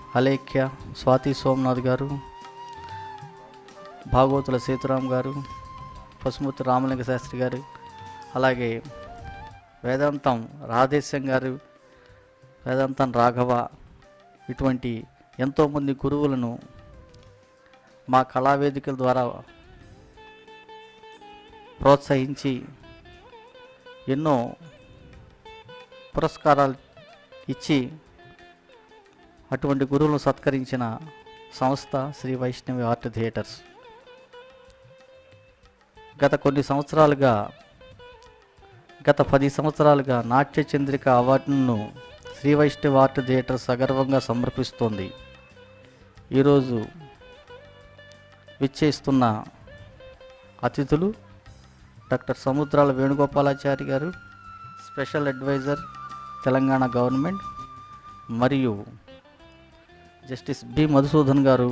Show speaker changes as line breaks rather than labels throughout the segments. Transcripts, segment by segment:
అలేఖ్య స్వాతి సోమనాథ్ గారు భాగవతుల సీతారాం గారు పసుమూర్తి రామలింగ శాస్త్రి గారు అలాగే వేదాంతం రాధేశ్యం గారు వేదాంతం రాఘవ ఇటువంటి ఎంతోమంది గురువులను మా కళావేదికల ద్వారా ప్రోత్సహించి ఎన్నో పురస్కారాలు ఇచ్చి అటువంటి గురువులను సత్కరించిన సంస్థ శ్రీ వైష్ణవి ఆర్ట్ థియేటర్స్ గత కొన్ని సంవత్సరాలుగా గత పది సంవత్సరాలుగా నాట్య చంద్రిక అవార్డును శ్రీ వైష్ణవి ఆర్ట్ థియేటర్ సగర్వంగా సమర్పిస్తోంది ఈరోజు విచ్చేస్తున్న అతిథులు doctor Samudrala Venugopalachari garu special adviser Telangana government మరియు జస్టిస్ బి మధుసూదన్ గారు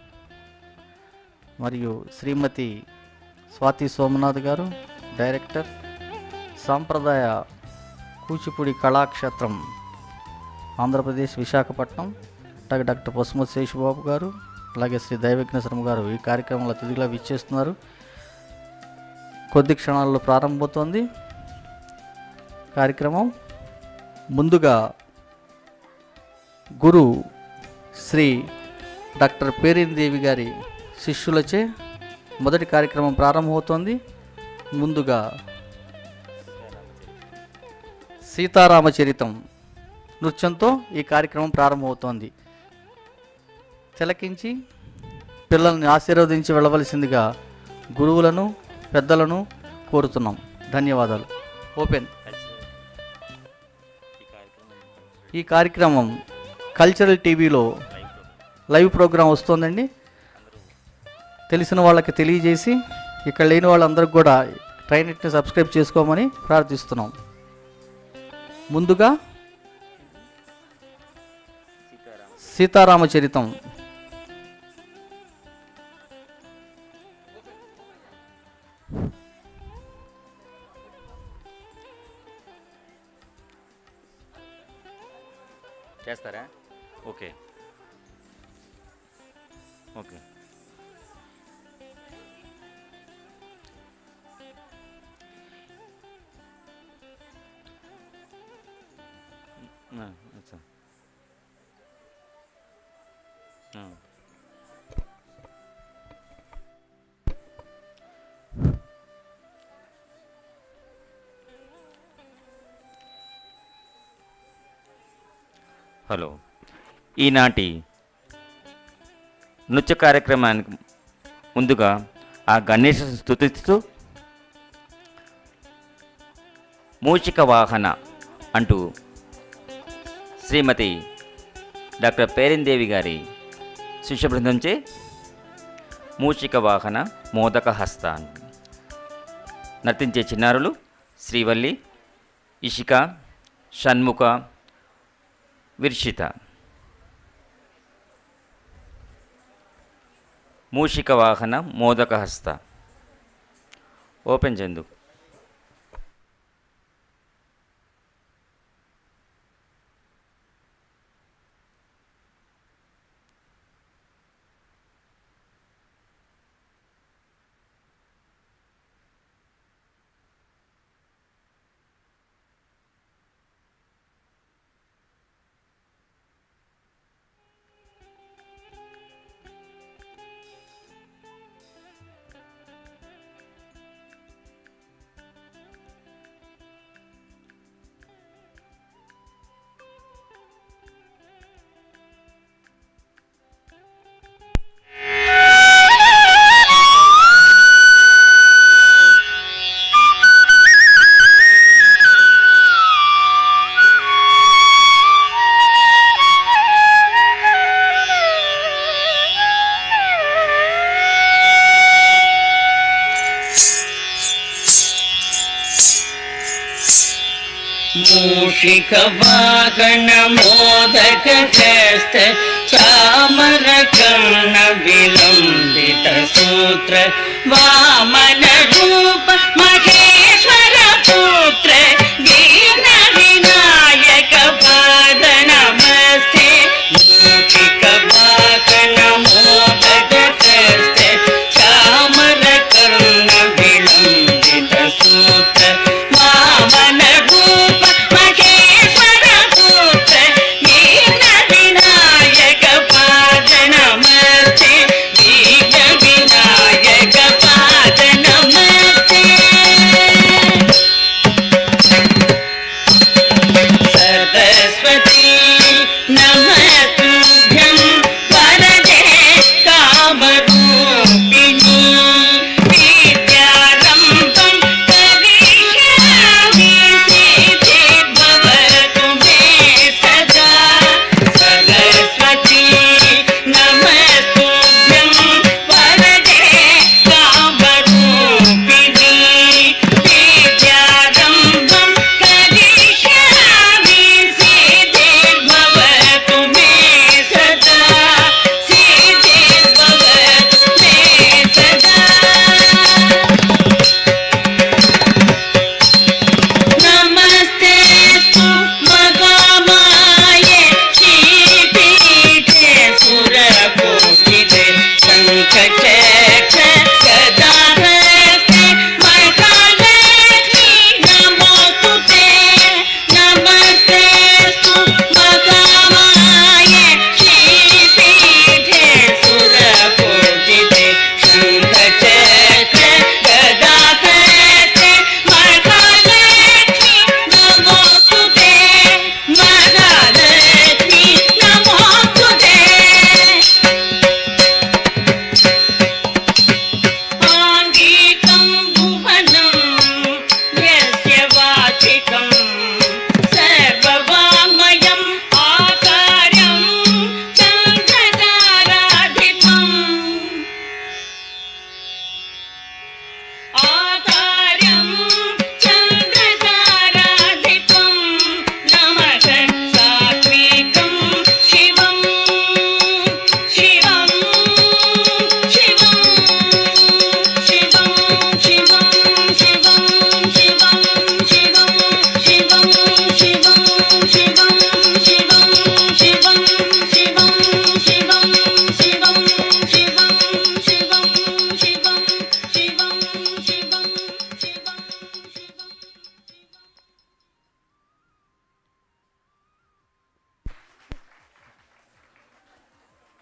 మరియు శ్రీమతి స్వాతి సోమనాథ్ గారు డైరెక్టర్ సాంప్రదాయ కూచిపూడి కళాక్షేత్రం ఆంధ్రప్రదేశ్ విశాఖపట్నం అలాగే డాక్టర్ పసుమతి శేషుబాబు గారు అలాగే శ్రీ దైవజ్ఞశ్రమ గారు ఈ కార్యక్రమంలో అతిథిగా విచ్చేస్తున్నారు కొద్ది క్షణాల్లో ప్రారంభమవుతోంది కార్యక్రమం ముందుగా గురు శ్రీ డాక్టర్ పేరిందేవి గారి శిష్యులచే మొదటి కార్యక్రమం ప్రారంభమవుతోంది ముందుగా సీతారామచరితం నృత్యంతో ఈ కార్యక్రమం ప్రారంభమవుతోంది తిలకించి పిల్లల్ని ఆశీర్వదించి వెళ్ళవలసిందిగా గురువులను పెద్దలను కోరుతున్నాం ధన్యవాదాలు ఓపెన్ ఈ కార్యక్రమం కల్చరల్ టీవీలో లైవ్ ప్రోగ్రాం వస్తుందండి తెలిసిన వాళ్ళకి తెలియజేసి ఇక్కడ లేని వాళ్ళందరికీ కూడా ట్రైనెట్ని సబ్స్క్రైబ్ చేసుకోమని ప్రార్థిస్తున్నాం ముందుగా సీతారామచరితం
చేస్తారా ఓకే ఓకే ఆ, అచ్చా. ఆ. హలో ఈనాటి నృత్య కార్యక్రమానికి ముందుగా ఆ గణేష్ స్థుతిస్తూ మూషిక వాహన అంటూ శ్రీమతి డాక్టర్ పేరిందేవి గారి శిష్య బృందంచే మూషిక వాహన మోదక హస్తాన్ నర్తించే చిన్నారులు శ్రీవల్లి ఇషిక షణ్ముఖ విర్షిత మూషిక వాహన మోదక హస్త ఓపెన్ చందు
मूषिक वाहन मोदक हस्त चामर कर्ण विलम्बित सूत्र वामन रूप महेश्वर पुत्र दीन विनायक पाद नमस्ते मूषिक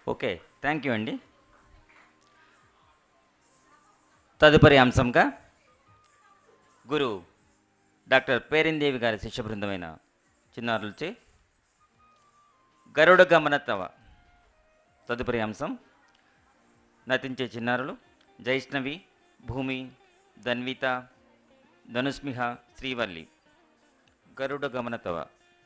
ఓకే థ్యాంక్ యూ అండి తదుపరి అంశంగా గురు డాక్టర్ పేరిందేవి గారి శిష్య బృందమైన చిన్నారులచే గరుడ గమన తవ తదుపరి అంశం నటించే చిన్నారులు జైష్ణవి భూమి ధన్విత ధనుస్మిహ శ్రీవల్లి గరుడ గమన తవ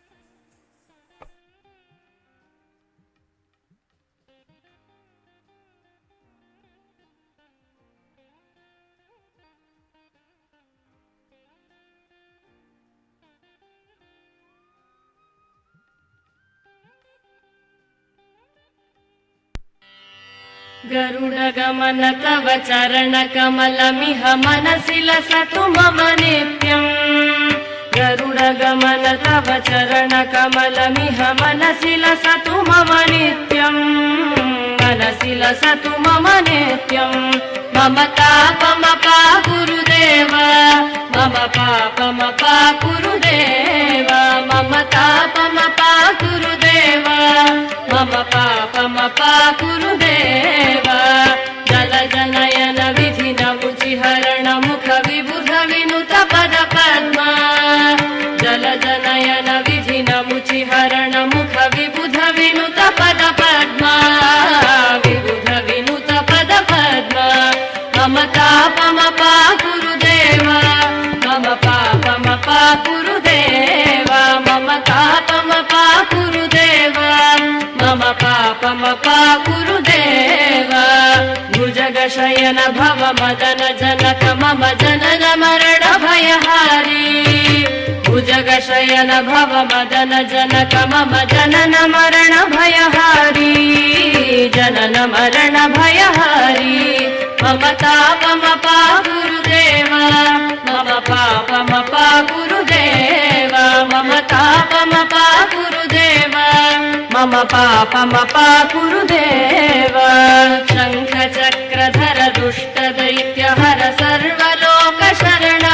गरुडगमन तव चरणकमलमिह मनसि लसतु मम नित्यम् गरुडगमन तव चरणकमलमिह मनसि लसतु मम नित्यम् मनसि लसतु मम नित्यम् मम तापमपा गुरुदेव मम पापमपा गुरुदेव मम तापमपा गुरुदेव मम पापमपा गुरुदेव जल जनयन विधि नमुचिहरण मुख विबुध विनुत पद पद्मा जल जनयन विधि नमुचिहरण मुख विबुध विनुत पद पद्मा विबुध विनुत पद पद्मा मम तापमपा गुरुदेव मम पापमपा गुरुदेव मम तापमपा गुरुदेव मम पापमपा गुरुदेव भुजगशयन भव मदन जनक मम जनन मरण भयहारी भुजगशयन भव मदन जनक मम जनन मरण भयहारी जनन मरण भयहारी मम तापमपा गुरुदेव मम पापमपा गुरुदेव मम तापमपा गुरुदेव मम पापमपा गुरुदेव शङ्खचक्रधर दुष्टदैत्यहर सर्वलोकशरणा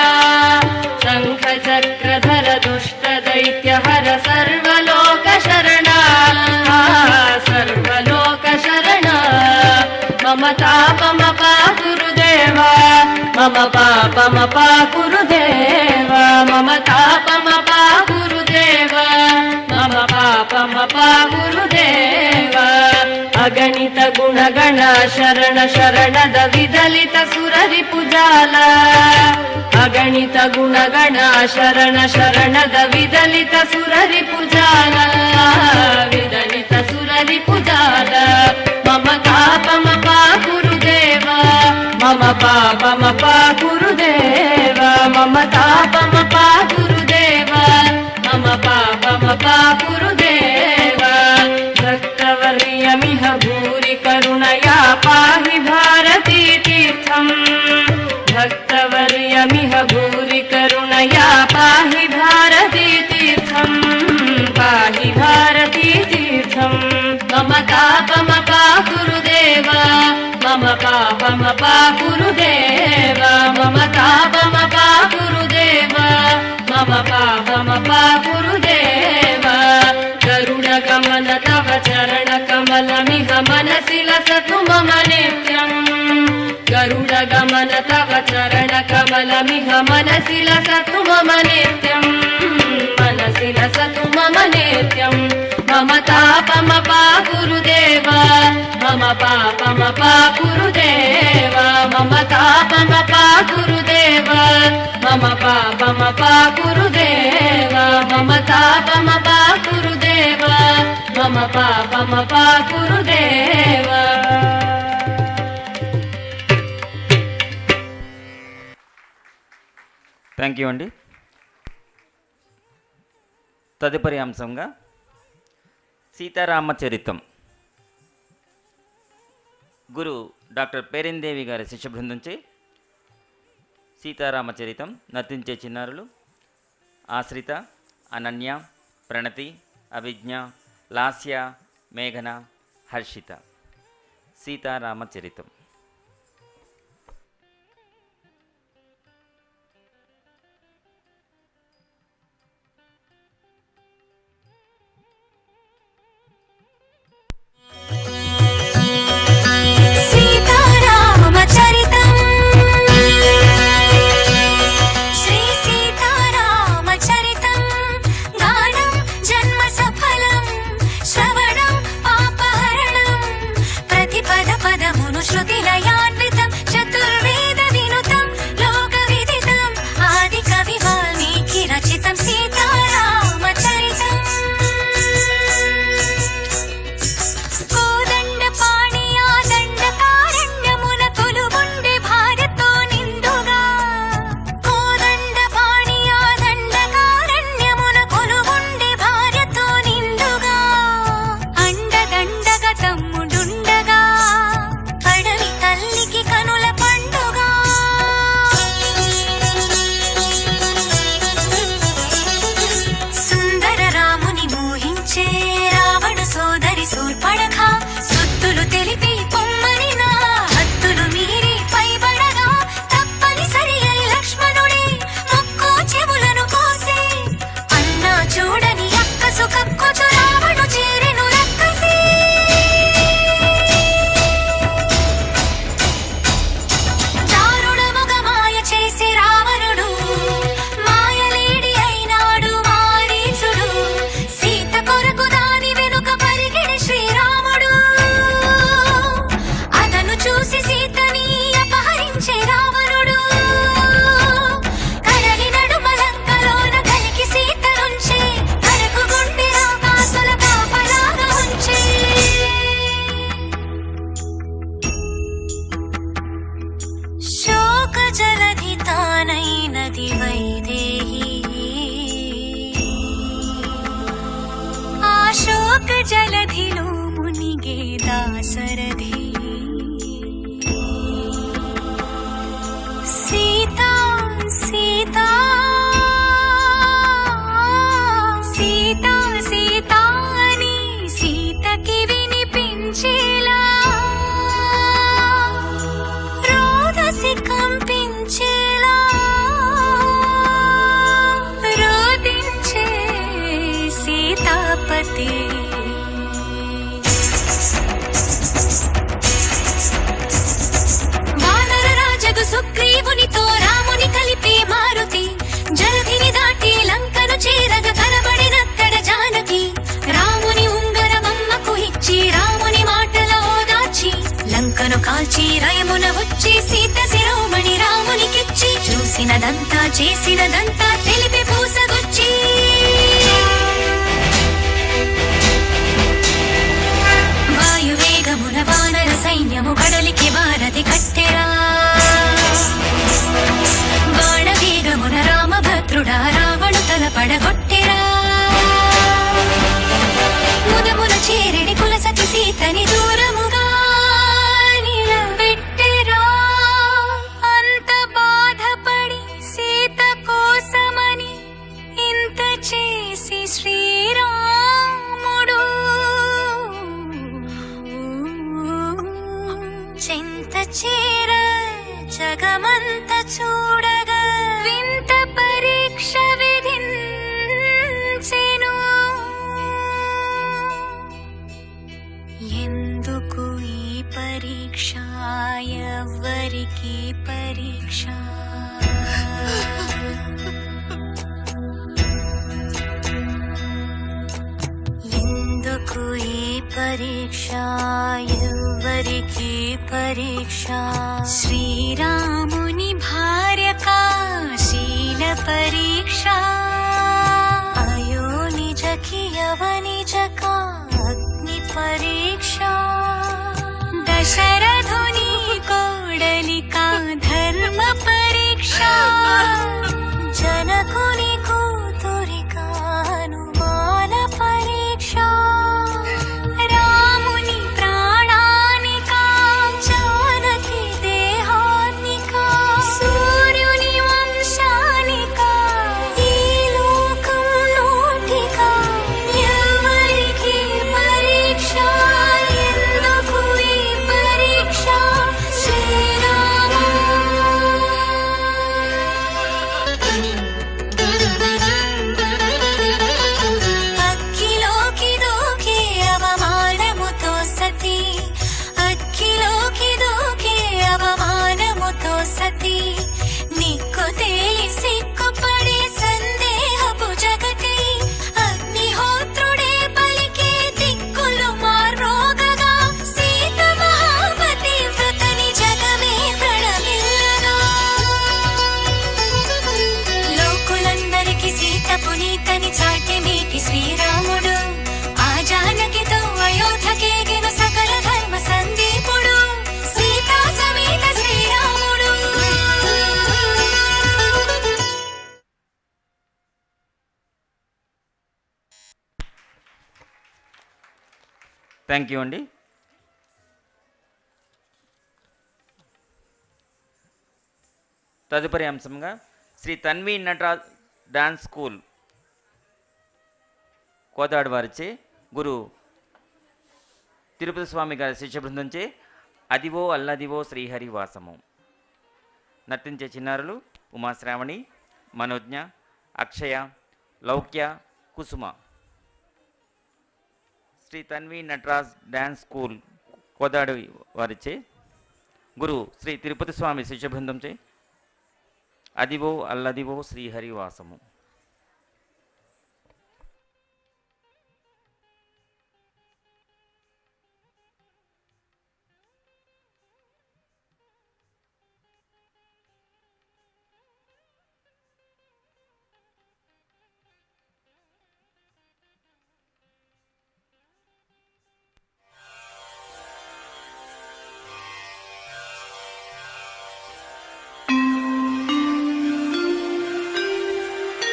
शङ्खचक्रधर दुष्टदैत्यहर सर्वलोकशरणा सर्वलोकशरणा मम तापमपा गुरुदेव मम पापमपा गुरुदेव मम तापमपा गुरुदेव मम पापमपा गुरुदेव अगणित गुणगण शरण शरणद विदलित सुररि पुजाल अगणित गुणगण शरण शरणद विदलित सुररि पुजाल विदलित सुररि पुजाल मम तापमपा गुरुदेव मम पापमपा गुरुदेव मम तापमपा गुरुदेव मम पापमपा गुरुदेव भक्तवर्यमिह भूरि करुणया पाहि भारती तीर्थम् भक्तवर्यमिह भूरि करुणया पाहि भारती तीर्थम् पाहि भारती तीर्थम् मम तापमपा गुरुदेव मम पापमपा गुरुदेव मम तापमपा गुरुदेव मम पापमपा गुरुदेव गरुडगमन तव चरणकमलमिह मनसि लसतु मम नित्यम् गरुडगमन तव चरणकमलमिह मनसि लसतु मम नित्यम् मनसि लसतु मम नित्यम् मम तापमपा गुरुदेव मम पापमपा गुरुदेव मम तापमपा गुरुदेव मम पापमपा गुरुदेव मम तापमपा गुरुदेव मम पापमपा गुरुदेव
థ్యాంక్ యూ అండి తదుపరి అంశంగా సీతారామ చరితం గురు డాక్టర్ పేరిందేవి గారి శిష్య బృందంచే సీతారామ చరితం నర్తించే చిన్నారులు ఆశ్రిత అనన్య ప్రణతి అభిజ్ఞ లాస్య మేఘన హర్షిత సీతారామ చరితం
ॐ
జలధిలో మునిగే దాసరథి సీతా సీతా సీతా సీతా అని సీతకి వినిపించేలా రోదసి కంపించేలా రోదించే సీతాపతి వానర రాజగు సుగ్రీవునితో రాముని కలిపి మారుతి జలధిని దాటి లంకను చేరగ కనబడినక్కడ జానకి రాముని ఉంగరమమ్మకు ఇచ్చి రాముని మాటల ఓదార్చి లంకను కాల్చి రయమున వచ్చి సీత శిరోమణి రామునికిచ్చి చూసినదంతా చేసినదంతా తెలిపి పూసగొచ్చి వాయువేగమున వానర సైన్యము కడలికి వారధి కట్టెరా బాణవేగమున రామభద్రుడా రావణు తల పడగొట్టెరా ముదమున చేరిడి కులసతి సీతని దూరముగా నిలబెట్టెరా అంత బాధపడి సీత కోసమని ఇంత చేసి శ్రీరాముడు చింత చేర జగమంత చూడగా వింత పరీక్ష విధించెను ఎందుకు ఈ పరీక్ష ఎవ్వరికి పరీక్ష ఎందుకు ఈ పరీక్ష ఎవ్వరికి పరీక్ష శ్రీరాముని భార్య శీల పరీక్ష అయో నిజకి యవనిజక అగ్ని పరీక్ష దశరథుని కోడలికా ధర్మ పరీక్ష జనకుని కూతురికా అనుమాన పరీక్ష రాముని ప్రాణానికా జానకి దేహానికా సూర్యుని వంశానికా ఈ లోకం నోటికా ఎవరికి పరీక్ష ఎందుకు ఈ పరీక్ష అక్కిలోకి దూకే అవమానముతో సతి అక్కిలోకి దూకే అవమానముతో సతి నిక్కు తేలి సిక్కుపడే సందేహపు జగతి అగ్నిహోత్రుడే పలికే దిక్కులు మార్రోగగా సీత మహాపతి వ్రతని జగమే ప్రణమిల్లగా లోకులందరికి సీత పునీతని చాటి మీటి శ్రీరాముడు ఆ జానకితో అయోధ్యకేగిన సకల ధర్మ సందీపుడు సీతా సమేత శ్రీరాముడు
థ్యాంక్ యూ అండి తదుపరి అంశంగా శ్రీ తన్వి నటరాజ్ డాన్స్ స్కూల్ కోదాడు వారిచే గురు తిరుపతి స్వామి గారి శిష్య బృందంచే అదివో అల్లదివో శ్రీహరి వాసము నర్తించే చిన్నారులు ఉమాశ్రావణి మనోజ్ఞ అక్షయ లౌక్య కుసుమ శ్రీ తన్వి నటరాజ్ డ్యాన్స్ స్కూల్ కోదాడు వారిచే గురు శ్రీ తిరుపతి స్వామి శిష్య బృందంచే అదివో అల్లదివో శ్రీహరి వాసము
ఆ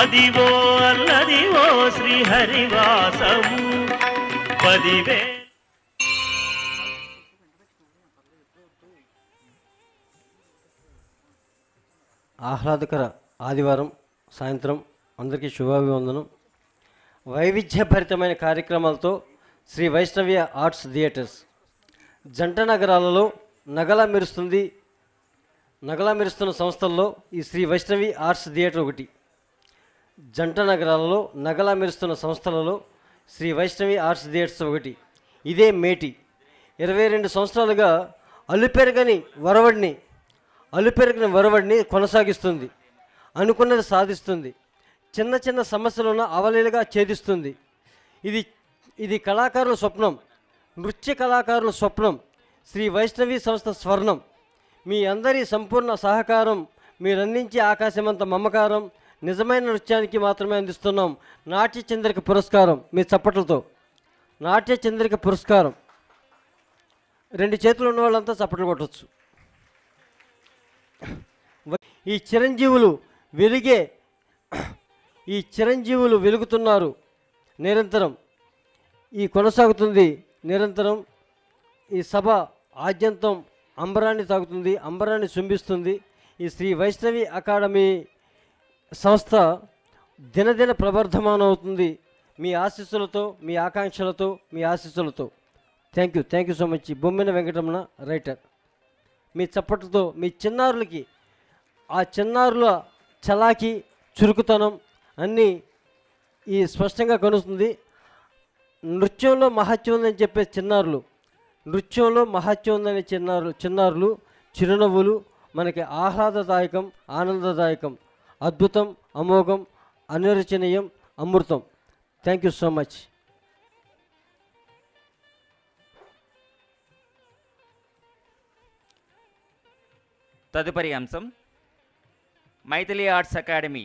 అదివో అల్లదివో శ్రీహరివాసము పదివే
ఆహ్లాదకర ఆదివారం సాయంత్రం అందరికీ శుభాభివందనం వైవిధ్యభరితమైన కార్యక్రమాలతో శ్రీ వైష్ణవ్య ఆర్ట్స్ థియేటర్స్ జంట నగరాలలో నగలా మెరుస్తుంది నగలా మెరుస్తున్న సంస్థల్లో ఈ శ్రీ వైష్ణవి ఆర్ట్స్ థియేటర్ ఒకటి జంట నగరాలలో నగలా మెరుస్తున్న సంస్థలలో శ్రీ వైష్ణవి ఆర్ట్స్ థియేటర్స్ ఒకటి ఇదే మేటి ఇరవై రెండు సంవత్సరాలుగా అలుపెరగని వరవడిని అలుపెరగని వరవడిని కొనసాగిస్తుంది అనుకున్నది సాధిస్తుంది చిన్న చిన్న సమస్యలను అవలీలగా ఛేదిస్తుంది ఇది ఇది కళాకారుల స్వప్నం నృత్య కళాకారుల స్వప్నం శ్రీ వైష్ణవి సంస్థ స్వర్ణం మీ అందరి సంపూర్ణ సహకారం మీరు అందించే ఆకాశమంత మమకారం నిజమైన నృత్యానికి మాత్రమే అందిస్తున్నాం నాట్య చంద్రిక పురస్కారం మీ చప్పట్లతో నాట్య చంద్రిక పురస్కారం రెండు చేతులు ఉన్న వాళ్ళంతా చప్పట్లు కొట్టచ్చు ఈ చిరంజీవులు వెలిగే ఈ చిరంజీవులు వెలుగుతున్నారు నిరంతరం ఈ కొనసాగుతుంది నిరంతరం ఈ సభ ఆద్యంతం అంబరాన్ని తాగుతుంది అంబరాన్ని శుంభిస్తుంది ఈ శ్రీ వైష్ణవి అకాడమీ సంస్థ దినదిన ప్రవర్ధమానం అవుతుంది మీ ఆశీస్సులతో మీ ఆకాంక్షలతో మీ ఆశీస్సులతో thank you thank you so much Bommina Venkataramana writer మీ చప్పట్లతో మీ చిన్నారులకి ఆ చిన్నారుల చలాకి చురుకుతనం అన్నీ ఈ స్పష్టంగా కనుస్తుంది నృత్యంలో మహత్యం ఉందని చెప్పే చిన్నారులు నృత్యంలో మహత్యం ఉందనే చిన్నారులు చిన్నారులు చిరునవ్వులు మనకి ఆహ్లాదదాయకం ఆనందదాయకం అద్భుతం అమోఘం అనిర్వచనీయం అమృతం థ్యాంక్ యూ సో మచ్
తదుపరి అంశం మైథిలి ఆర్ట్స్ అకాడమీ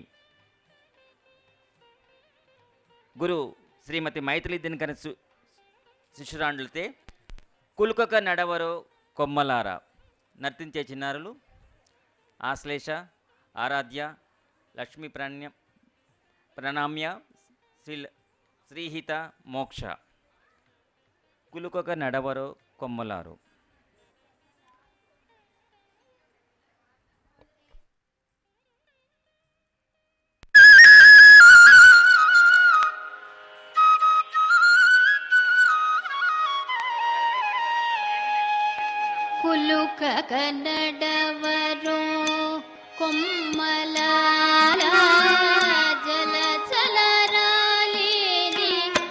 గురు శ్రీమతి మైథిలి దినకర సు- శిష్యురాండ్లతే కులుకొక నడవరో కొమ్మలార నర్తించే చిన్నారులు ఆశ్లేష ఆరాధ్య లక్ష్మీ ప్రణ్య ప్రణామ్య శ్రీ శ్రీహిత మోక్ష కులుకొక నడవరో కొమ్మలారు
ಕುಲುಕ ಕನ್ನಡವರು ಕೊಮ್ಮಲ ಜಲ ಚಲರಾಲೇರಿ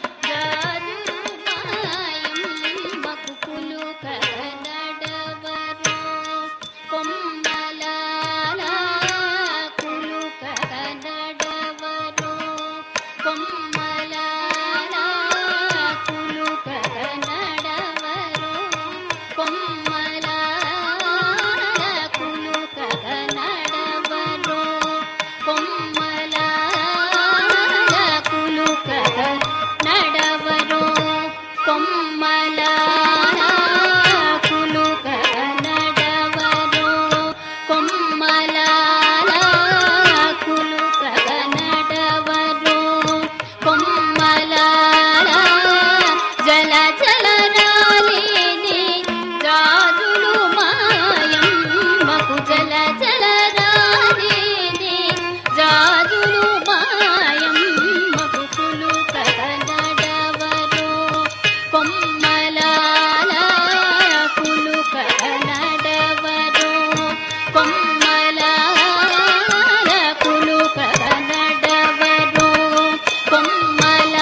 ಜಾರುಮಾಯಮ್ಮಕು ಕುಲುಕ ಕನ್ನಡವರು ಕೊಮ್ಮಲ ಕುಲುಕ ಕನ್ನಡವರು ಕೊಮ್ಮಲ ಕುಲುಕ ಕನ್ನಡವರು కొమ్మల కులుక నడవరు కొమ్మల కులుక నడవరు కొమ్మల కులుక నడవరు కొమ్మల కులుక నడవరు కొమ్మల జల జల రాలేని రాజులు మాయమ్మకు జల జల రాలేని రాజులు మాయమ్మకు కులుక నడవరు కొమ్మల కులుక నడవరు కొమ్మల కులుక నడవరు కొమ్మల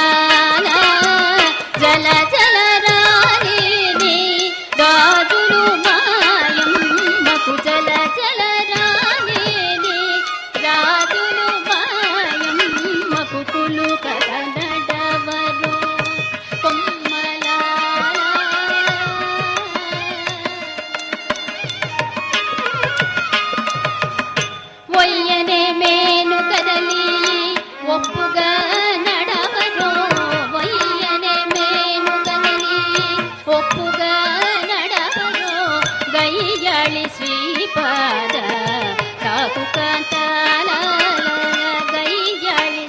జల జల రాలేని గాజులు మాయమ్మకు జల జల రాలేని రాజులు మాయమ్మకు కులుక నడవరు కొమ్మల ಒಯ್ಯನೆ ಮೇನು ಕದಲಿ ಒಪ್ಪುಗ ನಡವರೋ ಒಯ್ಯನೆ ಮೇನು ಕದಲಿ ಒಪ್ಪುಗ ನಡವರೋ ಗೈಯಾಳಿ ಶ್ರೀಪಾದ ಕಾಕು ಕಾಂತಾಲ ಗೈಯಾಳಿ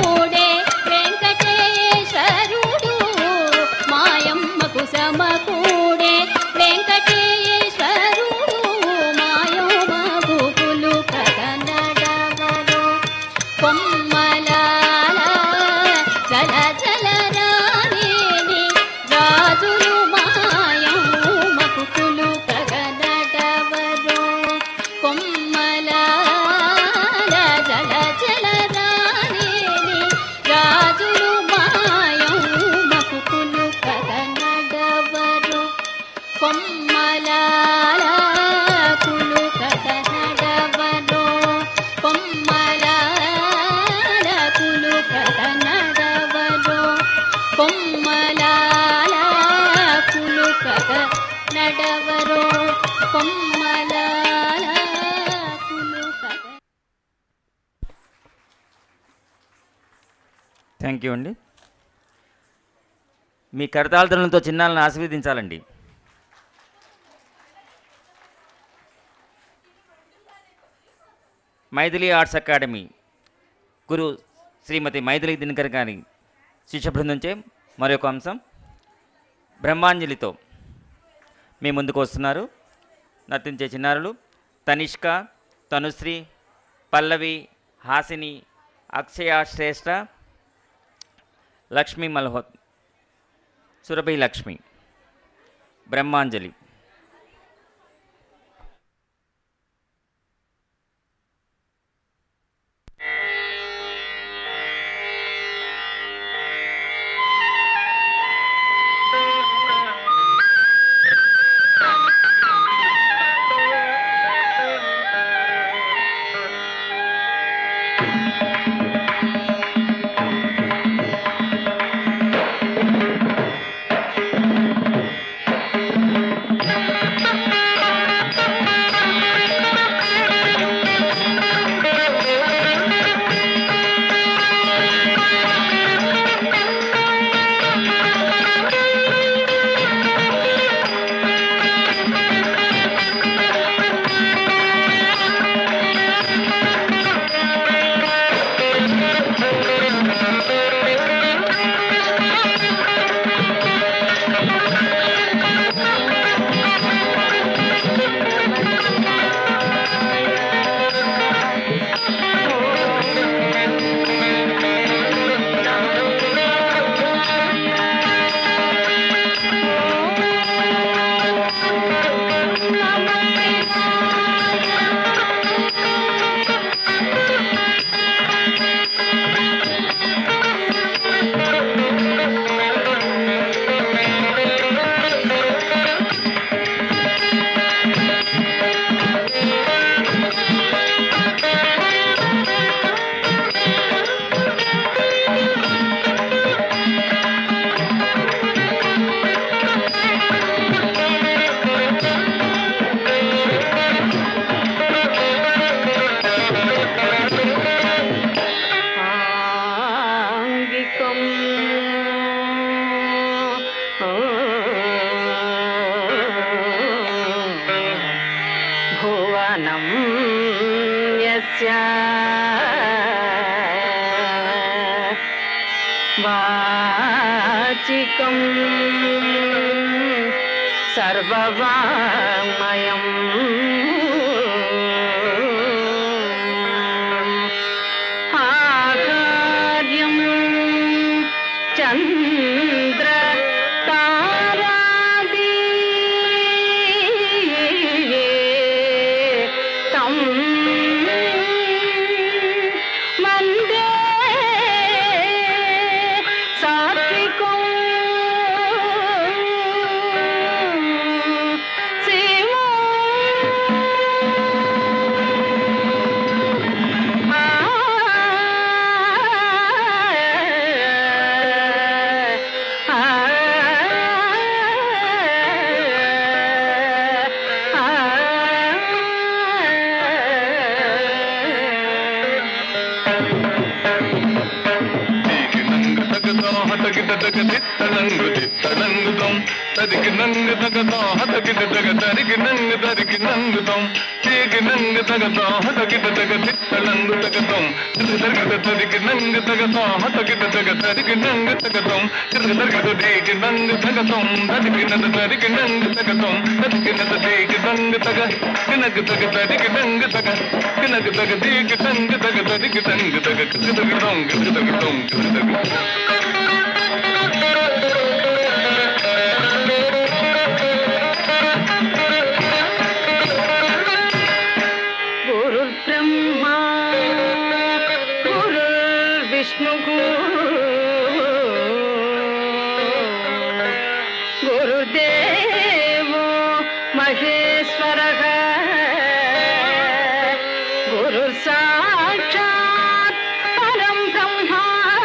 సమకూడే వెంకటేశ్వరుడు మాయమ్మకు సమకూడే వెంకటేశ్వరుడు మాయమ్మకు పులు కదనడవరు కొమ్మలాల జల జల రాణిని రాజులు మాయమ్మకు పులు కగనడవరు కొమ్మలాల జల జల రాణిని రాజులు మాయమ్మకు పులు కగనడవరు కొమ్మలాల కులు కదనడవరు కొమ్మలాల కులు కదనడవరు కొమ్మలాల కులు కదనడవరు కొమ్మలాల కులు కద
థ్యాంక్ యూ అండి మీ కరతాళతనంతో చిన్నాలను ఆశీర్వదించాలండి మైథిలి ఆర్ట్స్ అకాడమీ గురు శ్రీమతి మైథిలి దినకర్ గారి శిష్య బృందంచే మరొక అంశం బ్రహ్మాంజలితో మీ ముందుకు వస్తున్నారు నర్తించే చిన్నారులు తనిష్క తనుశ్రీ పల్లవి హాసిని అక్షయ శ్రేష్ఠ లక్ష్మీ మల్హోత్ సురభి లక్ష్మి బ్రహ్మాంజలి
ఆంగికం భువనం యస్య వాచికం సర్వవామయం ఆకార్యం చంద్ర తారాది తం వందే సాత్వికం శివ
హతగిట దగ తిత్తనంగు తిత్తనంగుదం తరికి నంగు తగదా హతగిట దగ తరికి నంగు తరికి నంగుదం తీగి నంగు తగదా హతగిట దగ తిత్తనంగు తగదం తిరిగిట తరికి నంగు తగదా హతగిట దగ తరికి నంగు తగదం తిరిగిట తీగి నంగు తగదం తరికి నద తరికి నంగు తగదం తరికి నద తీగి నంగు తగ కినగు తగ తరికి నంగు తగ కినగు తగ తీగి నంగు తగ తరికి నంగు తగ కిదగదం కిదగదం కిదగదం
गुरुर्ब्रह्मा गुरुर्विष्णुः गुरुदेवो महेश्वरः गुरुसाक्षात् परं ब्रह्मा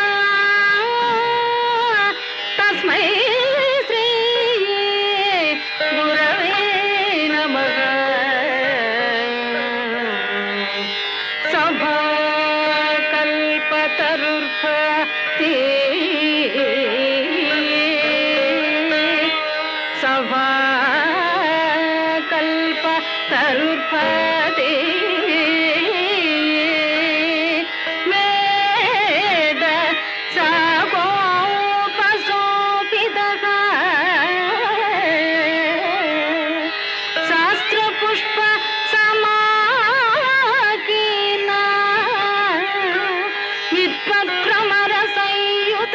तस्मै श्री गुरवे नमः सभाकल्पतरुर्भति सभाकल्पतरुर्भति वेद सागोपसोपितः शास्त्रपुष्प समाकीना विद्वत्भ्रमर संयुत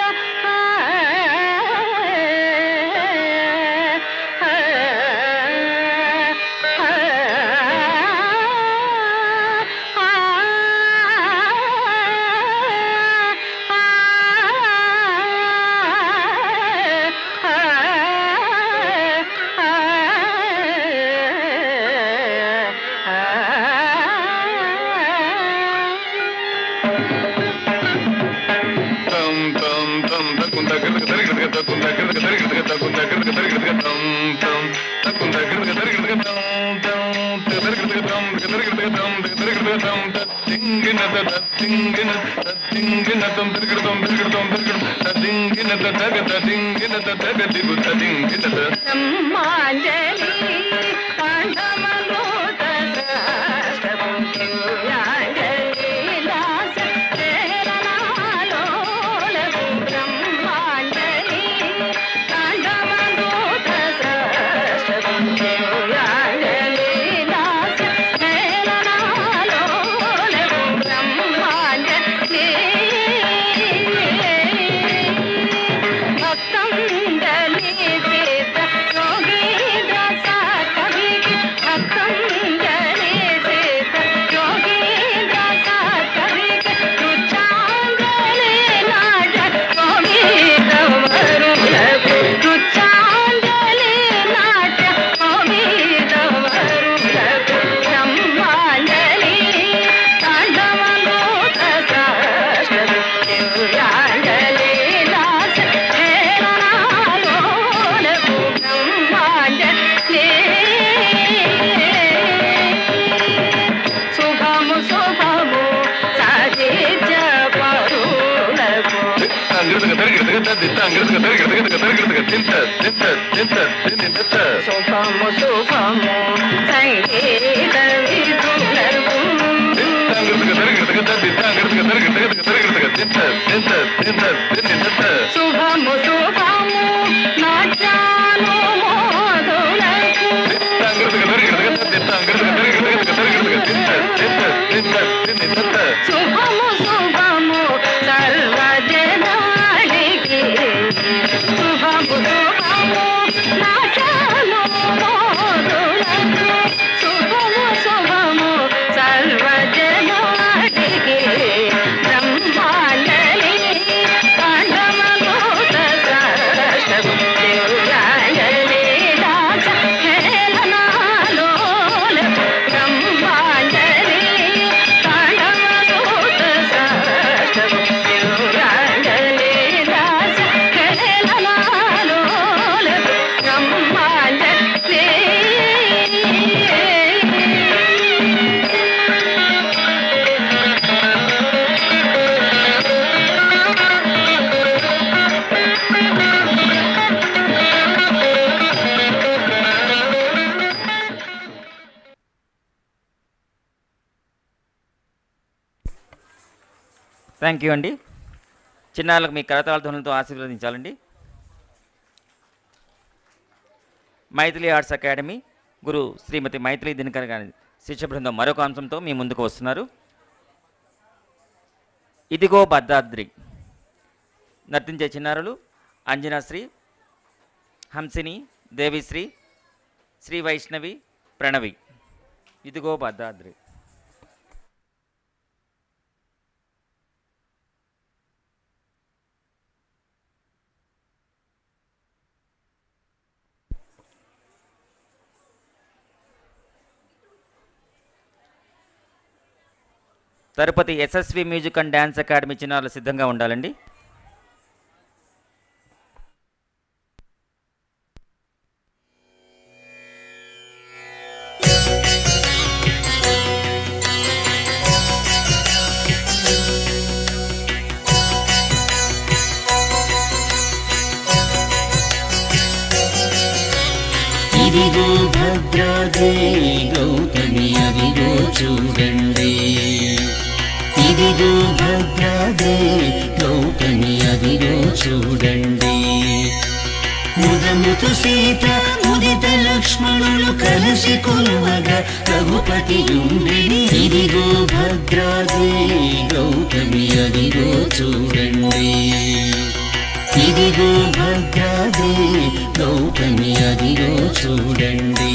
తం తం తం తక్కుం దగ్గర తరిగిడగ తక్కుం దగ్గర తరిగిడగ తక్కుం దగ్గర తరిగిడగ తం తం తక్కుం దగ్గర తరిగిడగ తం తం తరిగిడగ తం తరిగిడగ తం తరిగిడగ తం తింగిన తింగిన తింగిన తం తరిగిడ తం తరిగిడ తం తరిగిడ తింగిన తగ తింగిన తగ దిగు తింగిన
బ్రహ్మాంజలి పాండమలోత యాంజలీలాస ప్రేరణాలోలకు బ్రహ్మాంజలి పాండమలోత యాంజలీలాస ప్రేరణాలోలకు బ్రహ్మాంజలి భక్తంజలి సీత యోగీంద్ర సాకవికి భక్తంజలి సీత యోగీంద్ర సాకవికి రుచాంజలి నాట గోవింద వరులకు రుచాంజలి నాట గోవింద వరులకు బ్రహ్మాంజలి తాండవలోక శాస్త్రం దివ్యాంజలి దాస హేరణాలోలకు బ్రహ్మాంజలి శుభము శుభము సాధించ పరులకు
అంగిడగ తరిగిడగ తద్ది అంగిడగ తరిగిడగ తరిగిడగ తింత తింత తింత తింత
శుభము శుభము సంగీత విధులకు
అంగిడగ తరిగిడగ తద్ది అంగిడగ తరిగిడగ తరిగిడగ తింత తింత తింత తింత
శుభము శుభము నాట్యాను మోదులకు శుభము శుభము సర్వజనానికి శుభము శుభము నాట్యాను మోదులకు శుభము శుభము సర్వజనానికి బ్రహ్మాండలి
థ్యాంక్ యూ అండి చిన్నారులకు మీ కరతాళ ధ్వనులతో ఆశీర్వదించాలండి మైథిలి ఆర్ట్స్ అకాడమీ గురు శ్రీమతి మైథిలి దినకర్ గారి శిష్య బృందం మరొక అంశంతో మీ ముందుకు వస్తున్నారు ఇదిగో భద్రాద్రి నర్తించే చిన్నారులు అంజనాశ్రీ హంసిని దేవిశ్రీ శ్రీ వైష్ణవి ప్రణవి ఇదిగో Bhadradri Tirupati SSV music and dance academy చిన్నారులు సిద్ధంగా ఉండాలండి
ఇదిగో భద్రాదే గౌతమి అదిగో చూడండి ఇదిగో భద్రాదే గౌతమి అదిగో చూడండి ముదముతు సీత ముదిత లక్ష్మణులు కలిసి కొలువగా రఘుపతి ఉండెడి ఇదిగో భద్రాదే గౌతమి అదిగో చూడండి ఇదిగో భద్రాదే గౌతమి అదిగో చూడండి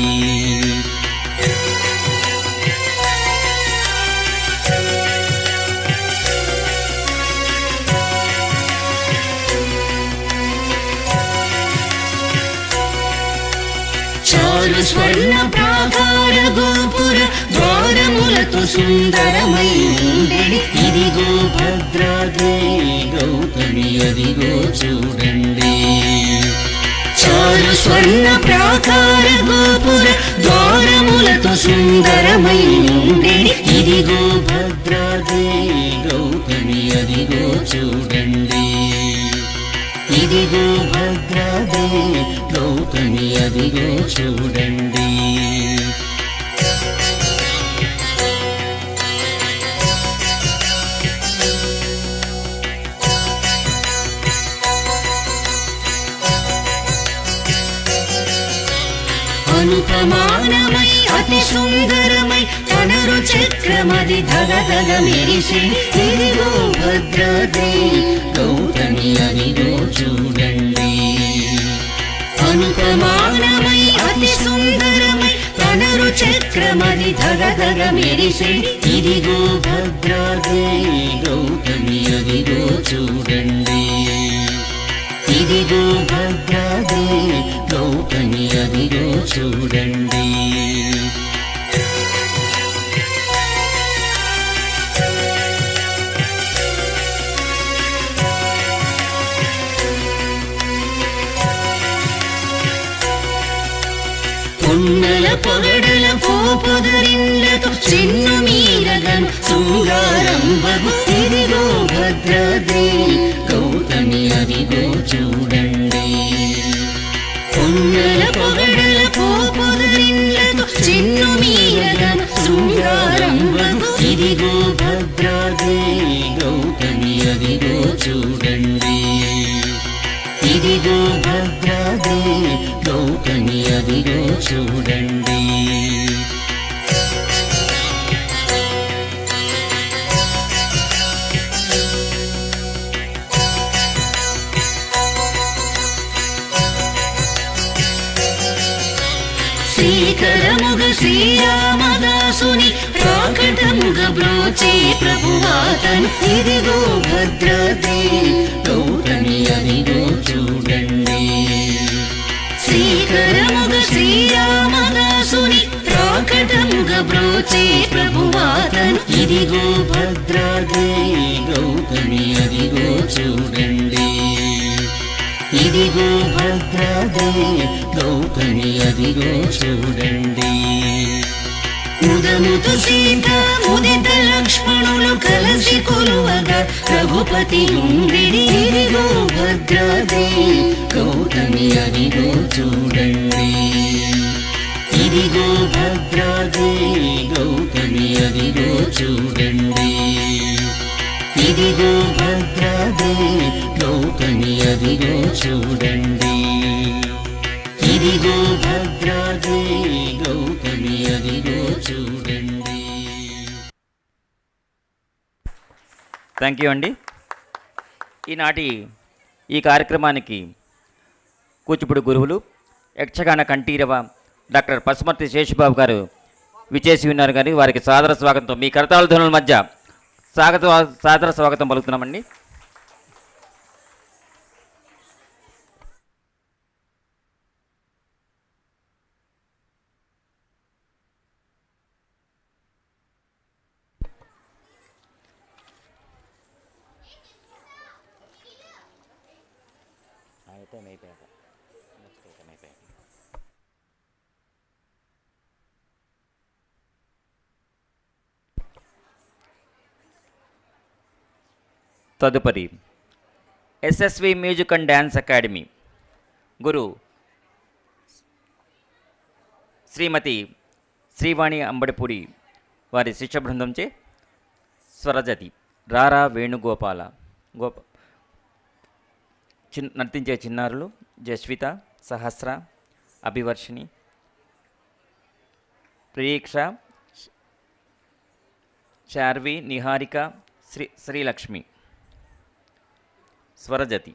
చారు స్వర్ణ ప్రాకార గోపుర ద్వారములతో సుందరమై ఉండెడి ఇదిగో భద్రాదే గౌతమి అదిగో చూడండి చారు స్వర్ణ ప్రాకార గోపుర ద్వారములతో సుందరమై ఉండెడి ఇదిగో భద్రాదే గౌతమి అదిగో చూడండి ఇదిగో భద్రాదే గౌతమి అదిగో చూడండి అనుపమానమై అతి సుందరమై తనరు చక్రమది ధగ ధగ మెరిసి ఇదిగో భద్రాదే గౌతమి అదిగో చూడండి అనుపమానమై అతి సుందరమై తనరు చక్రమది ధగ ధగ మెరిసి ఇదిగో భద్రాదే గౌతమి అదిగో చూడండి ఇదిగో భద్రాదే గౌతమి అదిగో చూడండి పొన్నల పొగడల పోపొదరిల్లతో చిన్ను మీరగను శృంగారంబగు ఇదిగో భద్రదే గౌతమి అదిగో చూడండి పొన్నల పొగడల పోపొదరిల్లతో చిన్ను మీరగను శృంగారంబగు ఇదిగో భద్రదే గౌతమి అదిగో చూడండి ఇదిగో భద్రాదే గౌతమి అదిగో చూడండి శ్రీకరముగ శ్రీరామదాసుని ప్రాకటముగ బ్రోచే ప్రభువాతను ఇదిగో భద్రదే గౌతమి అదిగో చూడండి శ్రీకరముగ శ్రీరామదాసుని ప్రాకటముగ బ్రోచే ప్రభువాతను ఇదిగో భద్రదే గౌతమి అదిగో చూడండి ఇదిగో భద్రదే గౌతమి అదిగో చూడండి ముదముతు సీత ముదిత లక్ష్మణులు కలిసి కొలువగా రఘుపతి ఉండెడి ఇదిగో భద్రదే గౌతమి అదిగో చూడండి ఇదిగో భద్రదే గౌతమి అదిగో చూడండి ఇదిగో భద్రాద్రి గౌతమి అదిగో చూడండి ఇదిగో భద్రాద్రి గౌతమి అదిగో చూడండి
థ్యాంక్ యూ అండి ఈనాటి ఈ కార్యక్రమానికి కూచిపూడి గురువులు యక్షగాన కంఠీరవ డాక్టర్ పసుమర్తి శేషుబాబు గారు విచేసి ఉన్నారు కానీ వారికి సాదర స్వాగతం మీ కరతాళ ధ్వనుల మధ్య స్వాగత సాదర స్వాగతం పలుకుతున్నామండి తదుపరి SSV music and dance academy guru Shrimati Srivani Ambadipudi వారి శిష్య బృందంచే స్వరజతి రారా వేణుగోపాల గోప చిన్ నర్తించే చిన్నారులు జస్విత సహస్ర అభివర్షిణి ప్రీక్ష శార్వి నిహారిక శ్రీ శ్రీలక్ష్మి స్వరజతి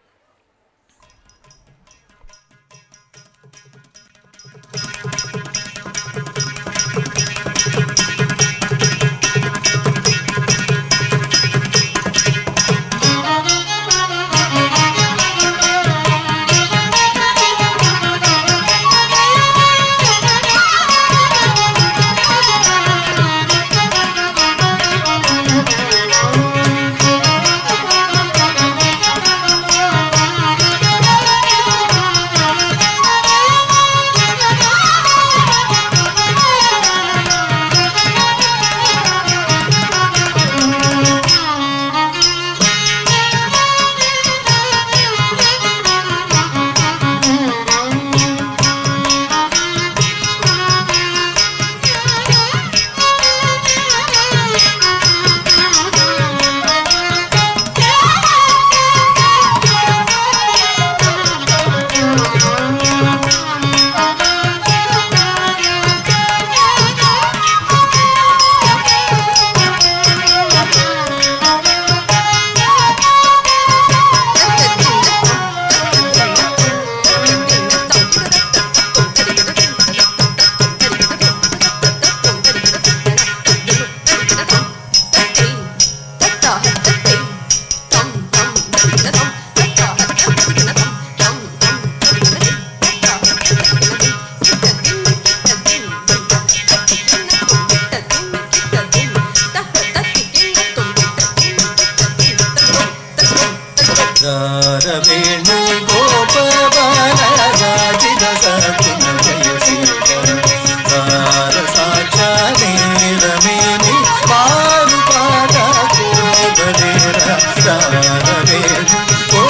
వేణు గోపబాలరాజిత సత్తున జయశీల సార సాక్షానేరమేమి మారు పాద కోదలేర సారవేణు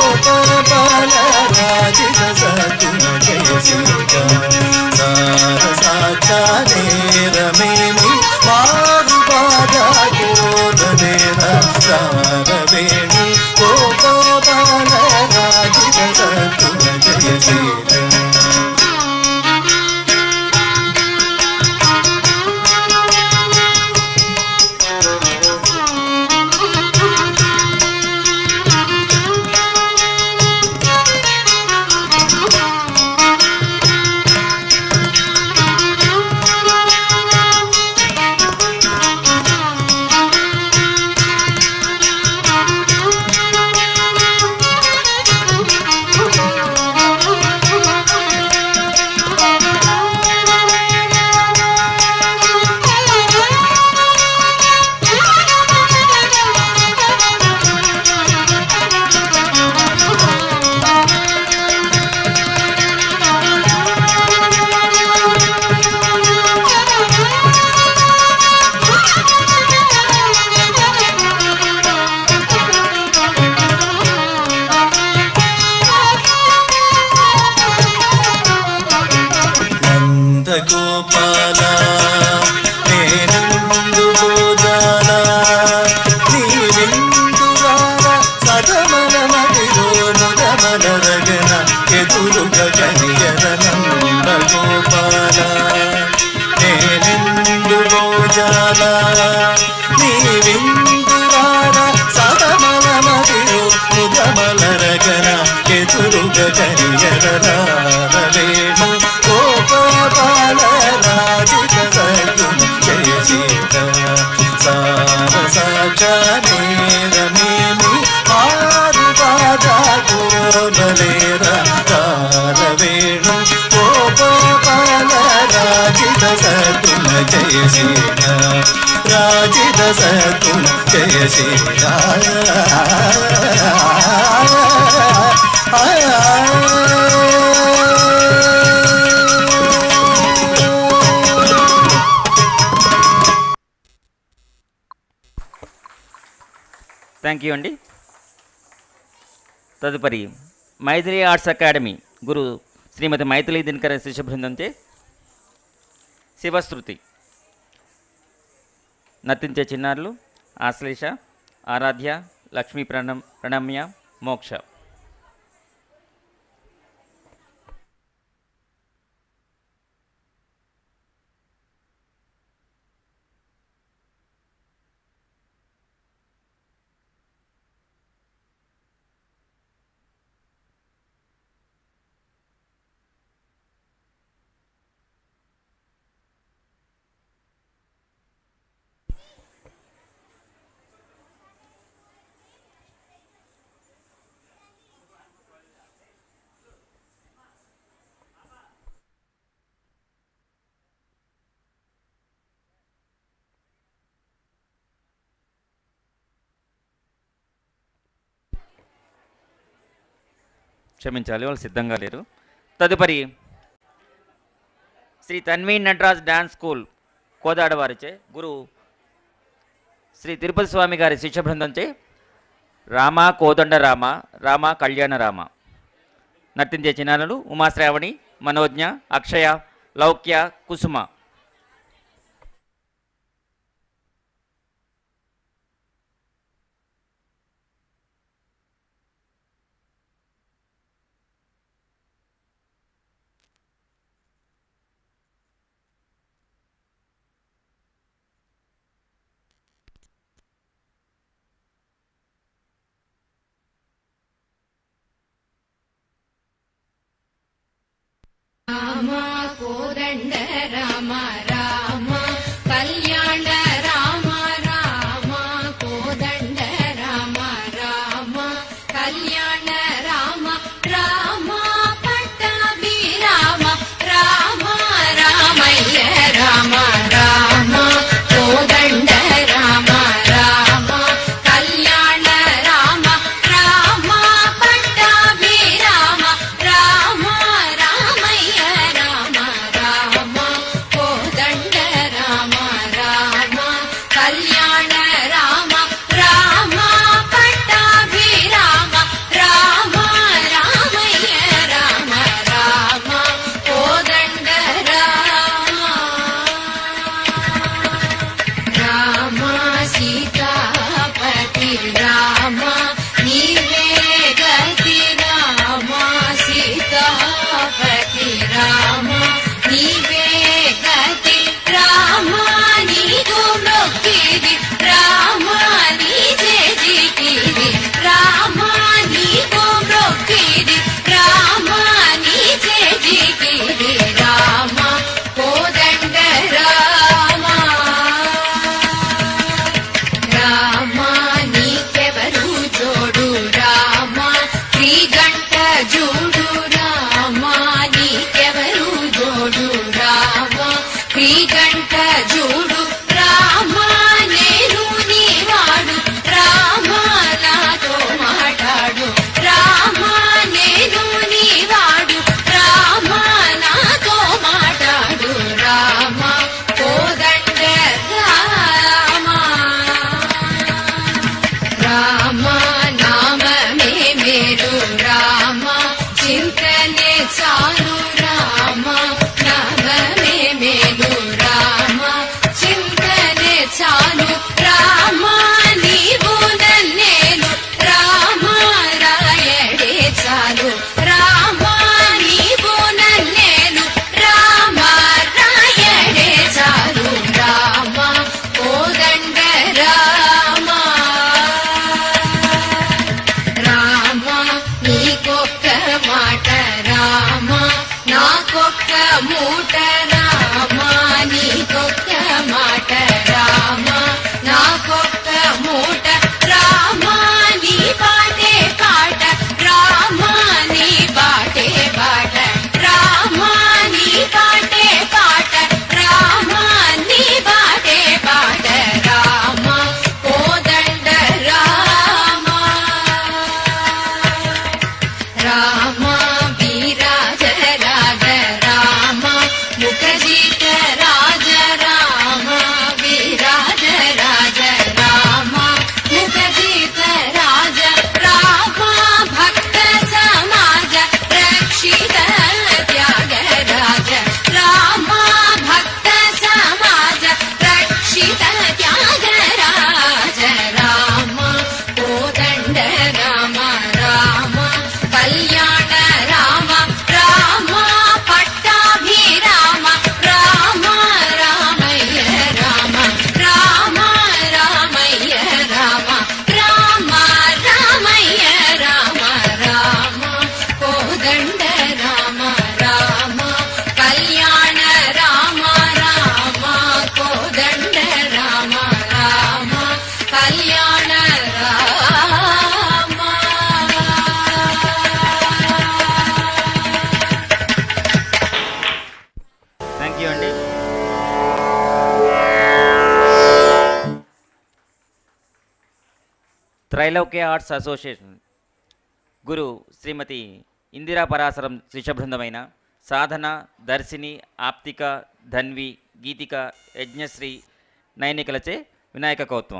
గోపబాలరాజిత సత్తున జయశీల సార సాక్షానేరమేమి మారు పాద కోదలేర సారవేణు గోపబాలరాజిత సత్తున జయశీల
Thank you.
ఎదురుగ కరియరవేణు గోపాల రాజిత సద్గుణ జయ సీత సారసాచనేరమేమి ఆరు పాదూరలేర రారవేణు గోపాల రాజిత సద్గుణ జయ సీత రాజిత సద్గుణ జయ సీత
థ్యాంక్ యూ అండి తదుపరి మైథిలి ఆర్ట్స్ అకాడమీ గురు శ్రీమతి మైథిలి దినకర శిష్య బృందంచే శివశ్రుతి నర్తించే చిన్నారులు ఆశ్లేష ఆరాధ్య లక్ష్మీ ప్రణమ్ ప్రణమ్య మోక్ష క్షమించాలి వాళ్ళు సిద్ధంగా లేరు తదుపరి శ్రీ తన్వీ నటరాజ్ డ్యాన్స్ స్కూల్ కోదాడ వారిచే గురు శ్రీ తిరుపతి స్వామి గారి శిష్య బృందంచే రామ కోదండ రామ రామ కళ్యాణ రామ నర్తించే చిన్నారులు ఉమాశ్రావణి మనోజ్ఞ అక్షయ లౌక్య కుసుమ
రామ కోదండ రామ రామ కళ్యాణ రామ రామ కోదండ రామ రామ కళ్యాణ రామ రామ పట్టాభి రామ రామ రామయ్య రామ రామ కోదండ రామ రామ కళ్యాణ రామ రామ పట్టాభి రామ రామ రామయ్య రామ రామ కోదండ మాట రామ నాకొక్క మూట రామ నీకొక్క మాట రామ నాకొక్క మూట రామ నీ బాటే పాట రామ నీ బాటే బాట రామ నీ బాటే పాట రామ నీ బాటే పాట రామ కోదండ రామ రామ వీరాజ రాగ రామ ముఖజిత రాజ రామ వీరాజ రాజ రామ ముఖజిత రాజ రామ భక్త సమాజ రక్షిత త్యాగ రాజ రామ భక్త సమాజ రక్షిత త్యాగ రాజ రామ కోదండ రామ రామ కళ్యాణ రామ రామ పట్టాభిరామ రామ రామయ్య రామ రామ రామయ్య రామ రామ రామయ్య రామ రామ కోదండ రామ రామ కళ్యాణ రామ రామ కోదండ రామ రామ కళ్యాణ
థ్యాంక్ యూ అండి త్రైలోక్య ఆర్ట్స్ అసోసియేషన్ గురు శ్రీమతి ఇందిరా పరాశరం శిష్య బృందమైన సాధన దర్శిని ఆప్తిక ధన్వి గీతిక యజ్ఞశ్రీ నైనికలచే వినాయక కౌత్వం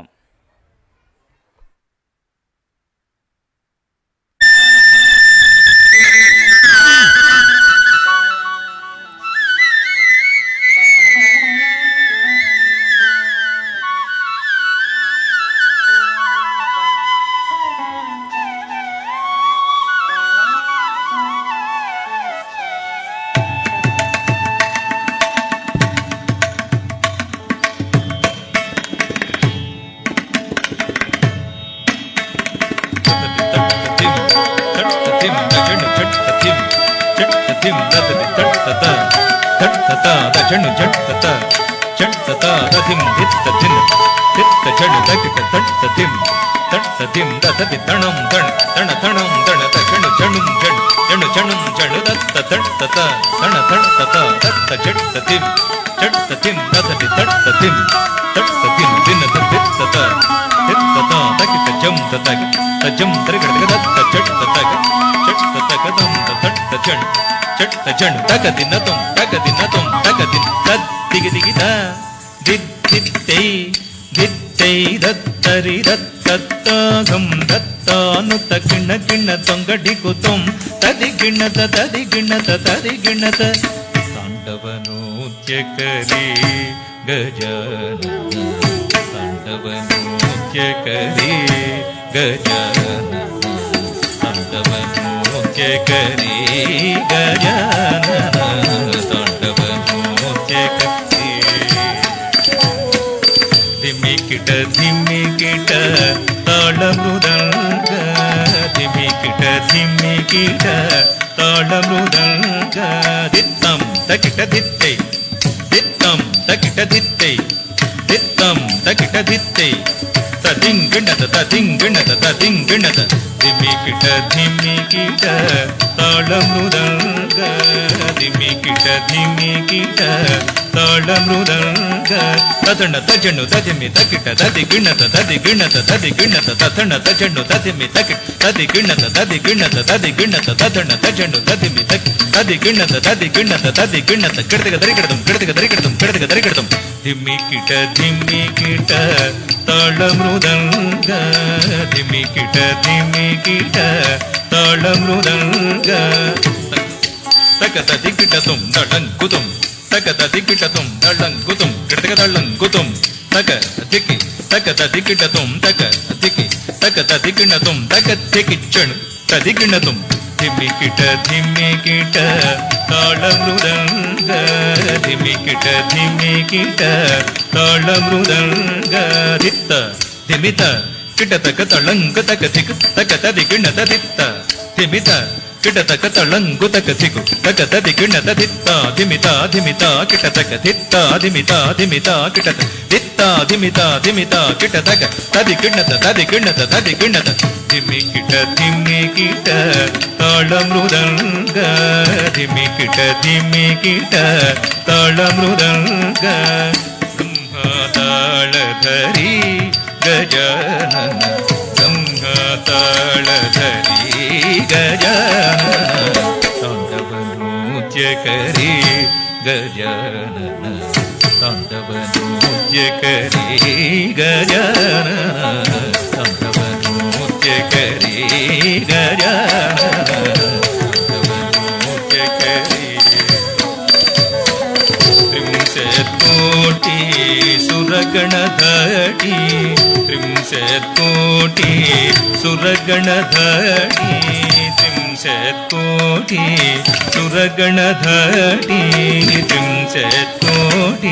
చడు తగదినతం తగదినతం తగదిన తద్దిగిదిగిద దిద్దిత్తై దిత్తై దత్తరి దత్తత్తాగం దత్తానుత కిణ కిణ తొంగడి కుతం తది గిణత తది గిణత తది గిణత ತಾಂಡವನೂತ್ಯಕರಿ ಗಜಾನ ತಾಂಡವನೂತ್ಯಕರಿ ಗಜಾನ ತಾಂಡವನೂತ್ಯಕರಿ ಗಜಾನ ತಾಂಡವನೂತ್ಯಕರಿ ಧಿಮಿಕಿಟ ಧಿಮಿಕಿಟ ತಾಳ ಮೃದಂಗ ಧಿಮಿಕಿಟ ಧಿಮಿಕಿಟ ತಾಳ ಮೃದಂಗ ದಿತ್ತಂ ತಕಿಟ ದಿತ್ತೈ ದಿತ್ತಂ ತಕಿಟ ದಿತ್ತೈ ದಿತ್ತಂ ತಕಿಟ ದಿತ್ತೈ ತದಿಂಗಿಣದ ತದಿಂಗಿಣದ ತದಿಂಗಿಣದ ಧಿಮಿಕಿಟ ಧಿಮಿಕಿಟ ತಾಳ ಮೃದಂಗ ಧಿಮಿಕಿಟ ಧಿಮಿಕಿಟ ತಾಳ ಮೃದಂಗ ತದಣ ತಜಣು ತದಿಮಿ ತಕಿಟ ತದಿ ಗಿಣದ ತದಿ ಗಿಣದ ತದಿ ಗಿಣದ ತದಣ ತಜಣು ತದಿಮಿ ತಕಿಟ ತದಿ ಗಿಣದ ತದಿ ಗಿಣದ ತದಿ ಗಿಣದ ತದಣ ತಜಣು ತದಿಮಿ ತಕಿ ತದಿ ಗಿಣದ ತದಿ ಗಿಣದ ತದಿ ಗಿಣದ ಕಿಡದಗ ದರಿ ಕಿಡದಂ ಕಿಡದಗ ದರಿ ಕಿಡದಂ ಕಿಡದಗ ದರಿ ಕಿಡದಂ ಧಿಮ್ಮಿ ಕಿಟ ಧಿಮ್ಮಿ ಕಿಟ ತಾಳ ಮೃದಂಗ ಧಿಮ್ಮಿ ಕಿಟ ಧಿಮ್ಮಿ ಕಿಟ ತಾಳ ಮೃದಂಗ ತಕ ತದಿ ಕಿಟತುಂ ದಡಂಕುತುಂ ತಕ ತದಿ ಕಿಟತುಂ ದಡಂಕುತುಂ ಕಿಡದಗ ದಳ್ಳಂಕುತುಂ ತಕ ದಿಕ್ಕಿ ತಕ ತದಿ ಕಿಟತುಂ ತಕ ದಿಕ್ಕಿ ತಕ ತದಿ ಕಿಣತುಂ ತಕ ದಿಕ್ಕಿಚ್ಚಣು ತದಿ ಕಿಣತುಂ ಧಿಮ್ಮಿ ಕಿಟ ಧಿಮ್ಮಿ ಕಿಟ ತಾಳ ಮೃದಂಗ ಧಿಮ್ಮಿ ಕಿಟ ಧಿಮ್ಮಿ ಕಿಟ ತಾಳ ಮೃದಂಗ ದಿತ್ತ ಧಿಮಿತ ಕಿಟ ತಕ ತಳಂಕ ತಕ ದಿಕ್ ತಕ ತದಿ ಕಿಣತ ದಿತ್ತ ಧಿಮಿತ కిటతక తళంగుతక సిగు తక తది కిణత దిత్తా దిమితా దిమితా కిటతక దిత్తా దిమితా దిమితా కిటత దిత్తా దిమితా దిమితా కిటతక తది కిణత తది కిణత తది కిణత దిమి కిట దిమి కిట తాళ మృదంగ దిమి కిట దిమి కిట తాళ మృదంగ తాళధరి గజానన తాళధరి గజానన తాండవనృత్యకరి గజానన తాండవనృత్యకరి గజానన తాండవనృత్యకరి గజానన తాండవనృత్యకరి त्रिंशत्कोटि सुरगणधटी त्रिंशत्कोटि सुरगणधटी त्रिंशत्कोटि सुरगणधटी त्रिंशत्कोटि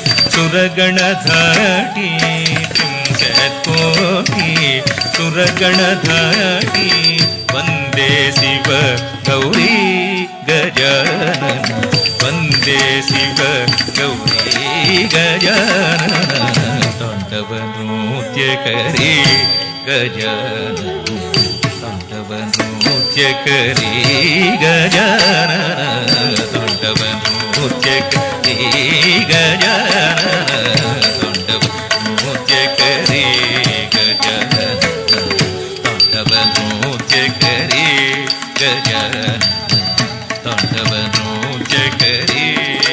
सुरगणधटी त्रिंशत्कोटि सुरगणधटी वन्दे शिव गौरी गजानन वन्दे शिव गौरी गजानन ताण्डवनृत्यकरी गजानन ताण्डवनृत्यकरी गजानन ताण्डवनृत्यकरी गजानन ताण्डवनृत्यकरी गजानन ताण्डवनृत्यकरी गजानन ताण्डवनृत्यकरी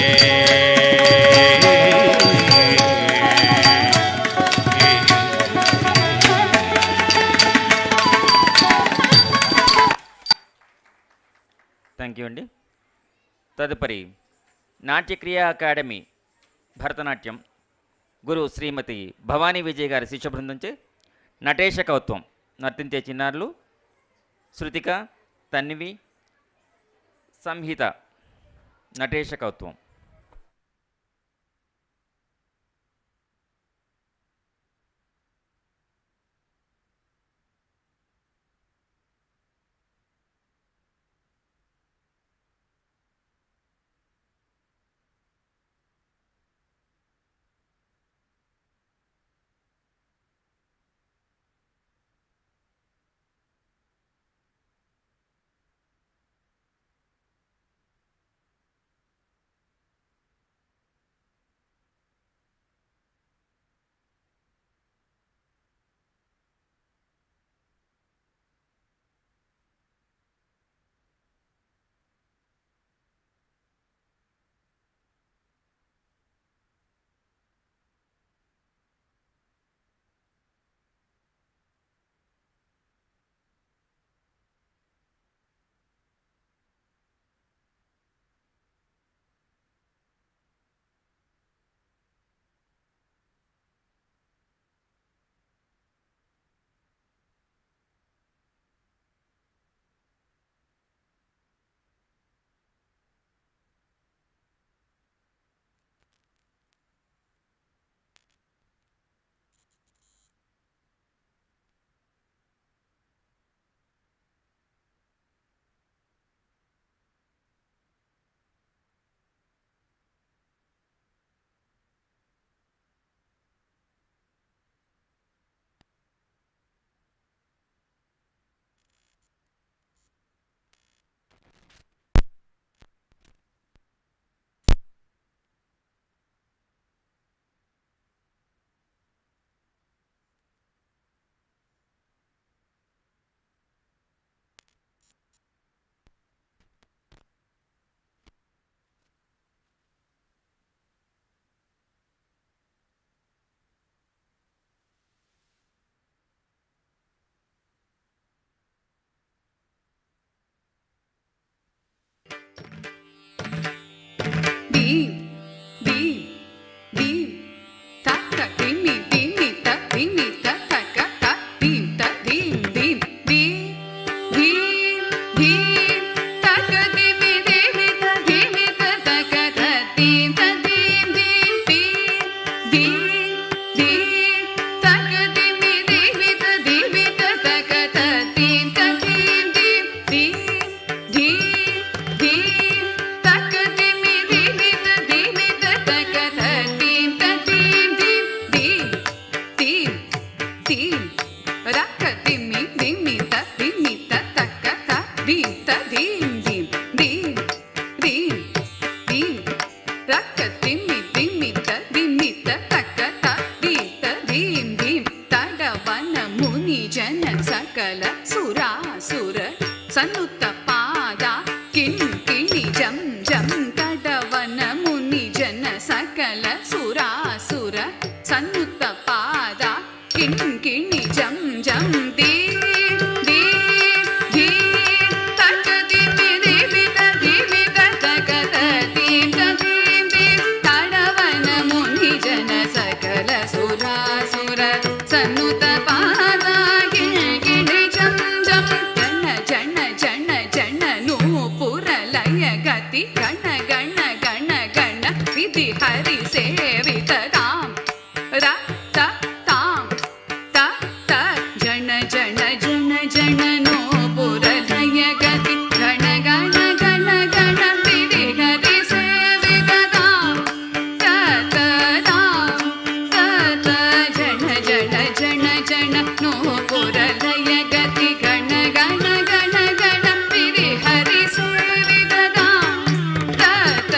థ్యాంక్ యూ అండి తదుపరి నాట్యక్రియా అకాడమీ భరతనాట్యం గురు శ్రీమతి భవానీ విజయ్ గారి శిష్య బృందంచే నటేశ కౌత్వం నర్తించే చిన్నారులు శృతిక తన్వి సంహిత నటేశ కౌత్వం
ధీ ధీ తక దిమి దిమి ద దిమి ద తక త దీం త దీం దీం దీం దీం దీం రక దిమి దిమి త దిమి త తక త దీం త దీం దీం దీం దీం దీం రక దిమి దిమి త దిమి త తక త దీం త దీం దీం తడవన ముని జన సకల సురాసుర సన్నుత పాద కిం కిణి జం జం తడవన ముని జన సకల సురాసుర సన్నుత పాద కిం కిణి జం జం దీ దీ దీ తక దిమి దిమి త దిమి త తక త దీం త దీం దీం తడవన ముని జన సకల సురాసుర సన్నుత పాద గిణి జం జం జన జన జన జన నూపుర లయ గతి గణ గణ గణ గణ విధి హరి సేవిత తాం ర త తాం త త జన జన జన జన నూపుర లయ గతి గణ గణ గణ గణ విధి హరి సేవిత తాం త త తాం త త జన జన జన జన నూపుర లయ గతి గణ గణ గణ గణ విధి హరి సేవిత తాం త త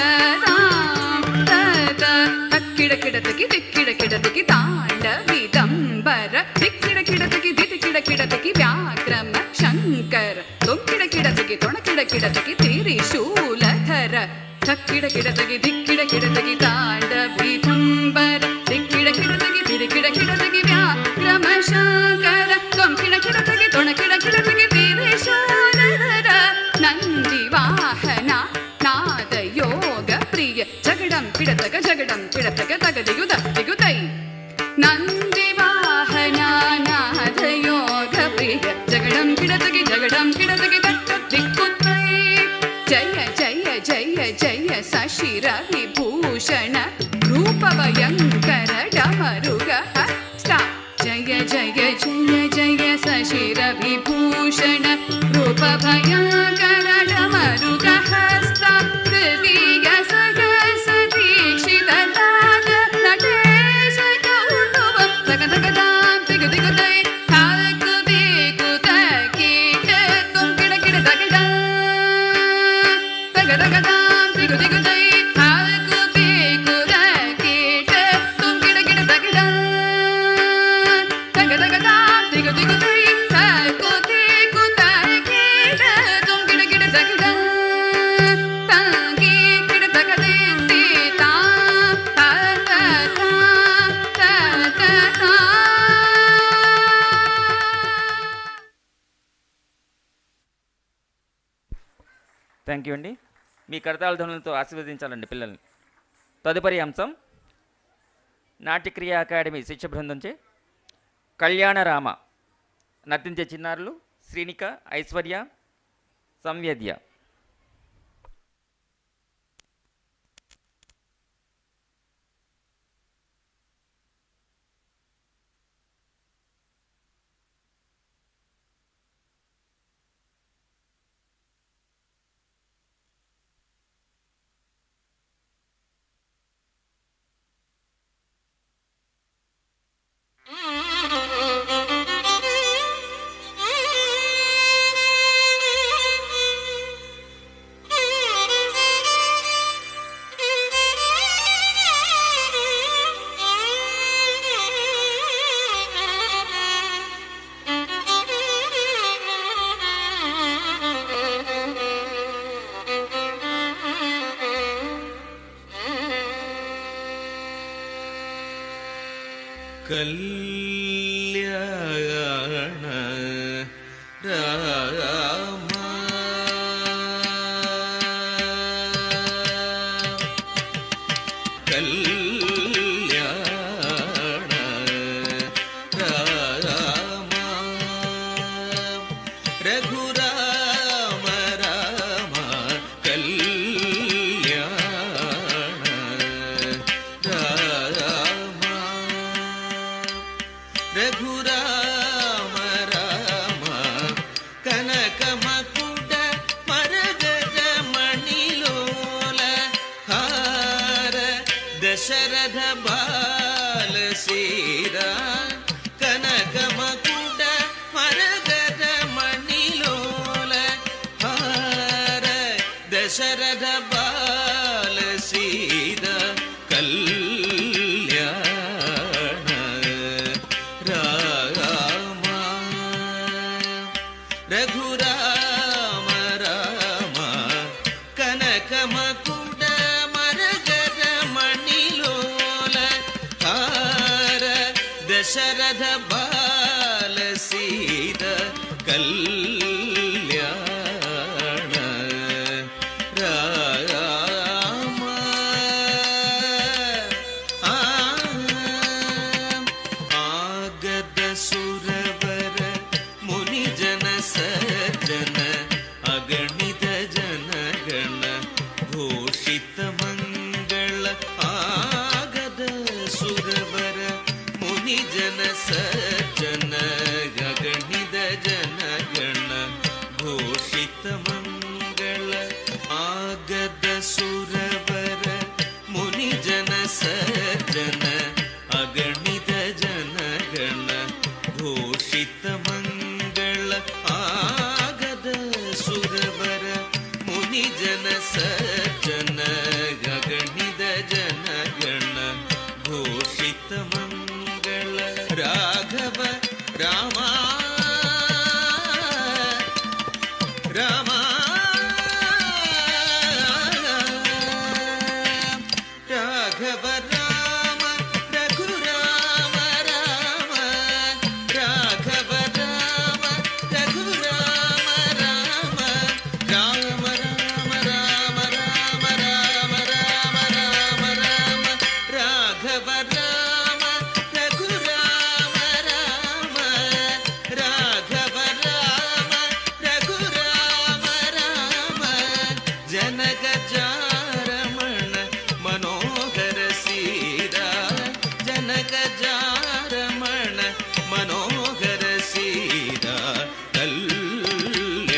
తాం త త తక్కిడ కిడతకి దిక్కిడ కిడతకి తాండవిదంబర దిక్కిడ కిడతకి దిక్కిడ కిడతకి వ్యాగ్రమ శంకర తొక్కిడ కిడతకి తొణకిడ కిడతకి త్రిశూలధర తక్కిడ కిడతకి దిక్కిడ కిడతకి తాండవిదంబర దిక్కిడ కిడతకి దిక్కిడ కిడతకి వ్యాగ్రమ శంకర తొక్కిడ కిడతకి తొణకిడ కిడతకి త్రిశూలధర నంది వాహన నాద యోగ ప్రియ జగడం పిడతక జగడం పిడతక తగ దిగుద దిగుతై నంది వాహన నాద యోగ ప్రియ జగడం పిడతకి జగడం పిడతకి తక్క దిక్కుతై జయ జయ జయ జయ శశిర విభూషణ రూపభయంకర డమరుగ హస్త జయ జయ జయ జయ శశిర విభూషణ రూపభయంకర డమరుగ హస్త తృతీయ సహస దీక్షిత తాగ నటేశ కౌతువ తగ తగ తాం తిగు తిగు తై తాకు దిగు తకీట తుం కిడ కిడ తగిడ తగ తగ తాం తిగు తిగు తై తాకు దిగు తకీట తుం కిడ కిడ తగిడ తగ తగ తాం తిగు తిగు తై తాకు దిగు తకీట తుం కిడ కిడ తగిడ తాకి కిడ తగ ది తి తాం తా తా తాం తా తా తాం
థ్యాంక్ యూ అండి మీ కరతాళ ధ్వనులతో ఆశీర్వదించాలండి పిల్లల్ని తదుపరి అంశం నాట్యక్రియ అకాడమీ శిక్ష బృందంచే కళ్యాణరామ నర్తించే చిన్నారులు శ్రీనిక ఐశ్వర్య సంవేద్య
కళ్యాణ రామ కళ్యాణ రామ రఘురామ రామ కళ్యాణ రామ దశరథ బాల సీత కళ్యాణ రామ రఘురామ రామ కనకమకుడ మరగద మణిలోల హార దశరథ బాల సీత కళ్యాణ రామ ఆ ఆగద సురవర ముని జన సజ్జన అగణిత జన గణ ఘోషిత మంగళ ఆగద సురవర ముని జన సజ్జన అగణిత జన గణ ఘోషిత మంగళ ఆగద సురవర ముని జన సజ్జన అగణిత జన గణ ఘోషిత మంగళ ఆగద సురవర ముని జన సజ్జన గగణిత జన గణ ఘోషిత మంగళ రాఘవ రామ రామ రాఘవ రామ రఘురామ రామ రాఘవ రామ రఘురామ రామ రామ రామ రామ రామ రామ రామ రామ రామ రాఘవ రామ రఘురామ రామ రాఘవ రామ రఘురామ రామ జనక జారమణ మనోహర సీరా జనక జారమణ మనోహర సీరా కళ్యాణ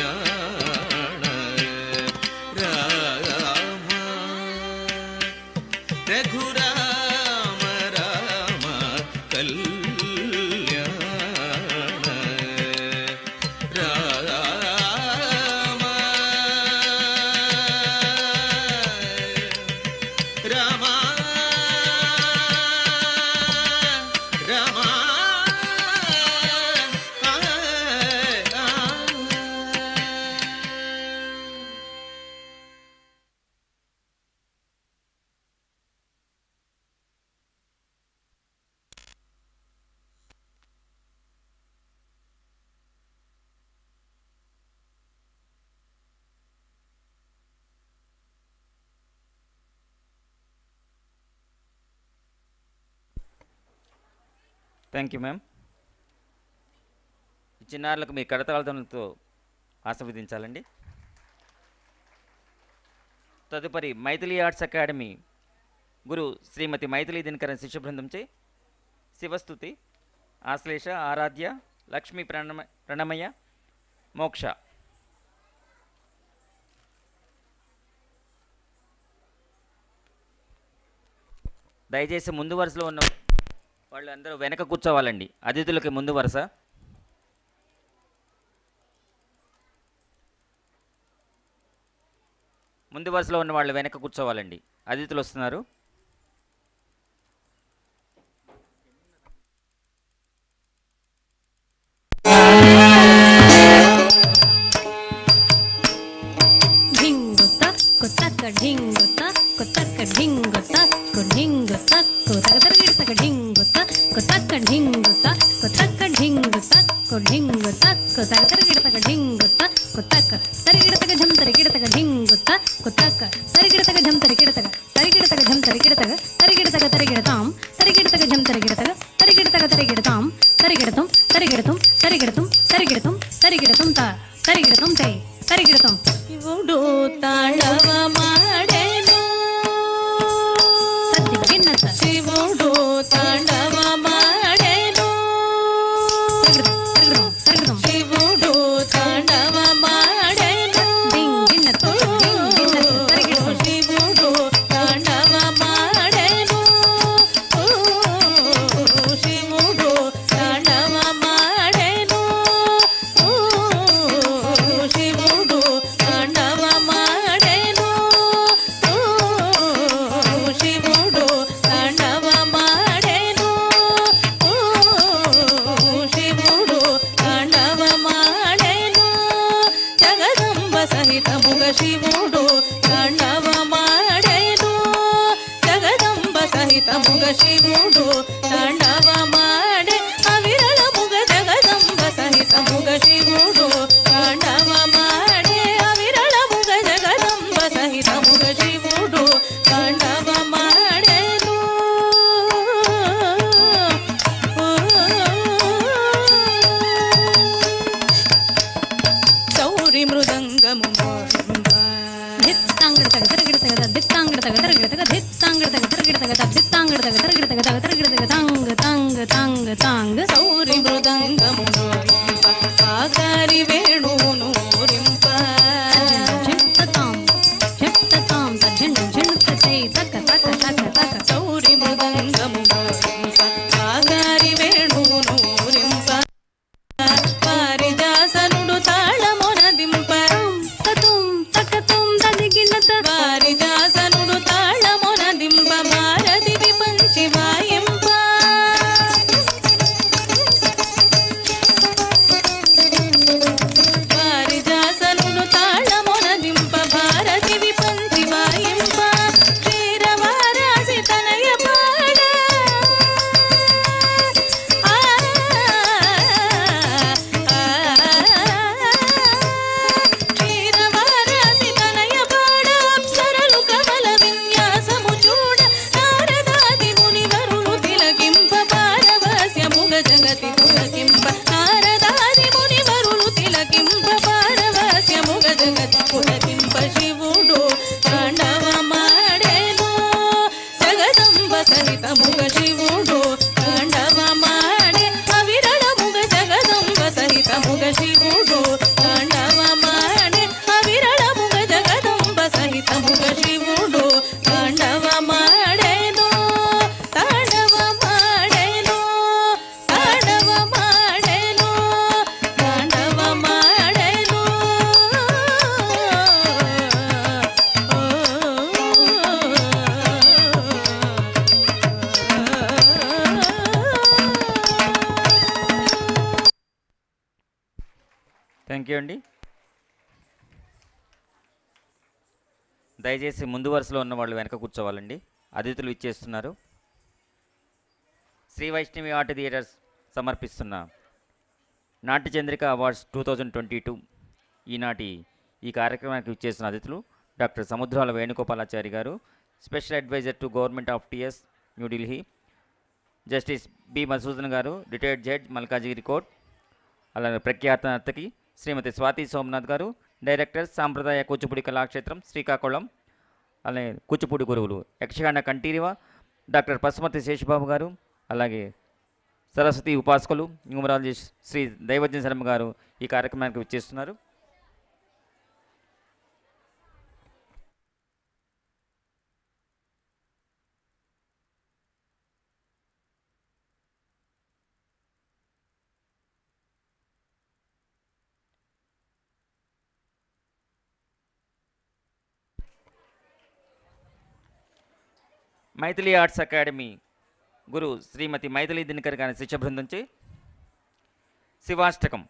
రామ రఘురామ రామ కళ్యాణ Rama Rama Rama
thank you ma'am ఈ చిన్నారులకు మీ కడతాళతో ఆస్వాదించాలండి తదుపరి మైథిలి ఆర్ట్స్ అకాడమీ గురు శ్రీమతి మైథిలి దినకరన్ శిష్య బృందంచే శివస్థుతి ఆశ్లేష ఆరాధ్య లక్ష్మీ ప్రణమ ప్రణమయ మోక్ష దయచేసి ముందు వరుసలో ఉన్న వాళ్ళు అందరూ వెనక కూర్చోవాలండి అతిథులకి ముందు వరుస ముందు వరుసలో ఉన్న వాళ్ళు వెనక కూర్చోవాలండి అతిథులు వస్తున్నారు
ढिंगोता कोतक ढिंगोता कोतक ढिंगोता को ढिंगोता को तक तक ढिंगोता कोतक ढिंगोता कोतक ढिंगोता को ढिंगोता को तक तक ढिंगोता कोतक तरिगिडतक झम तरिगिडतक ढिंगोता कोतक तरिगिडतक झम तरिगिडतक तरिगिडतक झम तरिगिडतक तरिगिडतक तरिगिडताम तरिगिडतक झम तरिगिडतक तरिगिडतक तरिगिडताम तरिगिडतुम तरिगिडतुम तरिगिडतुम तरिगिडतुम तरिगिडतुम ता तरिगिडतुम तै ತರಿಗಿಡತಂ
ಶಿವುಡು ತಾಂಡವ ಮಾಡೆನು
ಸದ್ಯಕ್ಕಿನ್ನತ್ತ
ಶಿವುಡು ತಾಂಡವ ಮಾಡೆನು ಶಿವುಡು ತಾಂಡವ ಮಾಡೆನು ಶಿವುಡು ತಾಂಡವ ಮಾಡೆನು ಶಿವುಡು ತಾಂಡವ ಮಾಡೆನು ಶಿವುಡು ತಾಂಡವ ಮಾಡೆನು శివుడు తాండవమాడే అవిరళముగ జగదంబ సహితముగ శివుడు తాండవమాడే అవిరళముగ జగదంబ సహితముగ శివుడు తాండవమాడేను చౌరి మృదంగము
దిత్తాంగడ తగ తిరగిడ తగ దిత్తాంగడ తగ తిరగిడ తగ దిత్తాంగడ తగ తిరగిడ తగ దిత్తాంగడ తగ తిరగిడ తగ తగ తిరగిడ తగ తాంగ తాంగ తాంగ తాంగ
చౌరి మృదంగము ఆకారి వేణువును రింప
తాం చెత్త తాం తజెండ జెండ తై తక తక తక తక
చౌరి మృదంగము ఆకారి వేణువును రింప పారిజాసనుడు తాళమునదింప
తతుం తకతుం దదిగినత
పారిజాసనుడు తాళమునదింప భారతి విపంచి వాయింప పారిజాసనుడు తాళమునదింప భారతి విపంచి వాయింప క్షీరవారాసి తనయ పాడ క్షీరవారాసి తనయ పాడ అప్సరలు కమల విన్యాసము చూడ నారదాది మునివరులు తిలకింప పారవస్యముగ జగతి పులకింప నారదాది మునివరులు తిలకింప పారవస్యముగ జగతి పులకింప శివుడు తాండవమాడేను జగదంబ సహితముగ శివుడు తాండవమాడే అవిరళముగ జగదంబ సహితముగ శివుడు తాండవమాడే అవిరళముగ జగదంబ సహితముగ శివుడు తాండవమాడేను తాండవమాడేను తాండవమాడేను తాండవమాడేను
థ్యాంక్ యూ అండి దయచేసి ముందు వరుసలో ఉన్న వాళ్ళు వెనక కూర్చోవాలండి అతిథులు ఇచ్చేస్తున్నారు శ్రీ వైష్ణవి ఆర్ట్ థియేటర్స్ సమర్పిస్తున్న Natya Chandrika awards two thousand twenty two ఈనాటి ఈ కార్యక్రమానికి ఇచ్చేసిన అతిథులు doctor Samudrala Venugopalachari garu special adviser to government of TS New Delhi justice B Madhusudan garu retired judge Malkajgiri court అలాగే ప్రఖ్యాత నర్తకి శ్రీమతి స్వాతి సోమనాథ్ గారు డైరెక్టర్ సాంప్రదాయ కూచిపూడి కళాక్షేత్రం శ్రీకాకుళం అలాగే కూచిపూడి గురువులు యక్షగాన కంఠీరివ డాక్టర్ పసుమతి శేషబాబు గారు అలాగే సరస్వతి ఉపాసకులు న్యూమరాలజీ శ్రీ దైవజ్ఞ శర్మ గారు ఈ కార్యక్రమానికి విచ్చేస్తున్నారు మైథిలి ఆర్ట్స్ అకాడమీ గురు శ్రీమతి మైథిలి దినకర్ గారి శిష్య బృందంచే శివాష్టకం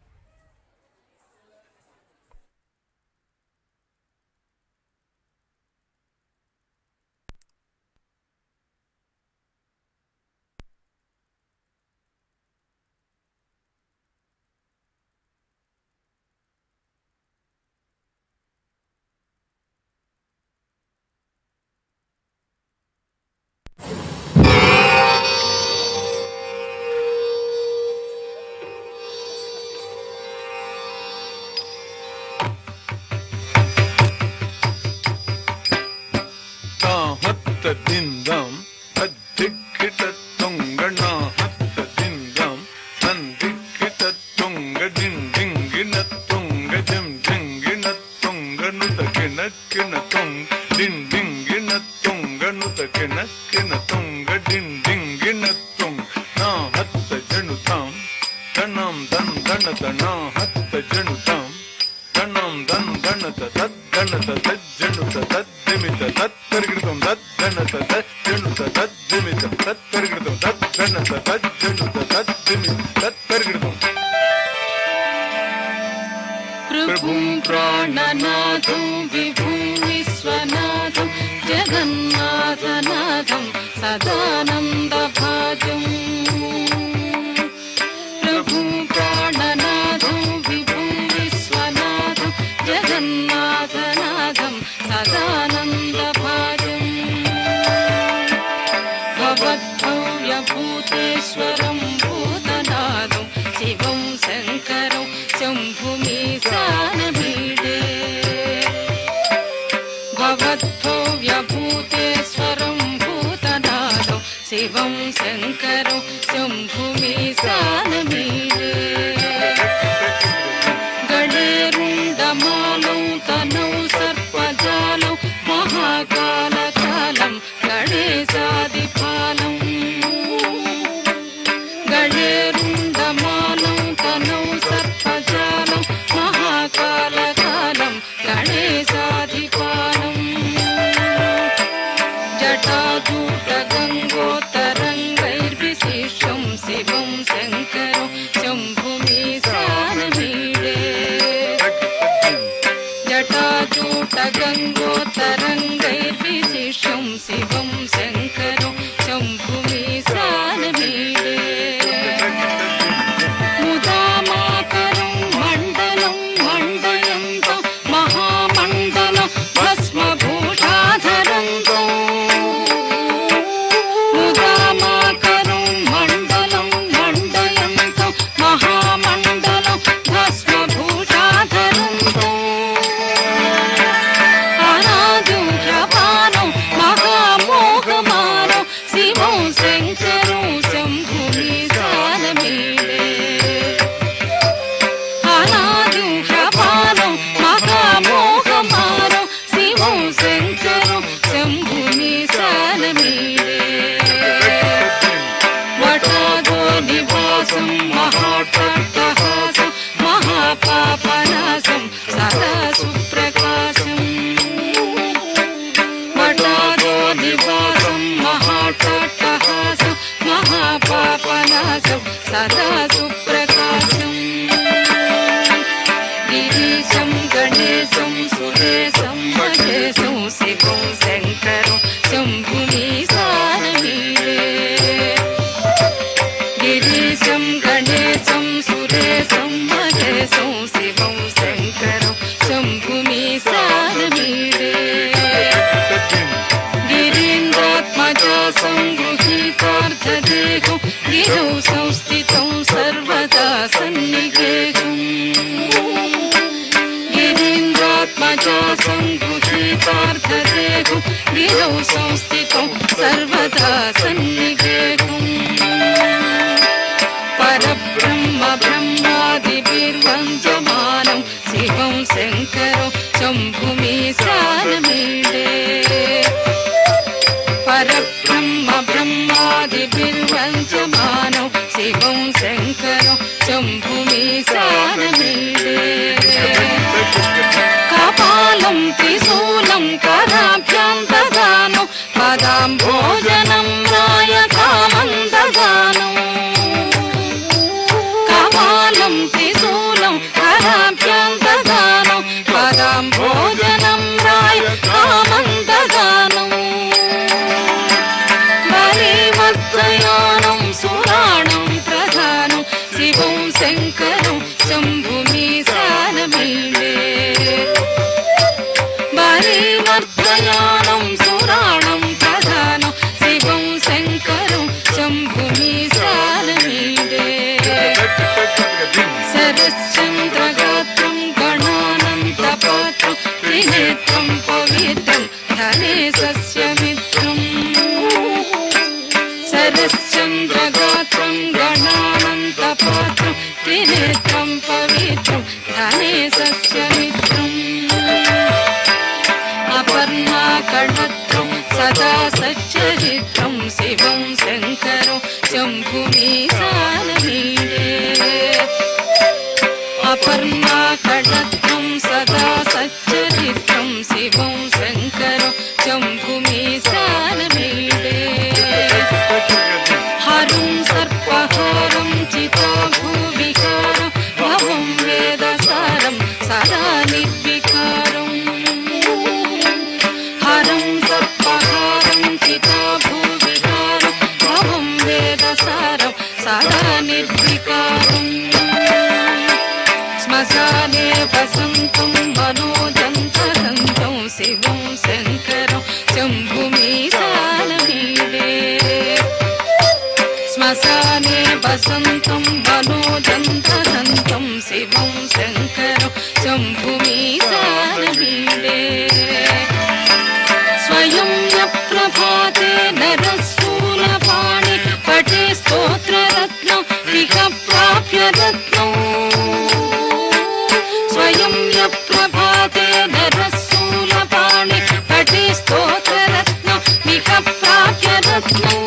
ಹತ್ತ ದಿಂದಂ ಅದ್ದಿಕ್ಕಿಟ ತುಂಗಣ ಹತ್ತ ದಿಂದಂ ನಂದಿಕ್ಕಿಟ ತುಂಗ ಡಿಂ ಡಿಂಗಿನ ತುಂಗ ಜಿಂ ಜಿಂಗಿನ ತುಂಗ ನುತ ಕಿನ ಕಿನ ತುಂಗ ಡಿಂ ಡಿಂಗಿನ ತುಂಗ ನುತ ಕಿನ ಕಿನ ತುಂಗ ಡಿಂ ಡಿಂಗಿನ ತುಂಗ ನಾ ಹತ್ತ ಜಣುತಾಂ ದಣಂ ದನ್ ದಣದ ನಾ ಹತ್ತ ಜಣುತಾಂ ದಣಂ ದನ್ ದಣದ ತದ್ ದಣದ ತಜ್ಜಣುತ ತದ್ದಿಮಿತ ತತ್ತರ್ಗಿಡ್ತಂ ತದ್ದಣತ ತಜ್ಜಣುತ ತದ್ದಿಮಿತ ತತ್ತರ್ಗಿಡ್ತಂ ತದ್ದಣತ ತಜ್ಜಣುತ ತದ್ದಿಮಿತ ತತ್ತರ್ಗಿಡ್ತಂ
ప్రభుం ప్రాణనాథం విభుం విశ్వనాథం జగన్నాథనాథం సదానం सदानन्दभाजम् भवद्भव्यभूतेश्वरं भूतनादं शिवं शङ्करं शम्भुमीशानभीडे भवद्भव्यभूतेश्वरं भूतनादं शिवं शङ्करं शम्भुमीशानभीडे गणेरुण्डमालौ तनौ सर्पजालौ महाकालकालं गणेशादिपालम् गणेरुण्डमालौ तनौ सर्पजालौ महाकालकालं गणेशाधिपालम् जटाजूटगङ्गोत्तरङ्गैर्विशिष्यं शिवं शङ्करं शम्भुमीशानमीडे जटाजूटगङ्गोत्तरङ्गैर्विशिष्यं शिवं शङ्करं शम्भुमीशानमीडे मुदामाकरं मण्डलं मण्डयन्तं महामण्डलं भस्मभूषाधरन्तो मुदामाकरं मण्डलं मण्डयन्तं महामण्डलं भस्मभूषाधरन्तो अनादुह्यपानं महामोहमानं शिवं शङ्करं शम्भुमीशानमीडे अनादुह्यपानं महामोहमानं शिवं शङ्करं शम्भुमीशानमीडे वटादो निवासं महाट्टहासं महापापनासं सदा सुप्रकाशम् वटादो निवासं महाट्टहासं महापापनासं सदा सुप्रकाशम् गिरीशं गणेशं सुरेशं महेशं शिवं शङ्करं शम्भुमीशानमीडे गिरीशं गणेशं सुरेशं महेशं शिवं शङ्करं शम्भुमीशानमीडे गिरीन्द्रात्मजा सङ्गृहीतार्थदेहं गिरौ संस्थितं सर्वदा सन्निगेहम् गिरीन्द्रात्मजा सङ्गृहीतार्थदेहं गिरौ संस्थितं सर्वदा सन्निगेहम् परब्रह्म ब्रह्मादिभिर्वन्द्यमानं शिवं शङ्करं शम्भुमीशानमीडे परब्रह्म ब्रह्मादिभिर्वन्द्यमानं शिवं शङ्करं शम्भुमीशानमीडे कपालं त्रिशूलं कराभ्यां ददानो पदां भोजनं रायकामं ददानो कपालं त्रिशूलं कराभ्यां ददानो पदां भोजनं रायकामं ददानो बलिवत्सयानं सुराणं प्रधानं शिवं शङ्करं शम्भुमीशानमीडे बलिवर्धयानं सुराणं प्रधानं शिवं शङ्करं शम्भुमीशानमीडे सरश्चन्द्रगात्रं गणानन्दपात्रं त्रिनेत्रं पवित्रं धने सस्यमित्रम् सरश्चन्द्रगात्रं गणानन्दपात्रं त्रिनेत्रं पवित्रं धने सस्यमित्रम् अपर्णाकणत्रं सदा सच्चरित्रं शिवं शङ्करं शम्भुमीशानमीडे अपर्णाकणत्रं सदा सच्चरित्रं शिवं शङ्करं शम्भुमीशानमीडे हरुं सर्पहारं चिता भूविहारं भवं वेदसारं सदा निर्विकारम् हरं सर्पहारं चिता भूविहारं శివం శంకరం శంభుమీశానమీడే శ్మశానే వసంతం మనోజంతహంతం శివం శంకరం శంభుమీశానమీడే స్వయం న ప్రభాతే నరశూలపాణి పటే స్తోత్రరత్నం ఇహ ప్రాప్య రత్నం స్వయం న ప్రభాతే నరశూలపాణి పటే స్తోత్రరత్నం ఇహ ప్రాప్య రత్నం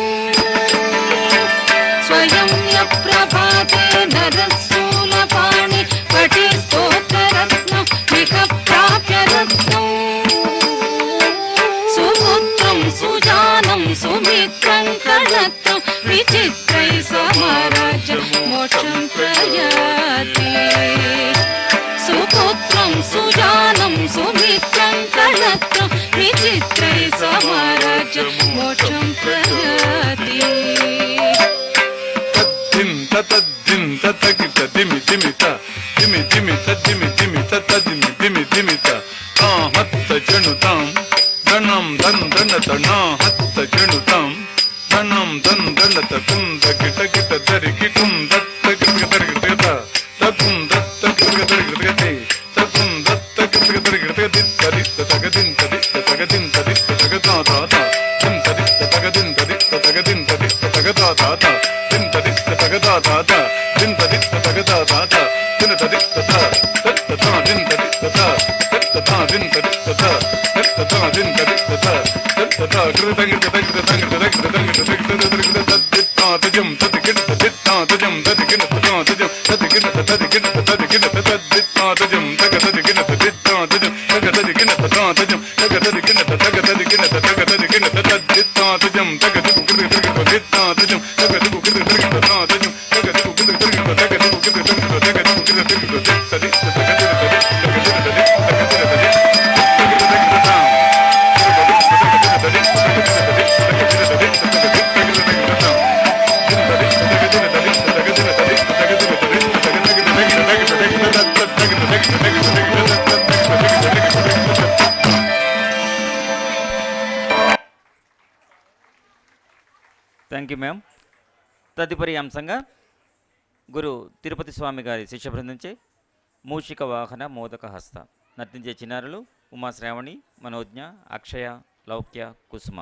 స్వయం న ప్రభాతే నరశూలపాణి పటే స్తోత్రరత్నం ఇహ ప్రాప్య రత్నం సుపుత్రం సుజానం సుమిత్రం కళత్రం విచిత్రై సమరాజ్యం మోక్షం ప్రయాతి సుపుత్రం సుజానం సుమిత్రం కళత్రం విచిత్రై సమరాజ్యం మోక్షం ప్రయాతి
దింత తద్దింత తగిత దిమి దిమిత దిమి దిమిత దిమి దిమిత తదిమి దిమి దిమిత తా హత్త జణుతాం ధనం ధన్ ధనత నా హత్త జణుతాం ధనం ధన్ ధనత కుంద గిట గిట దరికి కుందత్త గిట దరికి గిట తకుం దత్త గిట దరికి గిట తకుం దత్త గిట దరికి గిట దిత్త దిత్త తగదింత దిత్త తగదింత దిత్త తగదా తాత దింత దిత్త తగదింత దిత్త తగదింత దిత్త తగదా తాత దింత దిత్త తగదా తాత దింత దిత్త తగదా తాత దినత దిత్త త దత్త తా దింత దిత్త త దత్త తా దింత దిత్త త దత్త తా దింత దిత్త త దత్త తా కృతంగిత తగిత తగిత తగిత తగిత తగిత తగిత తద్దిత్తా తజం తదిగిణత దిత్తా తజం తదిగిణత తా తజం తదిగిణత తదిగిణత తదిగిణత తద్దిత్తా తజం తగ తదిగిణత దిత్తా తజం తగ తదిగిణత తా తజం తగ తదిగిణత తగ తదిగిణత తగ తదిగిణత తద్దిత్తా తజం తగ దిగు కృతి తగిత దిత్తా తజం తగ దిగు కృతి తగిత తా తజం తగ దిగు కృతి తగిత తగ దిగు కృతి తగిత తగ దిగు కృతి తగిత దిత్త దిత్త తగ దిత్త దిత్త తగ దిత్త దిత్త తగ దిత్త దిత్త
థ్యాంక్ యూ మ్యామ్ తదుపరి అంశంగా గురు తిరుపతి స్వామి గారి శిష్య బృందించే మూషిక వాహన మోదక హస్త నర్తించే చిన్నారులు ఉమా శ్రావణి మనోజ్ఞ అక్షయ లౌక్య కుసుమ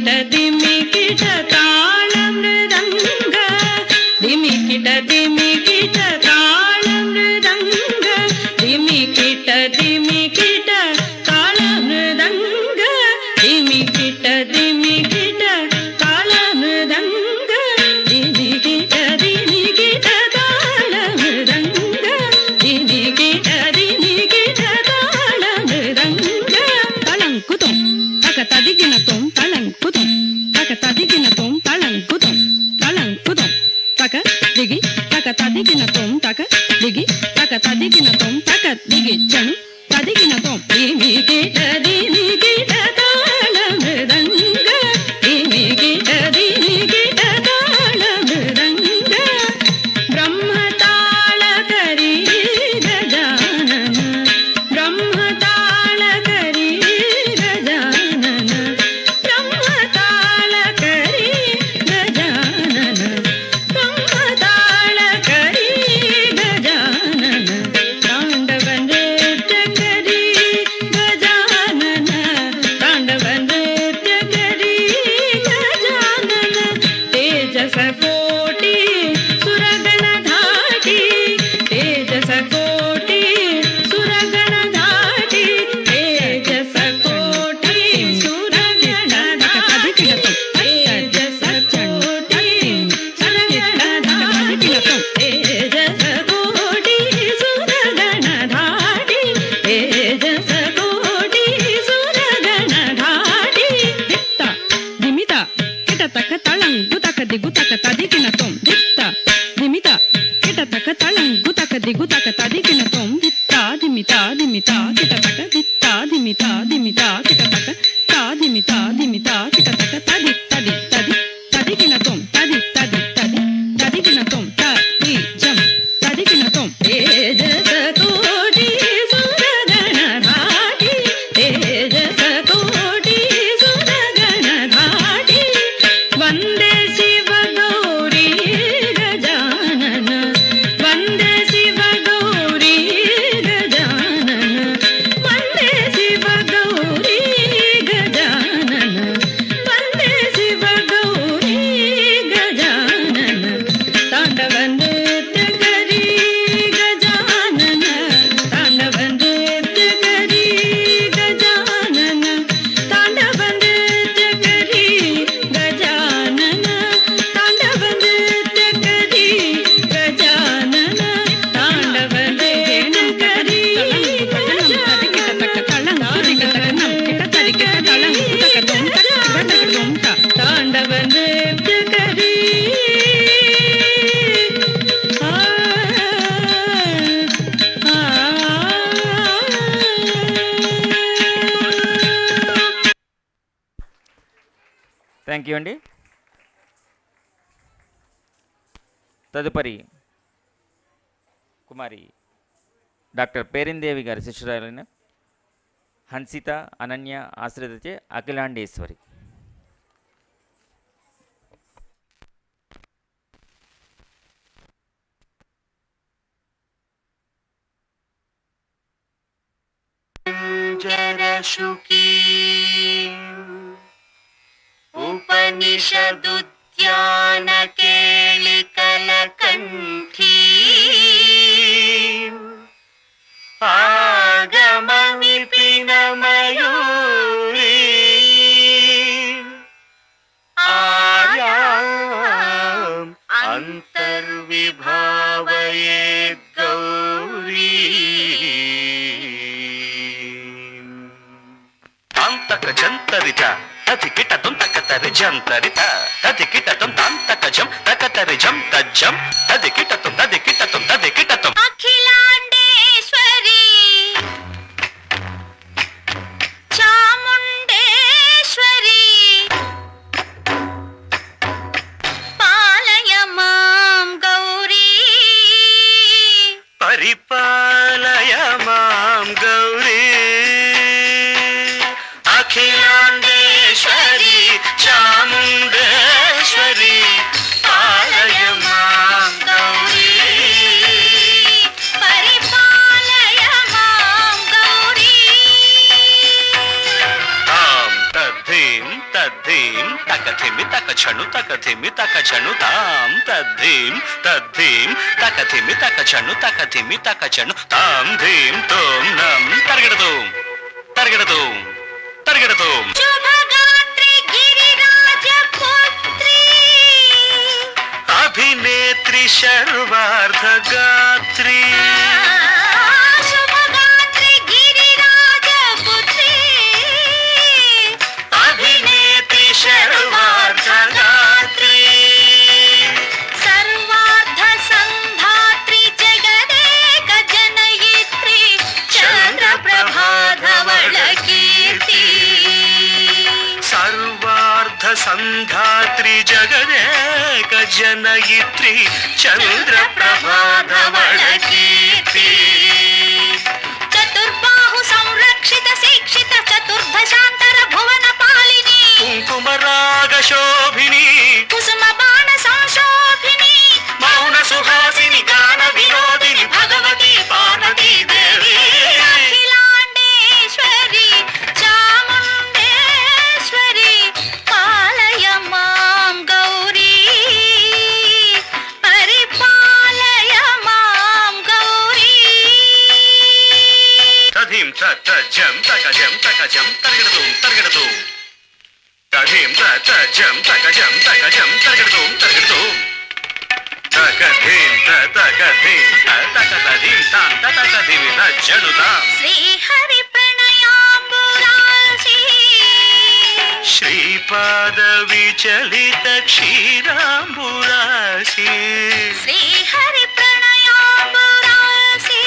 దిమికిట దిమికిట తాళ మృదంగ దిమికిట దిమికిట తాళ మృదంగ దిమికిట దిమికిట తాళ మృదంగ దిమికిట దిమికిట తాళ మృదంగ దిమికిట దిమికిట తాళ మృదంగ దిమికిట దిమికిట తాళ మృదంగ తళంకుతం తక తదిగినతం తళంకుతం తక తదిగినతం తళంకుతం తళంకుతం తక దిగి తక తదిగినతం తక దిగి తక తదిగినతం తక దిగి చను తదిగినతం దిమికిట దిమికిట తాళ మృదంగ దిమికిట దిమికిట తాళ మృదంగ బ్రహ్మతాళకరీ గజానన బ్రహ్మతాళకరీ గజానన బ్రహ్మతాళకరీ గజానన బ్రహ్మతాళకరీ గజానన తాండవ నృత్యకరీ గజానన తాండవ నృత్యకరీ గజానన తేజస కోటి సురగణ ధాటి తేజస కోటి సురగణ ధాటి తేజస కోటి సురగణ ధాటి తేజస కోటి సురగణ ధాటి తేజస కోటి సురగణ ధాటి తేజస కోటి సురగణ ధాటి దిత్త దిమిత కిట తక తళం గుతక దిగుతక తదికిన తొం దిత్త దిమిత కిట తక తళం గుతక దిగుతక తదికిన తొం దిత్త దిమిత దిమిత కిట తక దిత్త దిమిత దిమిత కిట తక తా దిమిత దిమిత కిట తక తది తది తది తదికిన తొం తది తది తది తదికిన తొం తది జం తదికిన తొం తేజస కోటి సురగణ ధాటి తేజస కోటి సురగణ ధాటి వందే శివ గౌరీ గజానన వందే శివ గౌరీ గజానన వందే శివ గౌరీ గజానన వందే శివ గౌరీ గజానన తాండవ నృత్యకరీ గజానన తాండవ నృత్యకరీ గజానన తాండవ నృత్యకరీ గజానన తాండవ నృత్యకరీ గజానన తాండవ నృత్యకరీ తాండవ నృత్యకరీ
థ్యాంక్ యూ అండి తదుపరి కుమారి డాక్టర్ పేరిందేవి గారి శిష్యురాలైన హన్సిత అనన్య ఆశ్రితచే అఖిలాండేశ్వరి
जरशुकी उपनिषदुद्यान केलिकलकण्ठी आगमविपिनमयूरी आर्याम् अन्तर्विभावयेद्गौरी
తాంతక జంతరిత తది కిటతం తకతరి జంతరిత తది కిటతం తాంతక జం తకతరి జం తజ్జం తది కిటతం తది కిటతం తది కిటతం
అఖిలాండేశ్వరి చాముండేశ్వరి పాలయ మాం గౌరీ
పరిపాలయ మాం గౌరీ అఖిలాండేశ్వరి చాముండేశ్వరి పాలయ మాం గౌరీ తక ధిమి తక చను తక ధిమి తక చను తాం తద్ధీం తద్ధీం తక ధిమి తక చను తక ధిమి తక చను తాం ధీం తోం నం తరగడదు తరగడదు తరగడదు
శుభగాత్రి గిరిరాజ పుత్రి
అభినేత్రి శర్వార్ధ గాత్రి
శుభగాత్రి గిరిరాజ పుత్రి
అభినేత్రి శర్వార్ధ గాత్రి
సర్వార్థ సంధాత్రి జగదేక జనయిత్రి చంద్ర ప్రభాధవళ కీర్తి
సర్వార్ధ సంధాత్రి జగదేక జనయిత్రి చంద్ర ప్రభాధవళ కీర్తి
చతుర్బాహు సంరక్షిత శిక్షిత చతుర్భశాంతర భువన పాలిని
కుంకుమ రాగ శోభిని
కుసుమ బాణ సంశోభిని
మౌన సుహాసిని గాన వినోదిని భగవతి పార్వతీ దేవి
అఖిలాండేశ్వరి చాముండేశ్వరి పాలయ మాం గౌరీ పరిపాలయ మాం గౌరీ
తధీం తత జం తక జం తక జం తరగడదు తరగడదు తధీం తత జం తక జం తక జం తరగడదు తరగడదు తక ధీం తక ధీం తక తధీం తాం తత తధీం జడుతాం
శ్రీహరి ప్రణయాంబురాశి
శ్రీపాద విచలిత క్షీరాంబురాశి
శ్రీహరి ప్రణయాంబురాశి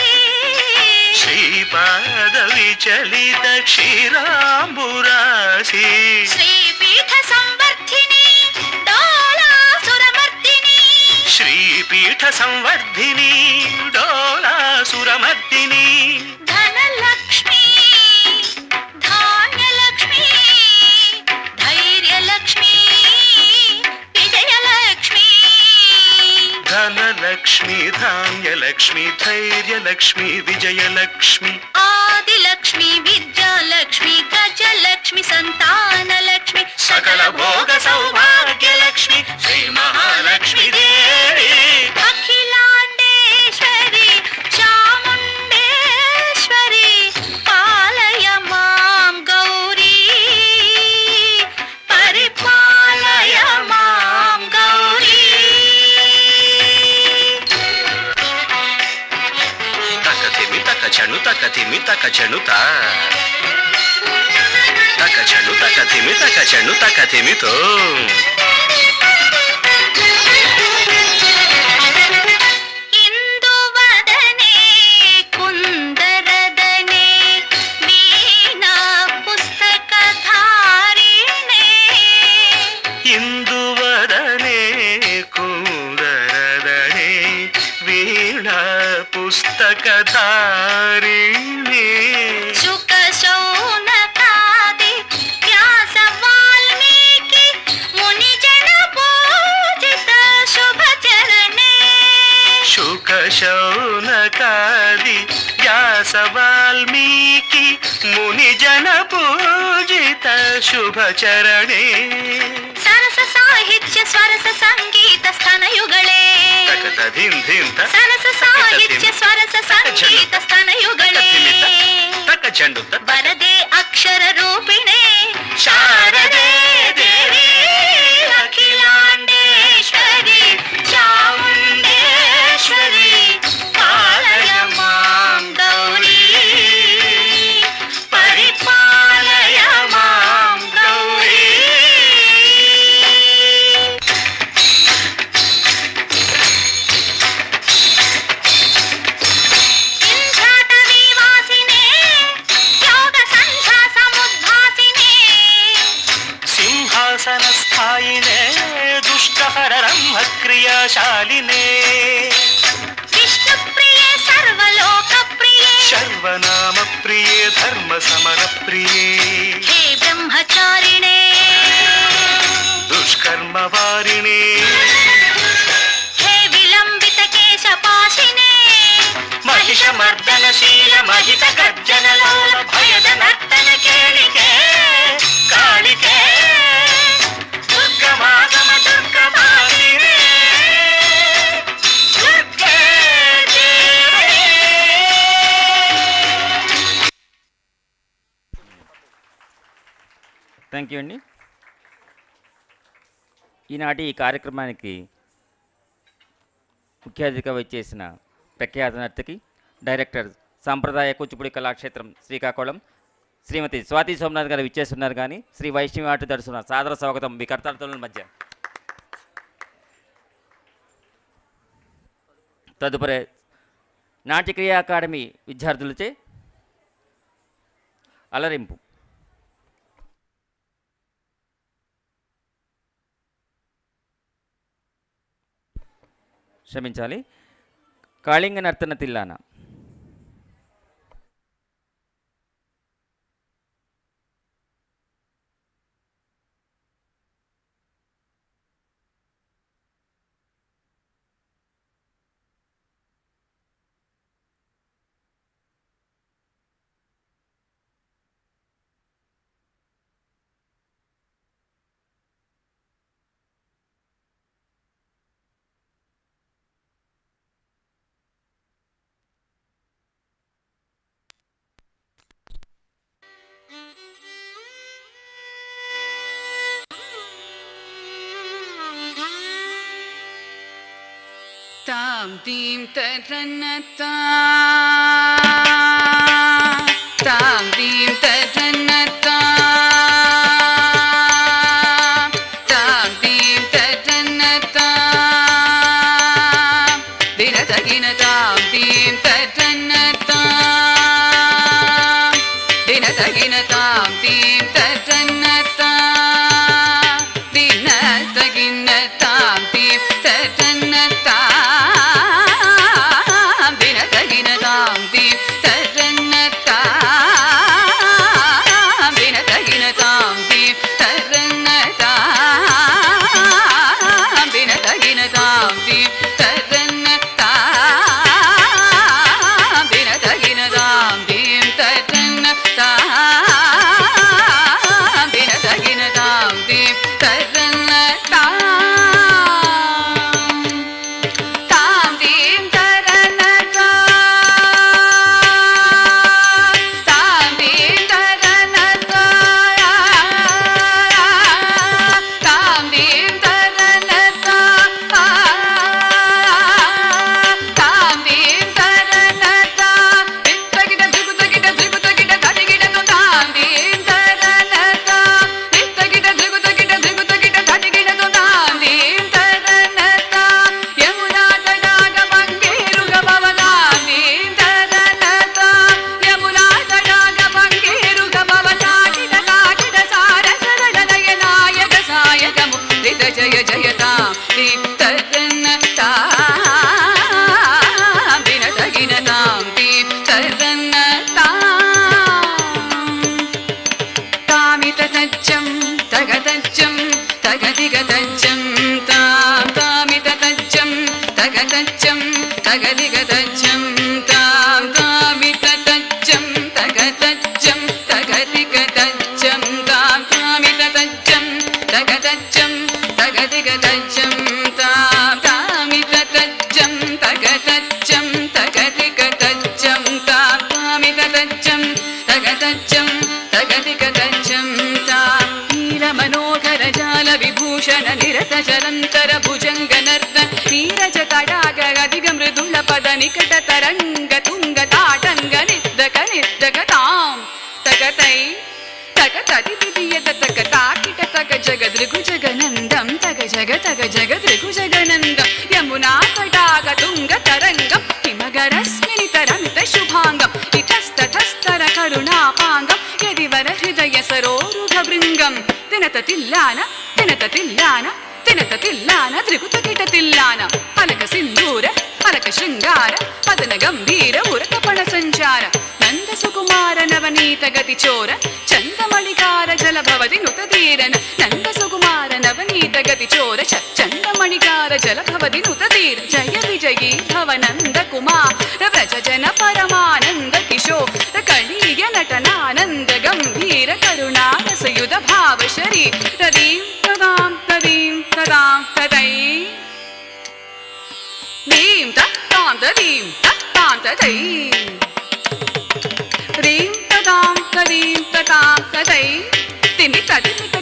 శ్రీపాద విచలిత క్షీరాంబురాశి
శ్రీపీఠ సంవర్ధిని డోలాసురమర్దిని
శ్రీపీఠ సంవర్ధిని డోలాసురమర్దిని
ధనలక్ష్మి ధాన్యలక్ష్మి ధైర్యలక్ష్మి విజయలక్ష్మి
ధనలక్ష్మి ధాన్యలక్ష్మి ధైర్యలక్ష్మి విజయలక్ష్మి
ఆదిలక్ష్మి విద్యాలక్ష్మి గజలక్ష్మి సంతానలక్ష్మి
సకల భోగ సౌభాగ్యలక్ష్మి శ్రీ మహాలక్ష్మి దేవి
అఖిలాండేశ్వరి చాముండేశ్వరి పాలయ మాం గౌరీ పరిపాలయ మాం గౌరీ
తక తిమి తక చను తక తిమి తక చనుత తక చను తక తిమి తక చను తక తిమితో
ఇందువదనే కుందరదనే వీణా పుస్తకధారిణే
ఇందువదనే కుందరదనే వీణ పుస్తకధారిణి
శుక శౌనకాది వ్యాస వాల్మీకి ముని జన పూజిత శుభచరణే
శుక శౌనకాది వ్యాస వాల్మీకి ముని జన పూజిత శుభచరణే
సరస సాహిత్య స్వరస సంగీత స్తనయుగళే
తకత ధిం ధిం త
సరస సాహిత్య స్వరస సంగీత స్తనయుగళే
తక చెండు త
వరదే అక్షర రూపిణే
శారదే
దేవి అఖిలాండేశ్వరి చాముండేశ్వరి పాలయ మాం గౌరీ పరిపాలయ మాం గౌరీ ఇంద్రాటవీ వాసినే యోగ సంధ్యా సముద్భాసినే
సింహాసన స్థాయినే దుష్టహర బ్రహ్మ క్రియాశాలినే
విష్ణుప్రియే సర్వలోక ప్రియే
సర్వనామ ప్రియే ధర్మ సమర ప్రియే
హే బ్రహ్మచారిణే
దుష్కర్మ వారిణే
హే విలంబిత కేశపాశినే
మహిష మర్దనశీల మహిత గర్జన లోల భయద నర్తన కేళికే కాళికే
థ్యాంక్ యూ అండి ఈనాటి ఈ కార్యక్రమానికి ముఖ్య అతిథిగా వచ్చేసిన ప్రఖ్యాత నర్తకి డైరెక్టర్ సాంప్రదాయ కూచిపూడి కళాక్షేత్రం శ్రీకాకుళం శ్రీమతి స్వాతి సోమనాథ్ గారు ఇచ్చేస్తున్నారు కానీ శ్రీ వైష్ణవి ఆట దర్శన సాదర స్వాగతం మీ కర్తార్థుల మధ్య తదుపరి నాట్యక్రియ అకాడమీ విద్యార్థులచే అలరింపు క్షమించాలి Kalinga నర్తన Thillana
Tam dim taranata Tam dim taranata Tam dim taranata Dina tagina tam dim taranata Dina tagina tam dim taranata Dina tagina tam dim taranata Dina tagina tam dim taranata Dina tagina tam dim taranata Dina tagina tam dim taranata Dina tagina tam dim taranata Dina tagina tam dim taranata Tam dim taranata Tam dim taranata Tam dim taranata Tam dim taranata Vittagida drigutagida drigutagida dhadigida tu tam dim taranata Vittagida drigutagida drigutagida dhadigida tu tam dim taranata Yamuna తడాగ బంగేరుగ భవనాని తరనత Yamuna తడాగ బంగేరుగ భవనాకిట కాకిట సార సరళ నయనాయక సాయకము రిత జయ జయత తరనత బిన తగిన తాం తరనత తామిత తచ్చం తగతచ్చం తగదిగతచ్చం తాం తామిత తచ్చం తగతచ్చం తగదిగతచ్చం తాం తామిత తచ్చం తగతచ్చం తగదిగతచ్చం తాం తామిత తచ్చం తగతచ్చం తగదిగతచ్చం తాం తామిత తచ్చం తగతచ్చం తగదిగతచ్చం తాం తామిత తచ్చం తగతచ్చం తగదిగతచ్చం తాం నీలమనోహర జాల విభూషణ నిరత చరంతర భుజంగ నర్త నీరజ తడాగ అధిగ మృదుల పద నికట తరంగ తుంగ తాటంగ నిద్దక నిద్దక తాం తగతై తగ తది విధియత తగ తాకిట తగ జగ దృగు జగనందం తగ జగ తగ జగ దృగు జగనందం యమునా తడాగ తుంగ తరంగం హిమగరస్మిని తరమిత శుభాంగం ఇతస్తతస్తర కరుణాపాంగం యదివర హృదయ సరోరుగ బృంగం తినత తిల్లాన తినత తిల్లాన తినత తిల్లాన త్రికుత కిట తిల్లాన పలక సింధూర పలక శృంగార పదన గంభీర ఉరక పణ సంచార నంద సుకుమార నవనీత గతి చోర చందమణికార జల భవతి నుత తీరన నంద సుకుమార నవనీత గతి చోర చ చందమణికార జల భవతి నుత తీర జయ విజయీ భవ నంద కుమార వ్రజ జన పరమానంద కిశోర కళీయ నటనానంద గంభీర కరుణారసయుధ భావ శరీ తదీం తదాం తదీం తదాం తదై దీం తత్తాం తదీం తత్తాం తదై రీం తదాం తదీం తతాం తదై తిమి తదిమి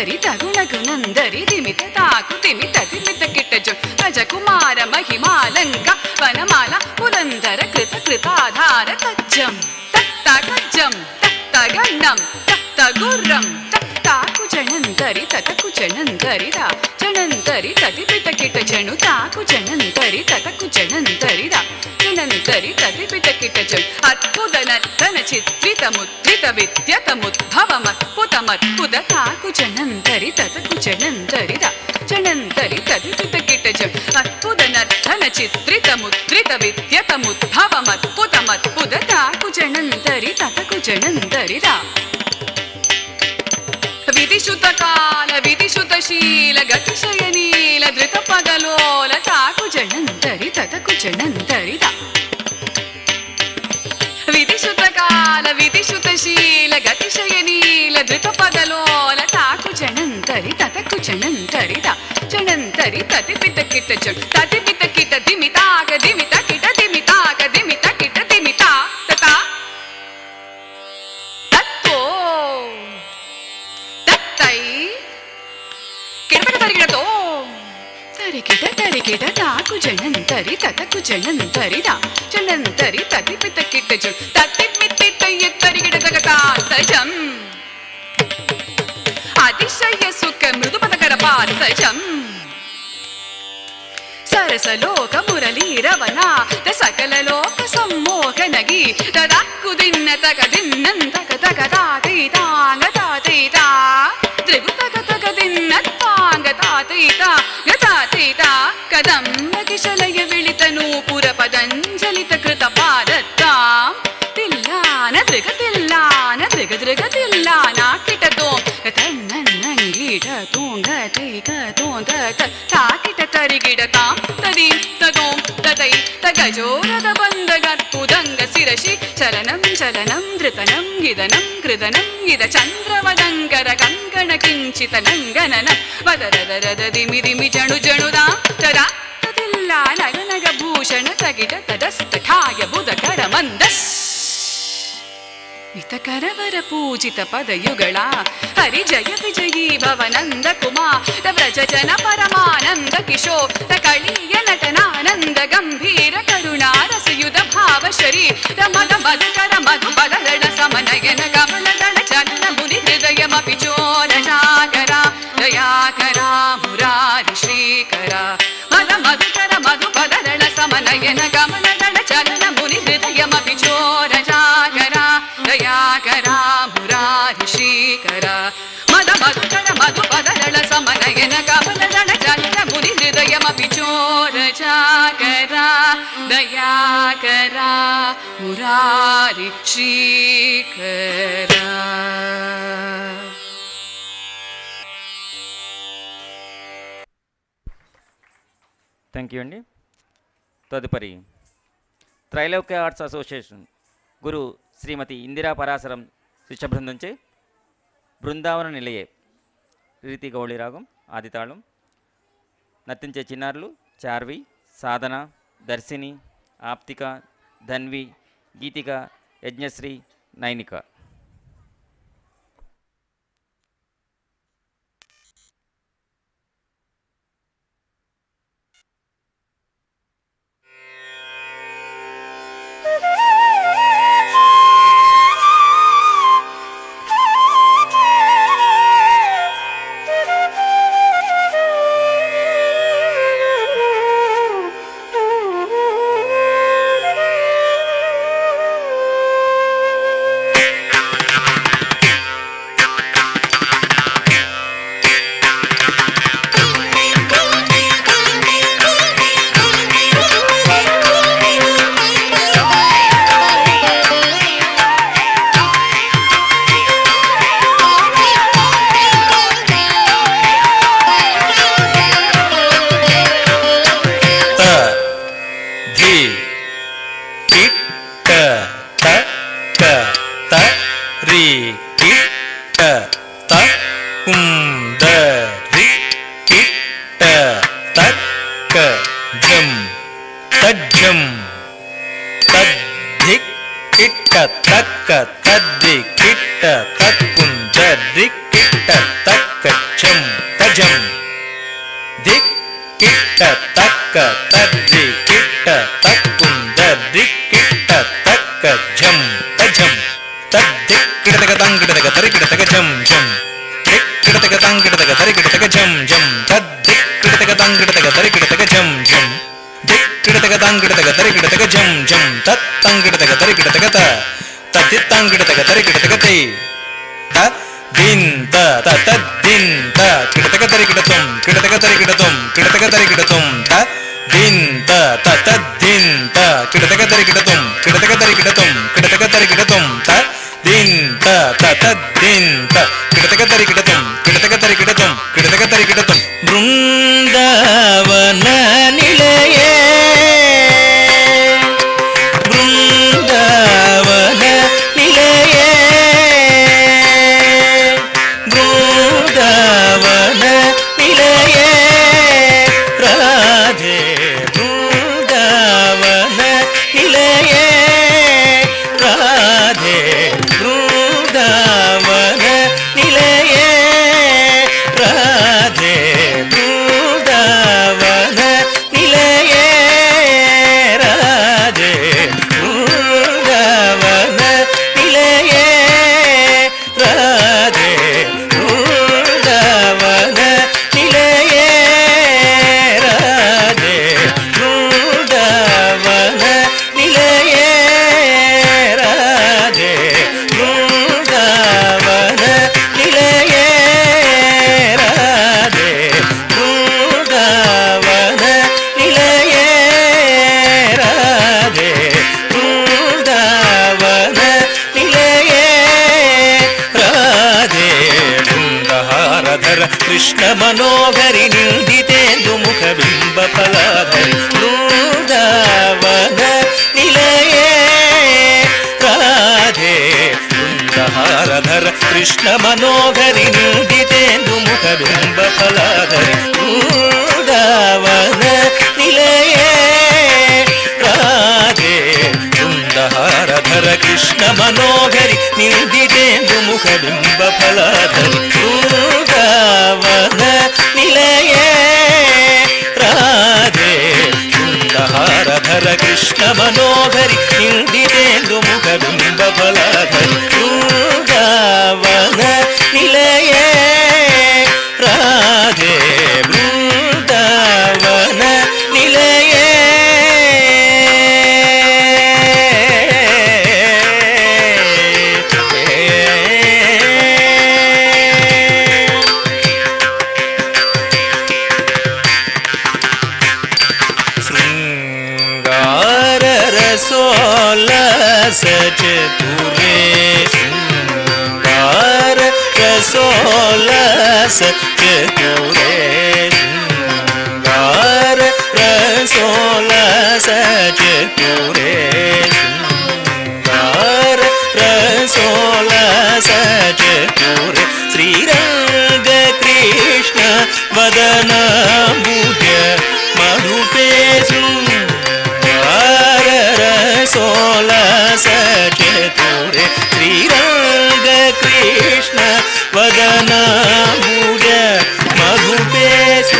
చణంతరి తగుణగునందరి దిమిత తాకు తిమిత దిమిత కిట్టజం రజకుమార మహిమాలంక వనమాల పురందర కృత కృతాధార తజ్జం తత్త గజ్జం తత్త గండం తత్త గుర్రం తాకు చణంతరి తతకు చణంతరి రా చణంతరి తదిపిత కిట చణు తాకు చణంతరి తతకు చణంతరి రా చణంతరి తదిపిత కిట చణు అద్భుత నర్తన చిత్రిత ముద్రిత విద్యత ముద్భవమద్భుతమద్భుత తాకు చణంతరి తతకు చణంతరి రా చణంతరి తదిపిత కిట చణు అద్భుత నర్తన చిత్రిత ముద్రిత విద్యత ముద్భవమద్భుతమద్భుత తాకు చణంతరి తతకు చణంతరి రా విధిశుత కాల విధిశుత శీల గతిశయనీల ధృత పగలోల తాకు జనంతరి తతకు జనంతరిద విధిశుత కాల విధిశుత శీల గతిశయనీల ధృత పగలోల తాకు జనంతరి తతకు జనంతరిద జనంతరి తతిపిత కిట జం తతిపిత కిట దిమితాక దిమిత కిట దిమితాక దిమిత కిట దిమితా తతా తత్తో తై కిడతక తరిగిడతో తరికిట తరికిట తాకు జనంతరి తతకు జనంతరిదా జనంతరి తతిపిత కిట్ట జం తతిమిత్తి తయ్య తరిగిడ తగతా తజం అతిశయ సుఖ మృదు పదకర పాతజం సరసలోక మురళీ రవణ సకల లోక సమ్మోహనగి తదక్కు దిన్న తగ దిన్నం తగ తగ తాతీతాంగ తాతీతా త్రిగు తగ తగ దిన్న తాంగ తాతీత గతాతీత కదంబ కిశలయ విళితను పుర పదంజలిత కృత పాదత్తాం తిల్లాన త్రిగ తిల్లాన త్రిగ త్రిగ తిల్లాన కిటతో తన్నన్నీట తోంగ తైక తోంద తాకిట తరిగిడ తాం తది తదోం తదై తగజోరద బందగత్పుదంగ శిరసి చలనం చలనం ధృతనం గిదనం కృదనం ఇద చంద్రవదంకర కంకణ కించిత నంగనన వదరదరద దిమి దిమి జణు జణుదా తదా తదిల్లా నగ నగ భూషణ తగిట తదస్తఠాయ బుధకర మందస్ మితకరవర పూజిత పదయుಗಳ హరి జయ విజయీ భవనంద కుమార వ్రజ జన పరమానంద కిశోర కళీయ నటనానంద గంభీర కరుణారసయుధ భావ శరీర మద మధుకర మధు పదరణ సమనయన కమల దళ చలన ముని హృదయమపి చోర జాగర దయాకరా మురారి శ్రీకర మద మధుకర మధు పదరణ సమనయన కమల దళ చలన ముని హృదయమపి చోర జాగర దయాకరా మురారి శ్రీకర మద మధుకర మధు పదరణ సమనయన కమల దళ చలన ముని హృదయమపి చోర జాగర దయాకరా మురారి శ్రీకర
థ్యాంక్ యూ అండి తదుపరి త్రైలోక్య ఆర్ట్స్ అసోసియేషన్ గురు శ్రీమతి ఇందిరా పరాశరం శిష్య బృందంచే బృందావన నిలయే రీతి గౌళి రాగం ఆదితాళం నర్తించే చిన్నారులు చార్వి సాధన దర్శిని ఆప్తిక ధన్వి గీతిక యజ్ఞశ్రీ నైనిక
త ధి కిట్ ట త క త రి కిట్ ట త కుం ద రి కిట్ ట త క జం తజ్జం తద్ధి కిట్ ట తక్క తద్ది కిట్ ట తక్కుం ద రి కిట్ ట తక్క చ కిట్ట తక్క తద్ది కిట్ట తక్కుంద దిక్కిట్ట తక్క జం తజం తద్దిక్కిడతగ తంగిడతగ తరికిడతగ జం జం దిక్కిడతగ తంగిడతగ తరికిడతగ జం జం తద్దిక్కిడతగ తంగిడతగ తరికిడతగ జం జం దిక్కిడతగ తంగిడతగ తరికిడతగ జం జం తత్తంగిడతగ తరికిడతగ త తద్దిత్తంగిడతగ తరికిడతగ తై త దిన్ త త త దిన్ త కిడతగ తరికిడతం కిడతగ తరికిడతం కిడతగ తరికిడతం త దిన్ త త త దిన్ త కిడతగ తరికిడతం కిడతగ తరికిడతం కిడతగ తరికిడతం త దిన్ త త త దిన్ త కిడతగ తరికిడతం కిడతగ తరికిడతం కిడతగ తరికిడతం బృందావన నిలయే బృందావన నిలయే బృందావన నిలయే రాధే బృందావన నిలయే రాధే బృందావన నిలయే రాధే బృందావన నిలయే రాధే బృందావన నిలయే రాధే బృందావన నిలయే రాధే బృందావన నిలయే రాధే బృందావన నిలయే రాధే బృందావన నిలయే రాధే బృందావన నిలయే రాధే బృందహారధర కృష్ణ మనోహరి నిందితేందు ముఖ బింబ ఫలాధరి బృందావన నిలయే రాధే బృందహారధర కృష్ణ మనోహరి నిందితేందు ముఖ బింబ ఫలాధరి బృందావన నిలయే రాధే బృందహారధర కృష్ణ మనోహరి నిందితేందు ముఖ బింబ ఫలాధరి బృందావన నిలయే రాధే బృందహారధర కృష్ణ మనోహరి నిందితేందు ముఖ బింబ ఫలాధరి బృందావన నిలయే రాధే బృందావన నిలయే శృంగార రసోల సచతురే శృంగార రసోల సచతురే శృంగార రసోల సచతురే శృంగార రసోల సచతురే శ్రీరంగ కృష్ణ వదన భుజ మధుపే శృంగార రసోల సచతురే శ్రీరంగ కృష్ణ వదన భుజ మధుపే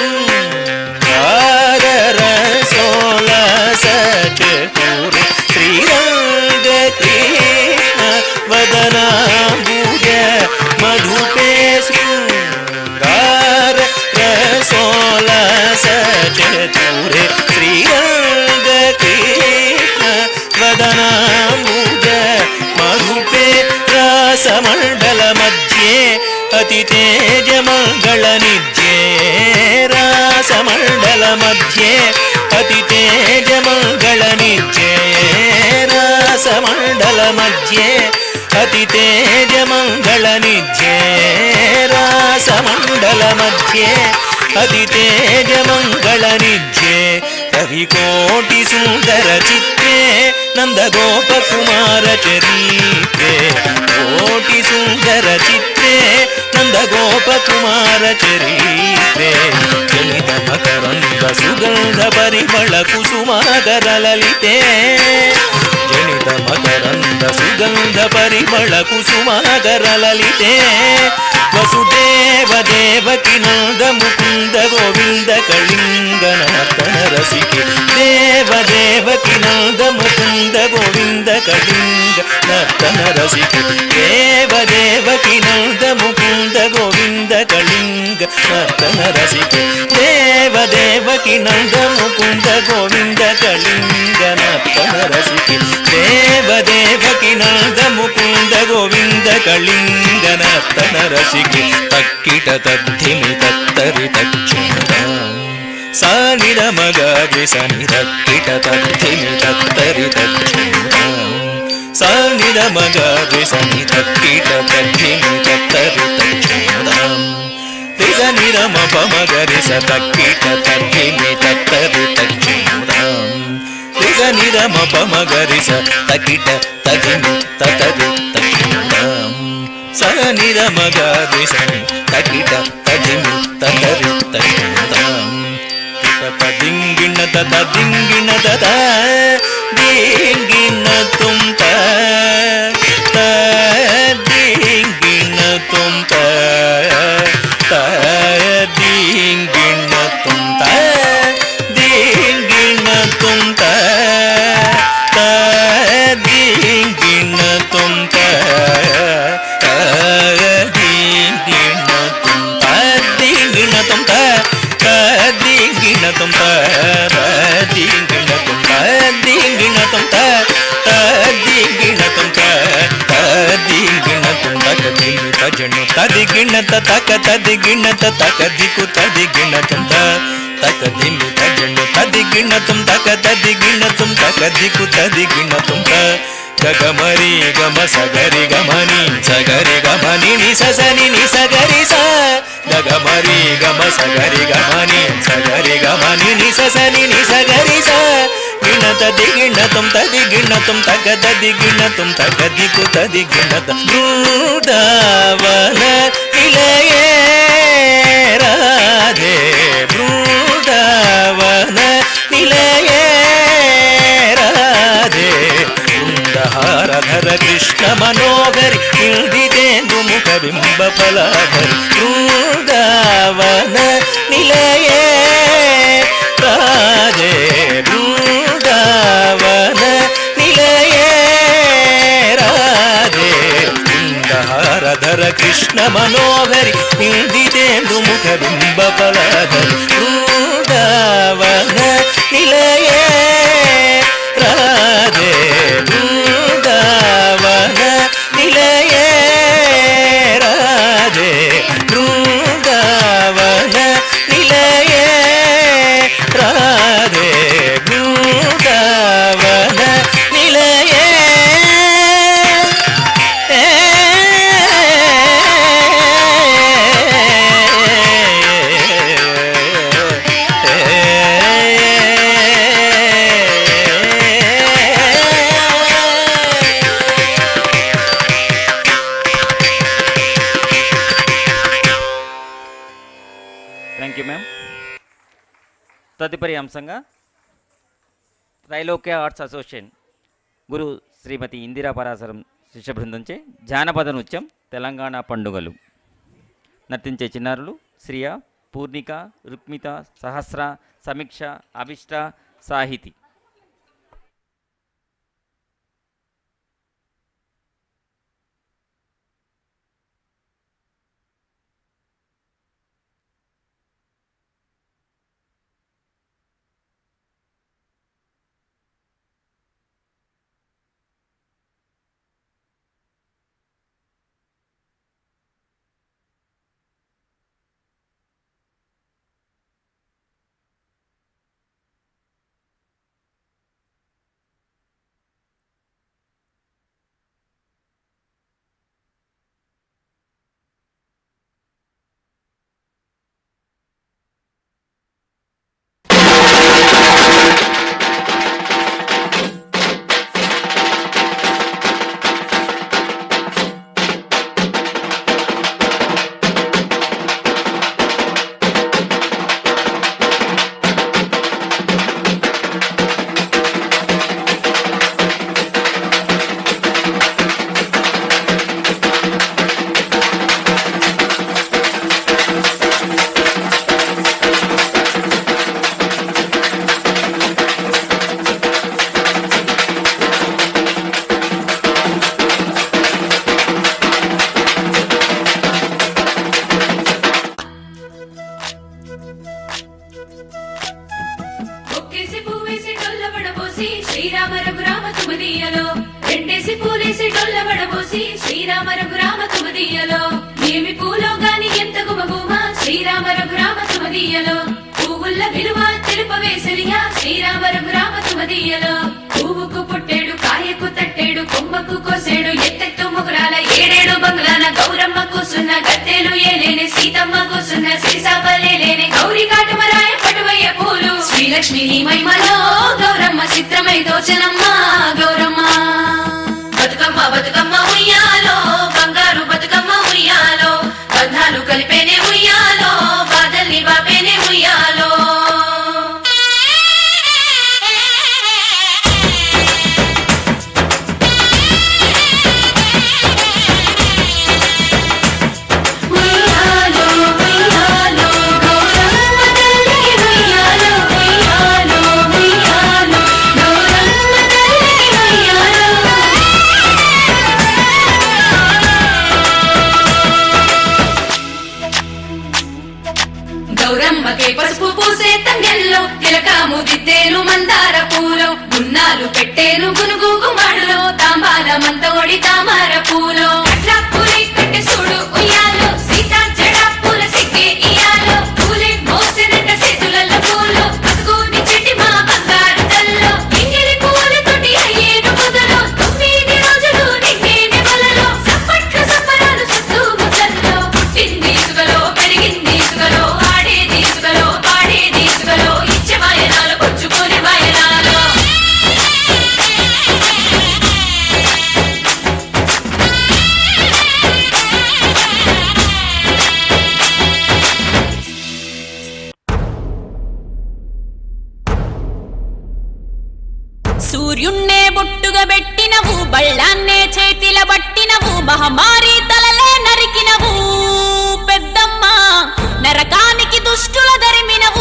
శృంగార రసోల సచతురే శ్రీరంగ కృష్ణ వదన భుజ మధుపే శృంగార రసోల సచతురే శ్రీరంగ కృష్ణ వదనాంబుజ మధుపే రాసమండల మధ్యే అతి తేజ మంగళ నిధ్యే రాసమండల మధ్యే అతి తేజ మంగళ నిధ్యే రాసమండల మధ్యే అతి తేజ మంగళ నిధ్యే రాసమండల మధ్యే అతి తేజ మంగళ నిధ్యే కవికోటి సుందర చిత్రే నందగోప కుమార చరిత్రే కోటి సుందర చిత్రే నందగోప కుమార చరిత్రే జనిత మకరంద సుగంధ పరిమళ కుసుమాగర లలితే జనిత మకరంద సుగంధ పరిమళ కుసుమాగర లలితే వసుదేవ దేవదేవకి నంద ముకుంద గోవింద కళింగనాథన రసికి దేవదేవకి నంద ముకుంద గోవింద కళింగ నర్తన రసికి దేవదేవకి నంద ముకుంద గోవింద కళింగ నర్తన రసికి దేవదేవకి నంద ముకుంద గోవింద కళింగ నర్తన రసికి దేవదేవకి నంద ముకుంద గోవింద కళింగ నర్తన రసికి తక్కిట తద్ధిమి తత్తరి తచ్చుందాం సానిర మగరి సని తక్కిట తద్ధిమి తత్తరి తచ్చుందాం సానిర మగరి సని తక్కిట తద్ధిమి తత్తరి తచ్చుందాం రిజ నిరమ పమగరి స తక్కిట తద్ధిమి తత్తరి తచ్చుందాం రిజ నిరమ పమగరి స తకిట తదిమి తతరి తచ్చుందాం స నిరమ గరి సని తకిట తదిమి తతరి తచ్చుందాం తదింగిణ తత దింగిణ తత దింగిణ తుం త దింగిణ తుం త దింగిణ తుం త దింగిణ తుం త దింగిణ తుం త దింగిణ తుం త దింగిణ తుం త దింగిణ తుం త దింగిణ తుం త దింగిణ తుం త దింగిణ తుం త దింగిణ తుం తక దిమి తజను తదిగిణ తక తదిగిణ తక దికు తదిగిణ తుం త తక దిమి తజను తదిగిణ తుం తక తదిగిణ తుం తక దికు తదిగిణ తుం త గగమరి గమ సగరి గమని సగరి గమని ని ససని ని సగరి స గగమరి గమ సగరి గమని సగరి గమని ని ససని ని సగరి స గిణత దిగిణతం తది గిణతం తగ తది గిణతం తగ దికు తది గిణత బృందావన ఇలయే రాధే బృందావన నిలయే రాధే బృందహారధర కృష్ణ మనోహరి ఇందితేందు ముఖ బింబ ఫలాధరి బృందావన నిలయే రాధే బృందావన నిలయే రాధే బృందహారధర కృష్ణ మనోహరి ఇందితేందు ముఖ బింబ ఫలాధరి బృందావన నిలయే రాధే బృందావన నిలయే రాధే బృందావన నిలయే రాధే బృందావన నిలయే
థ్యాంక్ యూ మ్యామ్ తదుపరి అంశంగా త్రైలోక్య ఆర్ట్స్ అసోసియేషన్ గురు శ్రీమతి ఇందిరా పరాశరం శిష్య బృందంచే జానపద నృత్యం తెలంగాణ పండుగలు నర్తించే చిన్నారులు శ్రియ పూర్ణిక రుక్మిత సహస్ర సమీక్ష అభిష్ట సాహితి
ఒక్కేసి పువ్వేసి డొల్ల పడబోసి శ్రీరామ రఘురామ తుమదీయలో రెండేసి పూలేసి డొల్ల పడబోసి శ్రీరామ రఘురామ తుమదీయలో ఏమి పూలో గాని ఎంత గుమగుమ శ్రీరామ రఘురామ తుమదీయలో పువ్వుల్ల విలువ తెలుపవేసలియా శ్రీరామ రఘురామ తుమదీయలో పువ్వుకు పుట్టేడు కాయకు తట్టేడు కొమ్మకు కోసేడు ఎత్తెత్తు ముగురాల ఏడేడు బంగ్లాల గౌరమ్మ కూసున్న గద్దెలు ఏలేని సీతమ్మ కూసున్న సీసాపలేలేని గౌరీ కాటమరాయ పటువయ్య పూలు శ్రీలక్ష్మి నీ మహిమలో గౌరమ్మ చిత్రమై దోచనమ్మ గౌరమ్మ బతుకమ్మ బతుకమ్మ ఉయ్యాలో బంగారు బతుకమ్మ ఉయ్యాలో బంధాలు కలిపేనే ఉయ్యాలో బాధల్ని బాపేనే ఉయ్యాలో ఉయ్యాలో ఉయ్యాలో గౌరమ్మ తల్లికి ఉయ్యాలో ఉయ్యాలో ఉయ్యాలో గౌరమ్మ తల్లికి ఉయ్యాలో గౌరమ్మకే పసుపు పూసే తంగెల్లో తిలకాము దిద్దేలు మందార పూలో గున్నాలు పెట్టేను గునుగు గుమాడులో తాంబాల మంత ఒడి తామార పూలో అట్లా పూలే కట్టె చూడు ఉయ్యాలో సీతా జడ పూల సిగ్గే ఇయాలో పూలే మోసినట్ట చేతులలో పూలు అదుగోని చెట్టి మా బంగారు తల్లో ఎంగిలి పూలతోటి అయ్యేను మొదలు తొమ్మిది రోజులు నిండేని వలలో సప్పట్లు సప్పరాలు చుట్టూ ముద్దల్లో పుట్టింది ఇసుకలో పెరిగింది ఇసుకలో ఆడేది ఇసుకలో పాడేది ఇసుకలో ఇచ్చే వాయనాలు పుచ్చుకునే వాయనాలు
సూర్యున్నే బొట్టుగా పెట్టినవు బళ్ళాన్నే చేతిల పట్టినవు మహమారి తలలే నరికినవు పెద్దమ్మ నరకానికి దుష్టుల ధరిమినవు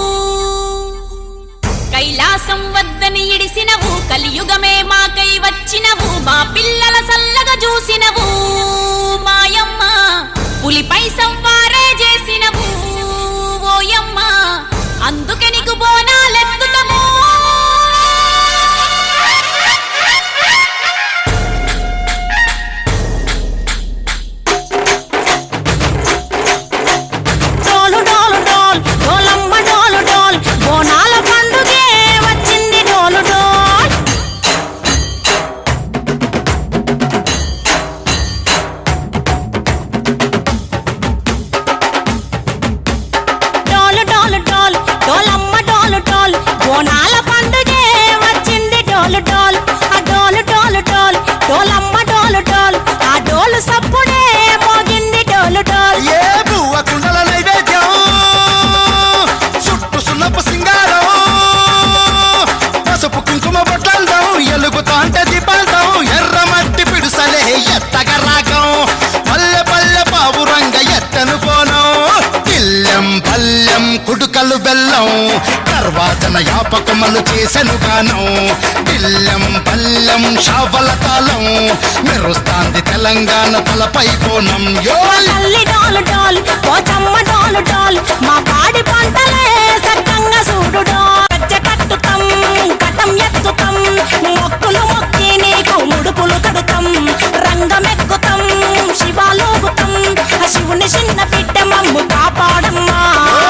కైలాసం వద్దని ఇడిసినవు కలియుగమే మాకై వచ్చినవు మా పిల్లల సల్లగా చూసినవు మాయమ్మ పులిపై సంవారే చేసినవు ఓయమ్మ అందుకే నీకు బోనాలెత్తుతము
డోలు డోలు డోల్ డోలమ్మ డోలు డోల్ బోనాల పండుగే వచ్చింది డోలు డోల్ డోలు డోలు డోల్ డోలమ్మ డోలు డోల్ బోనాల పండుగే వచ్చింది డోలు డోల్ ఆ డోలు డోలు డోల్ డోలమ్మ డోలు డోల్ ఆ డోలు సప్పుడే మోగింది డోలు డోల్
ఏ బువ్వ కుండల నైవేద్యం చుట్టు సున్నపు సింగారం పసుపు కుంకుమ బొట్లందం ఎలుగుతాంటే దీపాలదం ఎర్ర మట్టి పిడుసలే ఎత్తగ రాగం పల్లె పల్లె పావురంగ ఎత్తను పోనం పిల్లెం పల్లెం కుడుకలు బెల్లం తర్వాతన యాపకమలు చేసెను గానం పిల్లెం పల్లెం షావల తాళం మెరుస్తాంది తెలంగాణ తలపై కోణం యో
తల్లి డోలు డోల్ పోచమ్మ డోలు డోల్ మా పాడి పంటలే సక్కంగా చూడు డోల్ గజ్జ కట్టుతాం కటం ఎత్తుతాం మొక్కులు మొక్కి నీకు ముడుపులు కడుతాం రంగమెక్కుతాం శివాలోగుతాం ఆ శివుని చిన్న బిడ్డ మమ్ము కాపాడమ్మా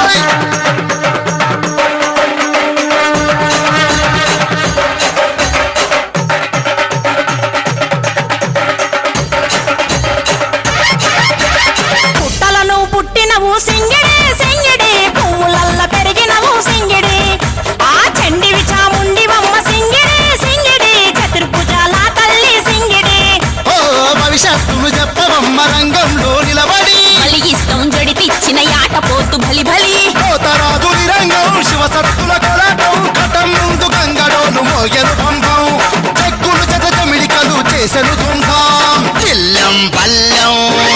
పుట్టలను పుట్టినవు సింగిడి సింగిడి పువ్వులల్ల పెరిగినవు సింగిడి ఆ చండివి చాముండివమ్మ సింగిడి సింగిడి చతుర్భుజాల తల్లి సింగిడి
ఓ భవిష్యత్తును చెప్పవమ్మ రంగంలో నిలబడి
బలిగిస్తాం జడితిచ్చిన యాట పోతు బలి బలి
పోతరాజు రంగం శివసత్తుల కొలటం కటం ముందు గంగడోను మోగెను పంపం చెక్కులు జత జమిడికలు చేసెను తుంభం జిల్లం పల్లెం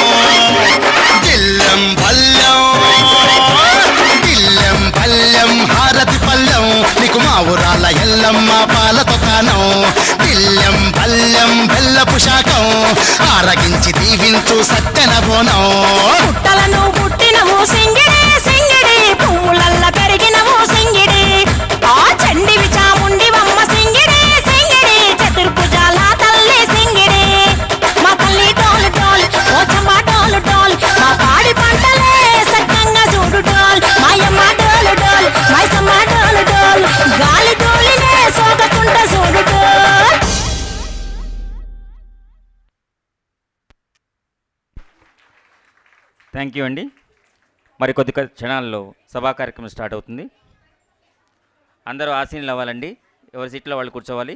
జిల్లం పల్లెం జిల్లం పల్లెం హారతి పల్లెం నీకు మా ఊరాల ఎల్లమ్మ పాలతో కానం పిల్లెం పల్లెం బెల్లపు శాఖం ఆరగించి దీవించు సత్తెన బోనం
పుట్టలను పుట్టినవు సింగిడి సింగిడి
థ్యాంక్ యూ అండి మరి కొద్ది కొద్ది క్షణాల్లో సభా కార్యక్రమం స్టార్ట్ అవుతుంది అందరూ ఆసీనులు అవ్వాలండి ఎవరి సీట్లో వాళ్ళు కూర్చోవాలి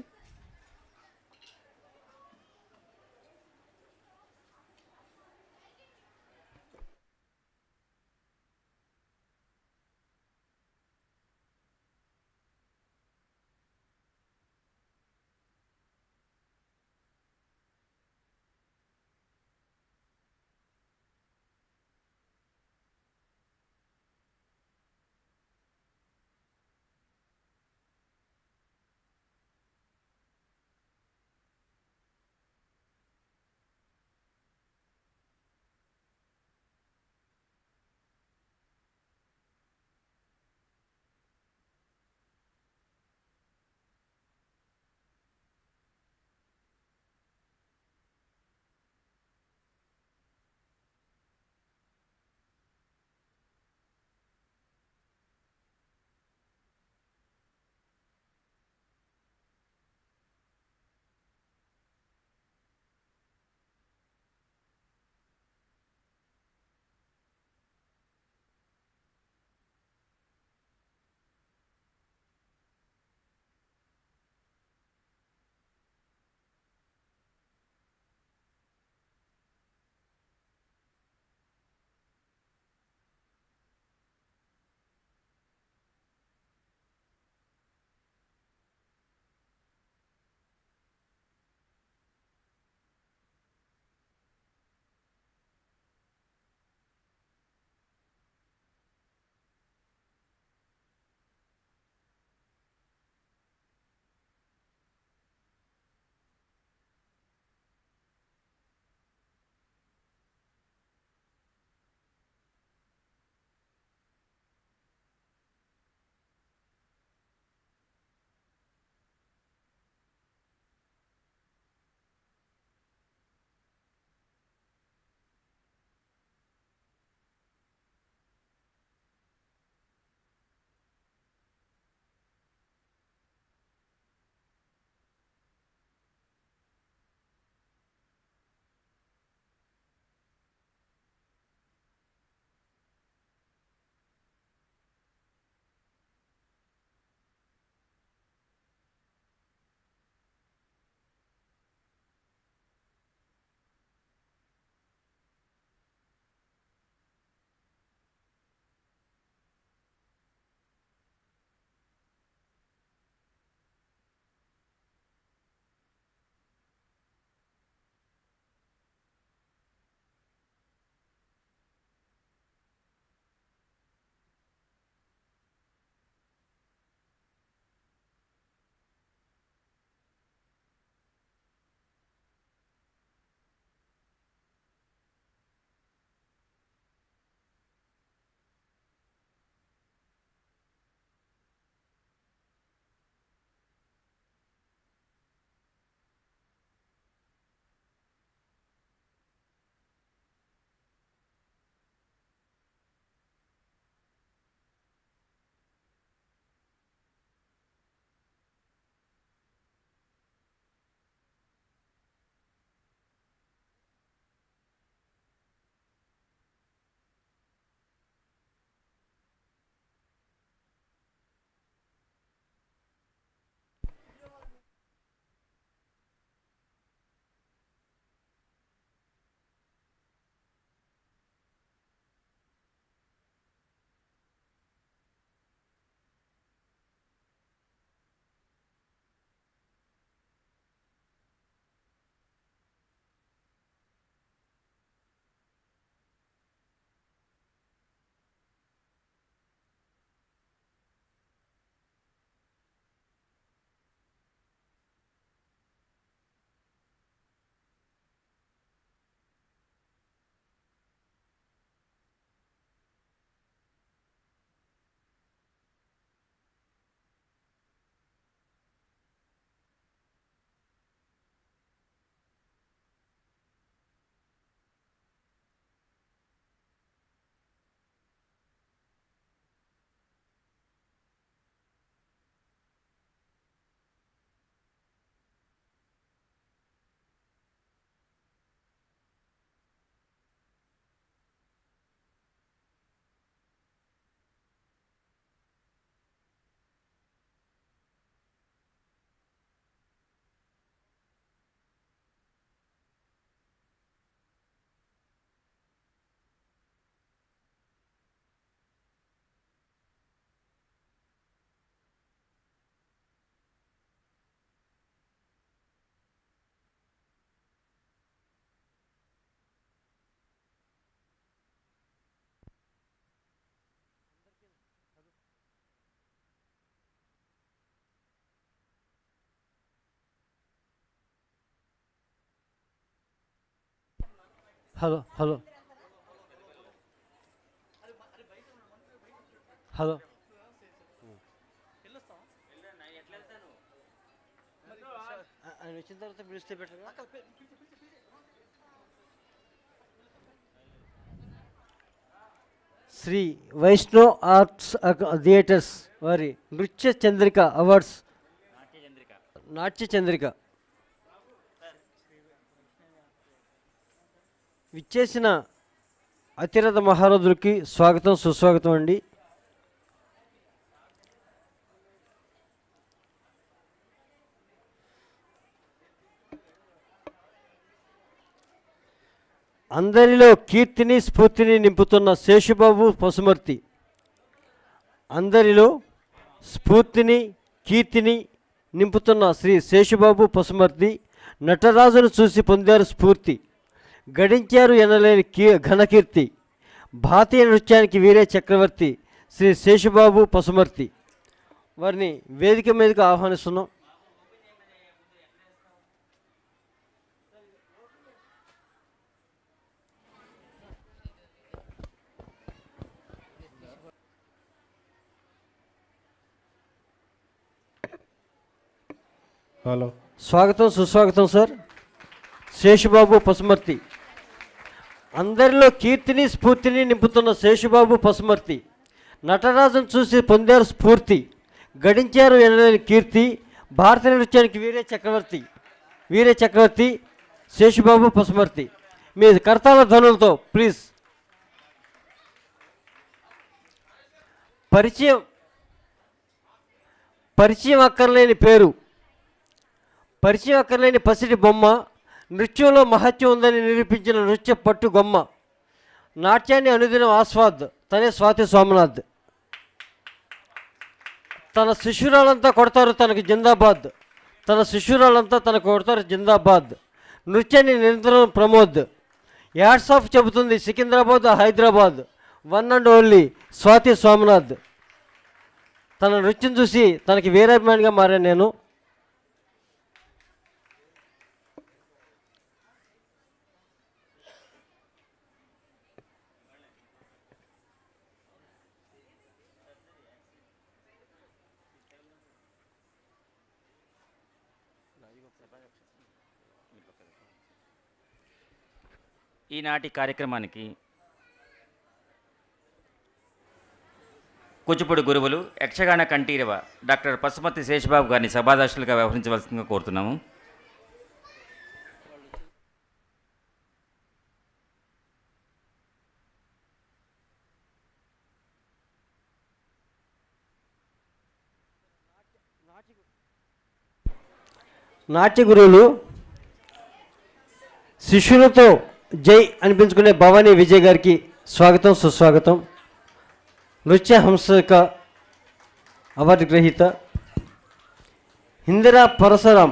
హలో హలో హలో ఆయన వచ్చిన తర్వాత పిలిస్తే బెటర్గా శ్రీ వైష్ణవ్ ఆర్ట్స్ అక- థియేటర్స్ వారి నృత్య చంద్రిక అవార్డ్స్ నాట్య చంద్రిక విచ్చేసిన అతిరథ మహారథులకి స్వాగతం సుస్వాగతం అండి అందరిలో కీర్తిని స్ఫూర్తిని నింపుతున్న శేషుబాబు పసుమర్తి అందరిలో స్ఫూర్తిని కీర్తిని నింపుతున్న శ్రీ శేషుబాబు పసుమర్తి నటరాజును చూసి పొందారు స్ఫూర్తి గడించారు ఎనలేని కీ ఘనకీర్తి భారతీయ నృత్యానికి వీరే చక్రవర్తి శ్రీ శేషుబాబు పసుమర్తి వారిని వేదిక మీదకి ఆహ్వానిస్తున్నాం
హలో
స్వాగతం సుస్వాగతం సార్ శేషుబాబు పసుమర్తి అందరిలో కీర్తిని స్ఫూర్తిని నింపుతున్న శేషుబాబు పసుమర్తి నటరాజును చూసి పొందారు స్ఫూర్తి గడించారు ఎనలేని కీర్తి భారత నృత్యానికి వీరే చక్రవర్తి వీరే చక్రవర్తి శేషుబాబు పసుమర్తి మీ కర్తాల ధ్వనులతో ప్లీజ్ పరిచయం పరిచయం అక్కర్లేని పేరు పరిచయం అక్కర్లేని పసిడి బొమ్మ నృత్యంలో మహత్యం ఉందని నిరూపించిన నృత్య పట్టు గొమ్మ నాట్యాన్ని అనుదినం ఆస్వాద్ తనే స్వాతి సోమనాథ్ తన శిష్యురాలంతా కొడతారు తనకి జిందాబాద్ తన శిష్యురాలంతా తనకు కొడతారు జిందాబాద్ నృత్యాన్ని నిరంతరం ప్రమోద్ యాడ్స్ ఆఫ్ చెబుతుంది Secunderabad Hyderabad one and only Swathi Somnath తన నృత్యం చూసి తనకి వీరాభిమానిగా మారాను నేను
ఈనాటి కార్యక్రమానికి కూచిపూడి గురువులు యక్షగాన కంఠీరవ డాక్టర్ పశుమతి శేషబాబు గారిని సభాదర్శులుగా వ్యవహరించవలసిందిగా కోరుతున్నాము
నాట్య గురువులు శిష్యులతో జై అనిపించుకునే భవానీ విజయ్ గారికి స్వాగతం సుస్వాగతం నృత్య హంసక అవార్డు గ్రహీత ఇందిరా పరశురాం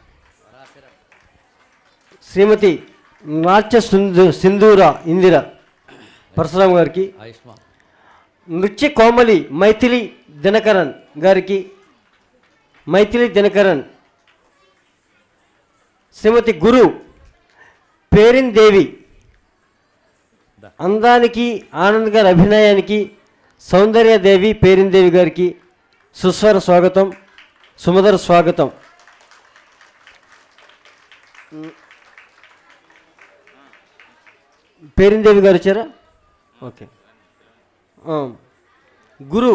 శ్రీమతి నాట్య సింధు సింధూర ఇందిర పరశురాం గారికి నృత్య కోమలి మైథిలి దినకరన్ గారికి మైథిలి దినకరన్ శ్రీమతి గురు పేరిన్ దేవి అందానికి ఆనంద్ గారి అభినయానికి సౌందర్యదేవి పేరిన్ దేవి గారికి సుస్వర స్వాగతం సుమధుర స్వాగతం పేరిన్ దేవి గారు వచ్చారా ఓకే ఆ, గురు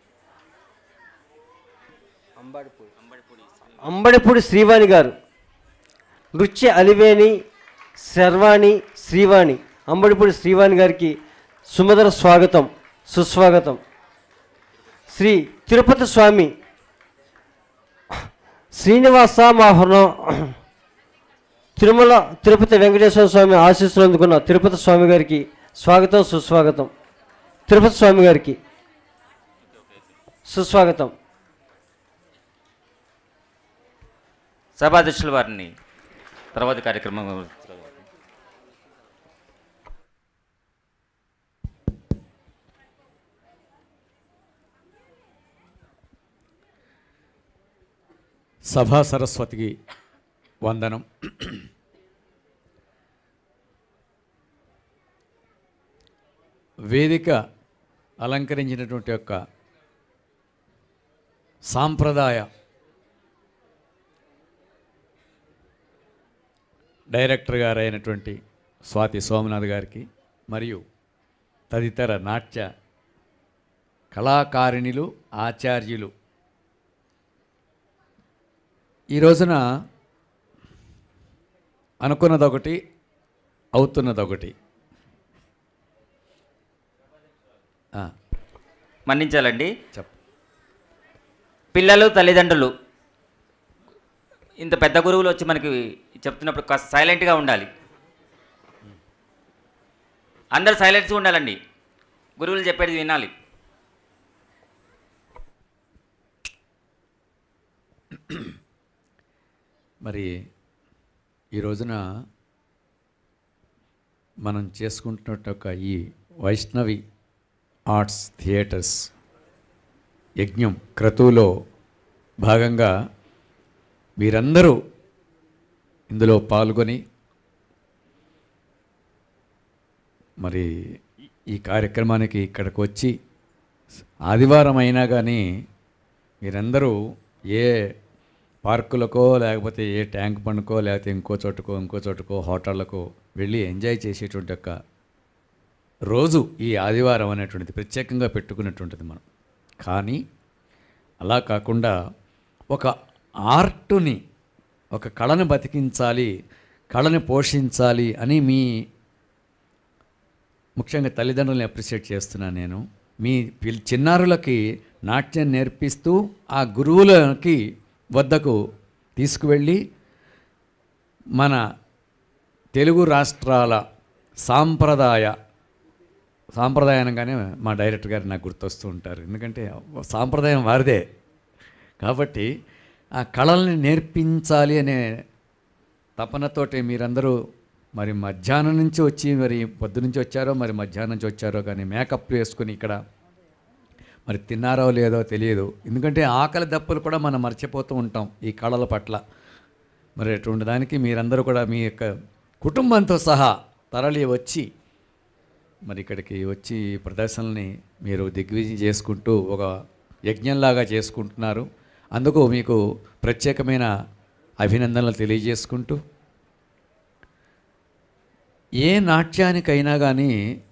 అంబడిపూడి శ్రీవాణి గారు నృత్య అలివేణి శర్వాణి శ్రీవాణి అంబడిపూడి శ్రీవాణి గారికి సుమధుర స్వాగతం సుస్వాగతం శ్రీ తిరుపతి స్వామి శ్రీనివాస మాహనం తిరుమల తిరుపతి వెంకటేశ్వర స్వామి ఆశీస్సులు అందుకున్న తిరుపతి స్వామి గారికి స్వాగతం సుస్వాగతం తిరుపతి స్వామి గారికి సుస్వాగతం
సభాధ్యక్షుల వారిని తర్వాత కార్యక్రమం
సభా సరస్వతికి వందనం వేదిక అలంకరించినటువంటి యొక్క సాంప్రదాయ డైరెక్టర్ గారు అయినటువంటి స్వాతి సోమనాథ్ గారికి మరియు తదితర నాట్య కళాకారిణులు ఆచార్యులు ఈ రోజున అనుకున్నదొకటి అవుతున్నదొకటి ఆ,
మన్నించాలండి పిల్లలు తల్లిదండ్రులు ఇంత పెద్ద గురువులు వచ్చి మనకి చెప్తున్నప్పుడు కాస్త సైలెంట్గా ఉండాలి అందరు సైలెంట్గా ఉండాలండి గురువులు చెప్పేది వినాలి
మరి ఈ రోజున మనం చేసుకుంటున్నట్టు ఒక ఈ వైష్ణవి ఆర్ట్స్ థియేటర్స్ యజ్ఞం క్రతువులో భాగంగా మీరందరూ ఇందులో పాల్గొని మరి ఈ కార్యక్రమానికి ఇక్కడికి వచ్చి ఆదివారం అయినా కానీ మీరందరూ ఏ పార్కులకో లేకపోతే ఏ ట్యాంక్ బండ్కో లేకపోతే ఇంకో చోటుకో ఇంకో చోటుకో హోటళ్ళకో వెళ్ళి ఎంజాయ్ చేసేటువంటి ఒక రోజు ఈ ఆదివారం అనేటువంటిది ప్రత్యేకంగా పెట్టుకున్నటువంటిది మనం కానీ అలా కాకుండా ఒక ఆర్టుని ఒక కళను బతికించాలి కళని పోషించాలి అని మీ ముఖ్యంగా తల్లిదండ్రులని అప్రిషియేట్ చేస్తున్నాను నేను మీ పిల్ చిన్నారులకి నాట్యం నేర్పిస్తూ ఆ గురువులకి వద్దకు తీసుకువెళ్ళి మన తెలుగు రాష్ట్రాల సాంప్రదాయ సాంప్రదాయంగానే మా డైరెక్టర్ గారు నాకు గుర్తొస్తూ ఉంటారు ఎందుకంటే సాంప్రదాయం వారిదే కాబట్టి ఆ కళల్ని నేర్పించాలి అనే తపనతోటి మీరందరూ మరి మధ్యాహ్నం నుంచి వచ్చి మరి పొద్దు నుంచి వచ్చారో మరి మధ్యాహ్నం నుంచి వచ్చారో కానీ మేకప్ వేసుకుని ఇక్కడ మరి తిన్నారో లేదో తెలియదు ఎందుకంటే ఆకలి దప్పులు కూడా మనం మర్చిపోతూ ఉంటాం ఈ కళల పట్ల మరి అటువంటి దానికి మీరందరూ కూడా మీ యొక్క కుటుంబంతో సహా తరలి వచ్చి మరి ఇక్కడికి వచ్చి ఈ ప్రదర్శనల్ని మీరు దిగ్విజయం చేసుకుంటూ ఒక యజ్ఞంలాగా చేసుకుంటున్నారు అందుకు మీకు ప్రత్యేకమైన అభినందనలు తెలియజేసుకుంటూ ఏ నాట్యానికైనా కానీ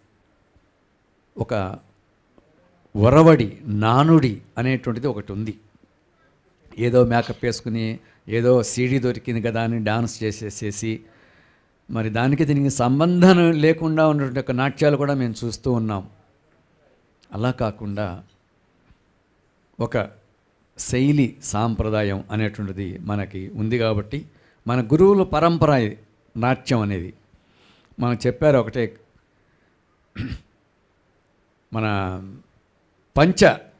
ఒక ఒరవడి నానుడి అనేటువంటిది ఒకటి ఉంది ఏదో మేకప్ వేసుకుని ఏదో సీడీ దొరికింది కదా అని డాన్స్ చేసేసేసి మరి దానికి దీనికి సంబంధం లేకుండా ఉన్నటువంటి ఒక నాట్యాలు కూడా మేము చూస్తూ ఉన్నాం అలా కాకుండా ఒక శైలి సాంప్రదాయం అనేటువంటిది మనకి ఉంది కాబట్టి మన గురువుల పరంపర ఇది నాట్యం అనేది మనం చెప్పారు ఒకటే మన పంచ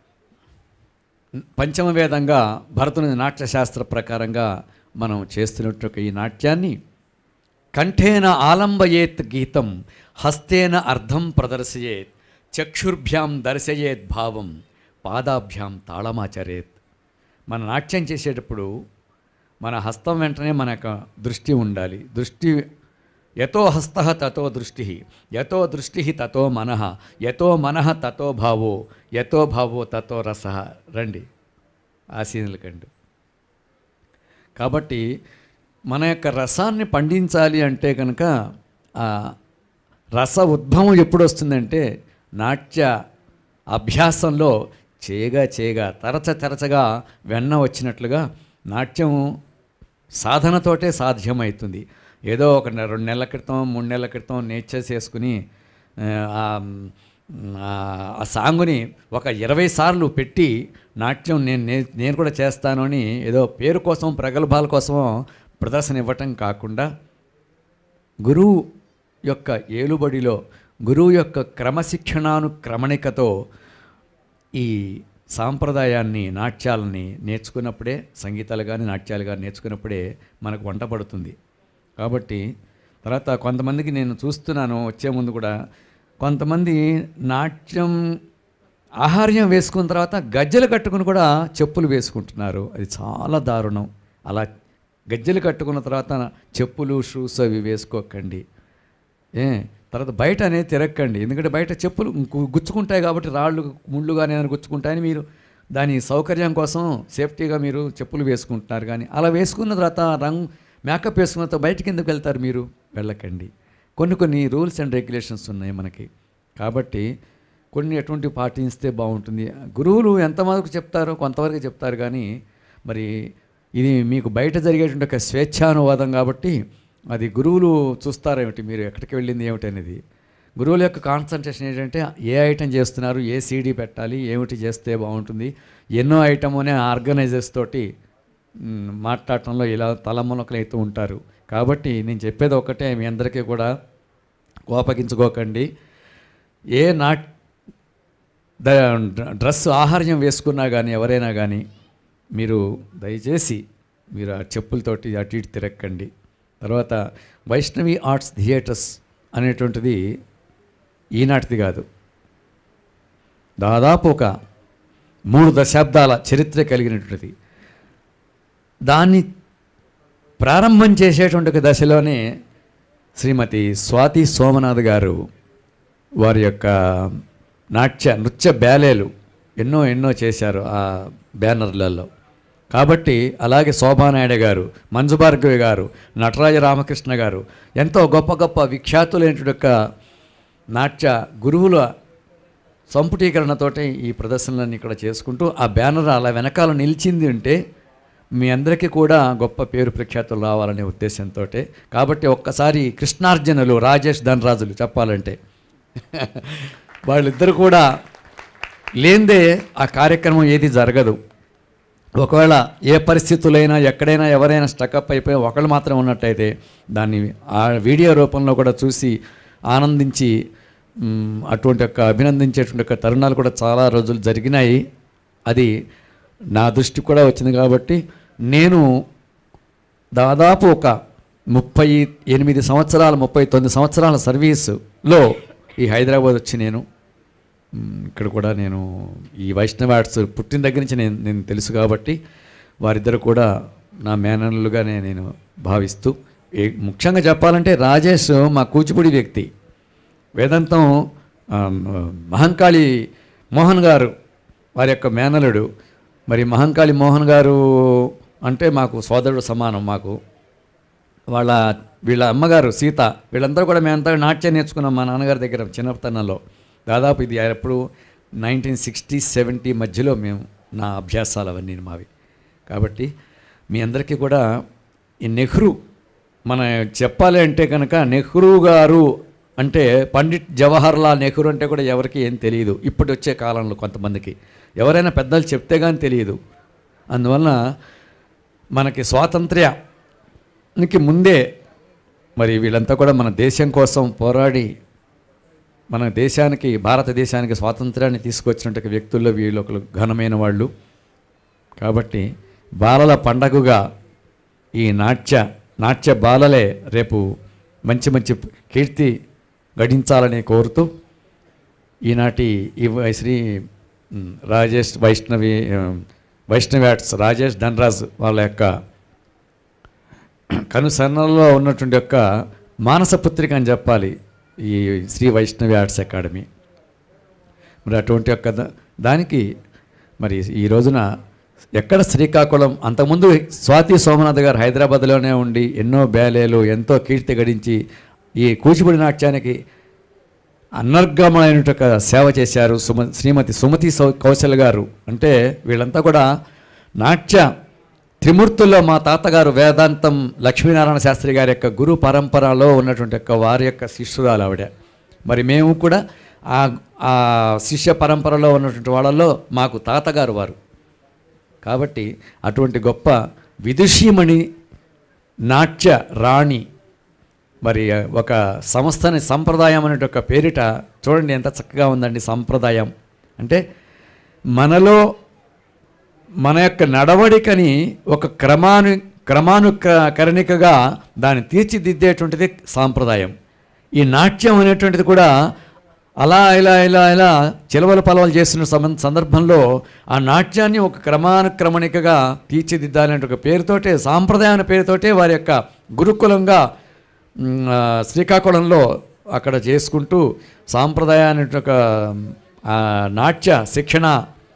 పంచమ వేదంగా భరతుని నాట్యశాస్త్ర ప్రకారంగా మనం చేస్తున్నట్టు ఈ నాట్యాన్ని కంఠేన ఆలంబయేత్ గీతం హస్తేన అర్థం ప్రదర్శయేత్ చక్షుర్భ్యాం దర్శయేత్ భావం పాదాభ్యాం తాళమాచరేత్ మన నాట్యం చేసేటప్పుడు మన హస్తం వెంటనే మన యొక్క దృష్టి ఉండాలి దృష్టి యతో హస్త తతో దృష్టి యతో దృష్టి తతో మనః యతో మనః తతో భావో యతో భావో తతో రస రండి ఆసీనుల కండు కాబట్టి మన యొక్క రసాన్ని పండించాలి అంటే కనుక ఆ రస ఉద్భవం ఎప్పుడు వస్తుందంటే నాట్య అభ్యాసంలో చేయగా చేయగా తరచ తరచగా వెన్న వచ్చినట్లుగా నాట్యం సాధనతోటే సాధ్యమవుతుంది ఏదో ఒక నె- రెండు నెలల క్రితం మూడు నెలల క్రితం నేచర్ చేసుకుని ఆ, ఆ, ఆ సాంగుని ఒక ఇరవై సార్లు పెట్టి నాట్యం నేను నే- నేను కూడా చేస్తాను అని ఏదో పేరు కోసం ప్రగల్భాల కోసం ప్రదర్శన ఇవ్వటం కాకుండా గురువు యొక్క ఏలుబడిలో గురువు యొక్క క్రమశిక్షణానుక్రమణికతో ఈ సాంప్రదాయాన్ని నాట్యాలని నేర్చుకున్నప్పుడే సంగీతాలు కానీ నాట్యాలు కానీ నేర్చుకున్నప్పుడే మనకు వంట పడుతుంది కాబట్టి తర్వాత కొంతమందికి నేను చూస్తున్నాను వచ్చే ముందు కూడా కొంతమంది నాట్యం ఆహార్యం వేసుకున్న తర్వాత గజ్జెలు కట్టుకుని కూడా చెప్పులు వేసుకుంటున్నారు అది చాలా దారుణం అలా గజ్జెలు కట్టుకున్న తర్వాత చెప్పులు షూస్ అవి వేసుకోకండి ఏ తర్వాత బయట అనేది తిరక్కండి ఎందుకంటే బయట చెప్పులు గు- గుచ్చుకుంటాయి కాబట్టి రాళ్ళు ముళ్ళు కానీ ఏదైనా గుచ్చుకుంటాయని మీరు దాని సౌకర్యం కోసం సేఫ్టీగా మీరు చెప్పులు వేసుకుంటున్నారు కానీ అలా వేసుకున్న తర్వాత రంగు మేకప్ వేసుకున్న తర్వాత బయటికి ఎందుకు వెళ్తారు మీరు వెళ్ళకండి కొన్ని కొన్ని రూల్స్ అండ్ రెగ్యులేషన్స్ ఉన్నాయి మనకి కాబట్టి కొన్ని ఎటువంటి పాటిస్తే బాగుంటుంది గురువులు ఎంతవరకు చెప్తారో కొంతవరకు చెప్తారు కానీ మరి ఇది మీకు బయట జరిగేటువంటి ఒక స్వేచ్ఛానువాదం కాబట్టి అది గురువులు చూస్తారేమిటి మీరు ఎక్కడికి వెళ్ళింది ఏమిటి అనేది గురువుల యొక్క కాన్సన్ట్రేషన్ ఏంటంటే ఏ ఐటెం చేస్తున్నారు ఏ సీడీ పెట్టాలి ఏమిటి చేస్తే బాగుంటుంది ఎన్నో ఐటమ్ అనే ఆర్గనైజర్స్ తోటి మ్, మాట్లాడటంలో ఇలా తలమునకలు అవుతూ ఉంటారు కాబట్టి నేను చెప్పేది ఒకటే మీ అందరికీ కూడా కోపగించుకోకండి ఏ నాట్ ద డ్రెస్ ఆహార్యం వేసుకున్నా కానీ ఎవరైనా కానీ మీరు దయచేసి మీరు ఆ చెప్పులతోటి అటు ఇటు తిరక్కండి తర్వాత వైష్ణవి ఆర్ట్స్ థియేటర్స్ అనేటువంటిది ఈనాటిది కాదు దాదాపు ఒక మూడు దశాబ్దాల చరిత్ర కలిగినటువంటిది దాన్ని ప్రారంభం చేసేటువంటి ఒక దశలోనే శ్రీమతి స్వాతి సోమనాథ్ గారు వారి యొక్క నాట్య నృత్య బ్యాలేలు ఎన్నో ఎన్నో చేశారు ఆ బ్యానర్లలో కాబట్టి అలాగే శోభానాయుడు గారు మంజు భార్గవి గారు నటరాజ రామకృష్ణ గారు ఎంతో గొప్ప గొప్ప విఖ్యాతులైనటువంటి యొక్క నాట్య గురువుల సంపుటీకరణతోటి ఈ ప్రదర్శనలన్నీ ఇక్కడ చేసుకుంటూ ఆ బ్యానర్ అలా వెనకాల నిలిచింది అంటే మీ అందరికీ కూడా గొప్ప పేరు ప్రఖ్యాతులు రావాలనే ఉద్దేశంతో కాబట్టి ఒక్కసారి కృష్ణార్జునులు రాజేష్ ధనరాజులు చెప్పాలంటే వాళ్ళిద్దరు కూడా లేందే ఆ కార్యక్రమం ఏది జరగదు ఒకవేళ ఏ పరిస్థితులైనా ఎక్కడైనా ఎవరైనా స్టకప్ అయిపోయి ఒకళ్ళు మాత్రం ఉన్నట్టయితే దాన్ని ఆ వీడియో రూపంలో కూడా చూసి ఆనందించి మ్, అటువంటి యొక్క అభినందించేటువంటి యొక్క తరుణాలు కూడా చాలా రోజులు జరిగినాయి అది నా దృష్టికి కూడా వచ్చింది కాబట్టి నేను దాదాపు ఒక ముప్పై ఎనిమిది సంవత్సరాల ముప్పై తొమ్మిది సంవత్సరాల సర్వీసులో ఈ హైదరాబాద్ వచ్చి నేను మ్, ఇక్కడ కూడా నేను ఈ వైష్ణవ ఆర్ట్స్ పుట్టిన దగ్గర నుంచి నేను నేను తెలుసు కాబట్టి వారిద్దరు కూడా నా మేనన్లుగానే నేను భావిస్తూ ఏ ముఖ్యంగా చెప్పాలంటే రాజేష్ మా కూచిపూడి వ్యక్తి వేదాంతం ఆ, మహంకాళి మోహన్ గారు వారి యొక్క మేనలుడు మరి మహంకాళి మోహన్ గారు అంటే మాకు సోదరుడు సమానం మాకు వాళ్ళ వీళ్ళ అమ్మగారు సీత వీళ్ళందరూ కూడా మేమంతా నాట్యం నేర్చుకున్నాం మా నాన్నగారి దగ్గర చిన్నతనంలో దాదాపు ఇది ఎప్పుడు నైన్టీన్ సిక్స్టీ సెవెంటీ మధ్యలో మేము నా అభ్యాసాలు అవన్నీ మావి కాబట్టి మీ అందరికీ కూడా ఈ నెహ్రూ మన చెప్పాలి అంటే కనుక నెహ్రూ గారు అంటే పండిట్ జవహర్లాల్ నెహ్రూ అంటే కూడా ఎవరికి ఏం తెలియదు ఇప్పుడు వచ్చే కాలంలో కొంతమందికి ఎవరైనా పెద్దలు చెప్తే కానీ తెలియదు అందువలన మనకి స్వాతంత్ర్యానికి ముందే మరి వీళ్ళంతా కూడా మన దేశం కోసం పోరాడి మన దేశానికి భారతదేశానికి స్వాతంత్రాన్ని తీసుకొచ్చినట్టు వ్యక్తుల్లో వీళ్ళు ఒకరు ఘనమైన వాళ్ళు కాబట్టి బాలల పండగగా ఈ నాట్య నాట్య బాలలే రేపు మంచి మంచి కీర్తి గడించాలని కోరుతూ ఈనాటి ఈ వై- శ్రీ మ్, రాజేష్ వైష్ణవి ఆ, వైష్ణవి ఆర్ట్స్ రాజేష్ ధనరాజ్ వాళ్ళ యొక్క కనుసన్నల్లో ఉన్నటువంటి యొక్క మానస పుత్రిక అని చెప్పాలి ఈ శ్రీ వైష్ణవి ఆర్ట్స్ అకాడమీ మరి అటువంటి యొక్క ద- దానికి మరి ఈ రోజున ఎక్కడ శ్రీకాకుళం అంతకుముందు స్వాతి సోమనాథ్ గారు హైదరాబాద్లోనే ఉండి ఎన్నో బ్యాలేలు ఎంతో కీర్తి గడించి ఈ కూచిపూడి నాట్యానికి అనర్గమైన సేవ చేశారు సుమ శ్రీమతి సుమతి సౌ- కౌశల్ గారు అంటే వీళ్ళంతా కూడా నాట్య త్రిమూర్తుల్లో మా తాతగారు వేదాంతం లక్ష్మీనారాయణ శాస్త్రి గారి యొక్క గురు పరంపరలో ఉన్నటువంటి యొక్క వారి యొక్క శిష్యురాలు ఆవిడ మరి మేము కూడా ఆ ఆ శిష్య పరంపరలో ఉన్నటువంటి వాళ్ళలో మాకు తాతగారు వారు కాబట్టి అటువంటి గొప్ప విదుషీమణి నాట్య రాణి మరి ఒక సంస్థని సంప్రదాయం అనే ఒక పేరిట చూడండి ఎంత చక్కగా ఉందండి సంప్రదాయం అంటే మనలో మన యొక్క నడవడికని ఒక క్రమాను క్రమానుకరణికగా దాన్ని తీర్చిదిద్దేటువంటిది సాంప్రదాయం ఈ నాట్యం అనేటువంటిది కూడా అలా ఇలా ఇలా ఇలా చిలవల పలవలు చేస్తున్న సమ- సందర్భంలో ఆ నాట్యాన్ని ఒక క్రమానుక్రమణికగా తీర్చిదిద్దాలనే ఒక పేరుతోటే సాంప్రదాయం అనే పేరుతోటే వారి యొక్క గురుకులంగా మ్, ఆ, శ్రీకాకుళంలో అక్కడ చేసుకుంటూ సాంప్రదాయాన్ని ఒక ఆ, నాట్య శిక్షణ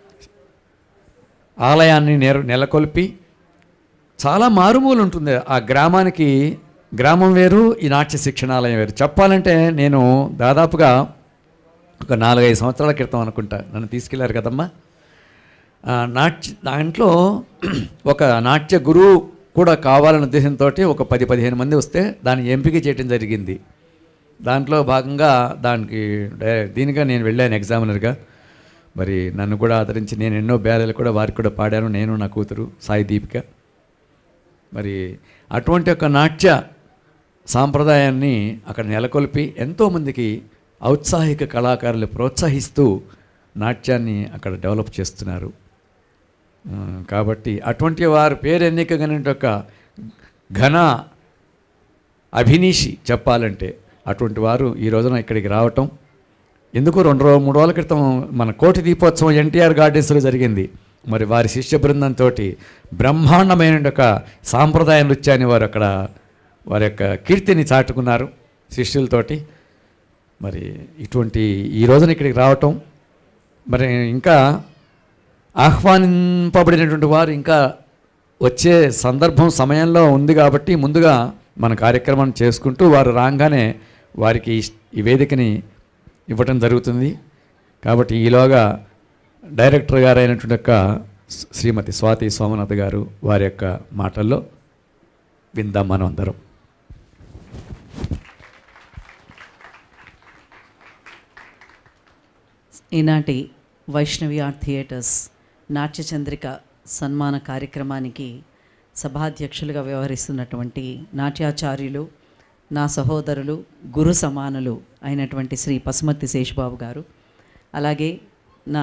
ఆలయాన్ని నెర నెలకొల్పి చాలా మారుమూలు ఉంటుంది ఆ గ్రామానికి గ్రామం వేరు ఈ నాట్య శిక్షణాలయం వేరు చెప్పాలంటే నేను దాదాపుగా ఒక నాలుగైదు సంవత్సరాల క్రితం అనుకుంటా నన్ను తీసుకెళ్లారు కదమ్మా ఆ, నాట్య దాంట్లో ఒక నాట్య గురువు కూడా కావాలనే ఉద్దేశంతో ఒక పది పదిహేను మంది వస్తే దాన్ని ఎంపిక చేయడం జరిగింది దాంట్లో భాగంగా దానికి డై- దీనిగా నేను వెళ్ళాను ఎగ్జామినర్గా మరి నన్ను కూడా ఆదరించి నేను ఎన్నో బేరాలు కూడా వారికి కూడా పాడాను నేను నా కూతురు సాయి దీపిక మరి అటువంటి ఒక నాట్య సాంప్రదాయాన్ని అక్కడ నెలకొల్పి ఎంతోమందికి ఔత్సాహిక కళాకారులు ప్రోత్సహిస్తూ నాట్యాన్ని అక్కడ డెవలప్ చేస్తున్నారు ఆ, కాబట్టి అటువంటి వారి పేరు ఎన్నికగానే ఒక ఘన అభినీషి చెప్పాలంటే అటువంటి వారు ఈ రోజున ఇక్కడికి రావటం ఎందుకు రెండు రోజు మూడు రోజుల క్రితం మన కోటి దీపోత్సవం ఎన్టీఆర్ గార్డెన్స్లో జరిగింది మరి వారి శిష్య బృందంతో బ్రహ్మాండమైన ఒక సాంప్రదాయ నృత్యాన్ని వారు అక్కడ వారి యొక్క కీర్తిని చాటుకున్నారు శిష్యులతోటి మరి ఇటువంటి ఈ రోజున ఇక్కడికి రావటం మరి ఇంకా ఆహ్వానింపబడినటువంటి వారు ఇంకా వచ్చే సందర్భం సమయంలో ఉంది కాబట్టి ముందుగా మన కార్యక్రమాన్ని చేసుకుంటూ వారు రాగానే వారికి ఈ- ఈ వేదికని ఇవ్వటం జరుగుతుంది కాబట్టి ఈలోగా డైరెక్టర్ గారు అయినటువంటి యొక్క శ్రీమతి స్వాతి సోమనాథ్ గారు వారి యొక్క మాటల్లో విందాం మనం అందరం
ఈనాటి వైష్ణవి ఆర్ట్ థియేటర్స్ నాట్యచంద్రిక సన్మాన కార్యక్రమానికి సభాధ్యక్షులుగా వ్యవహరిస్తున్నటువంటి నాట్యాచార్యులు నా సహోదరులు గురు సమానులు అయినటువంటి శ్రీ పసుమర్తి శేషబాబు గారు అలాగే నా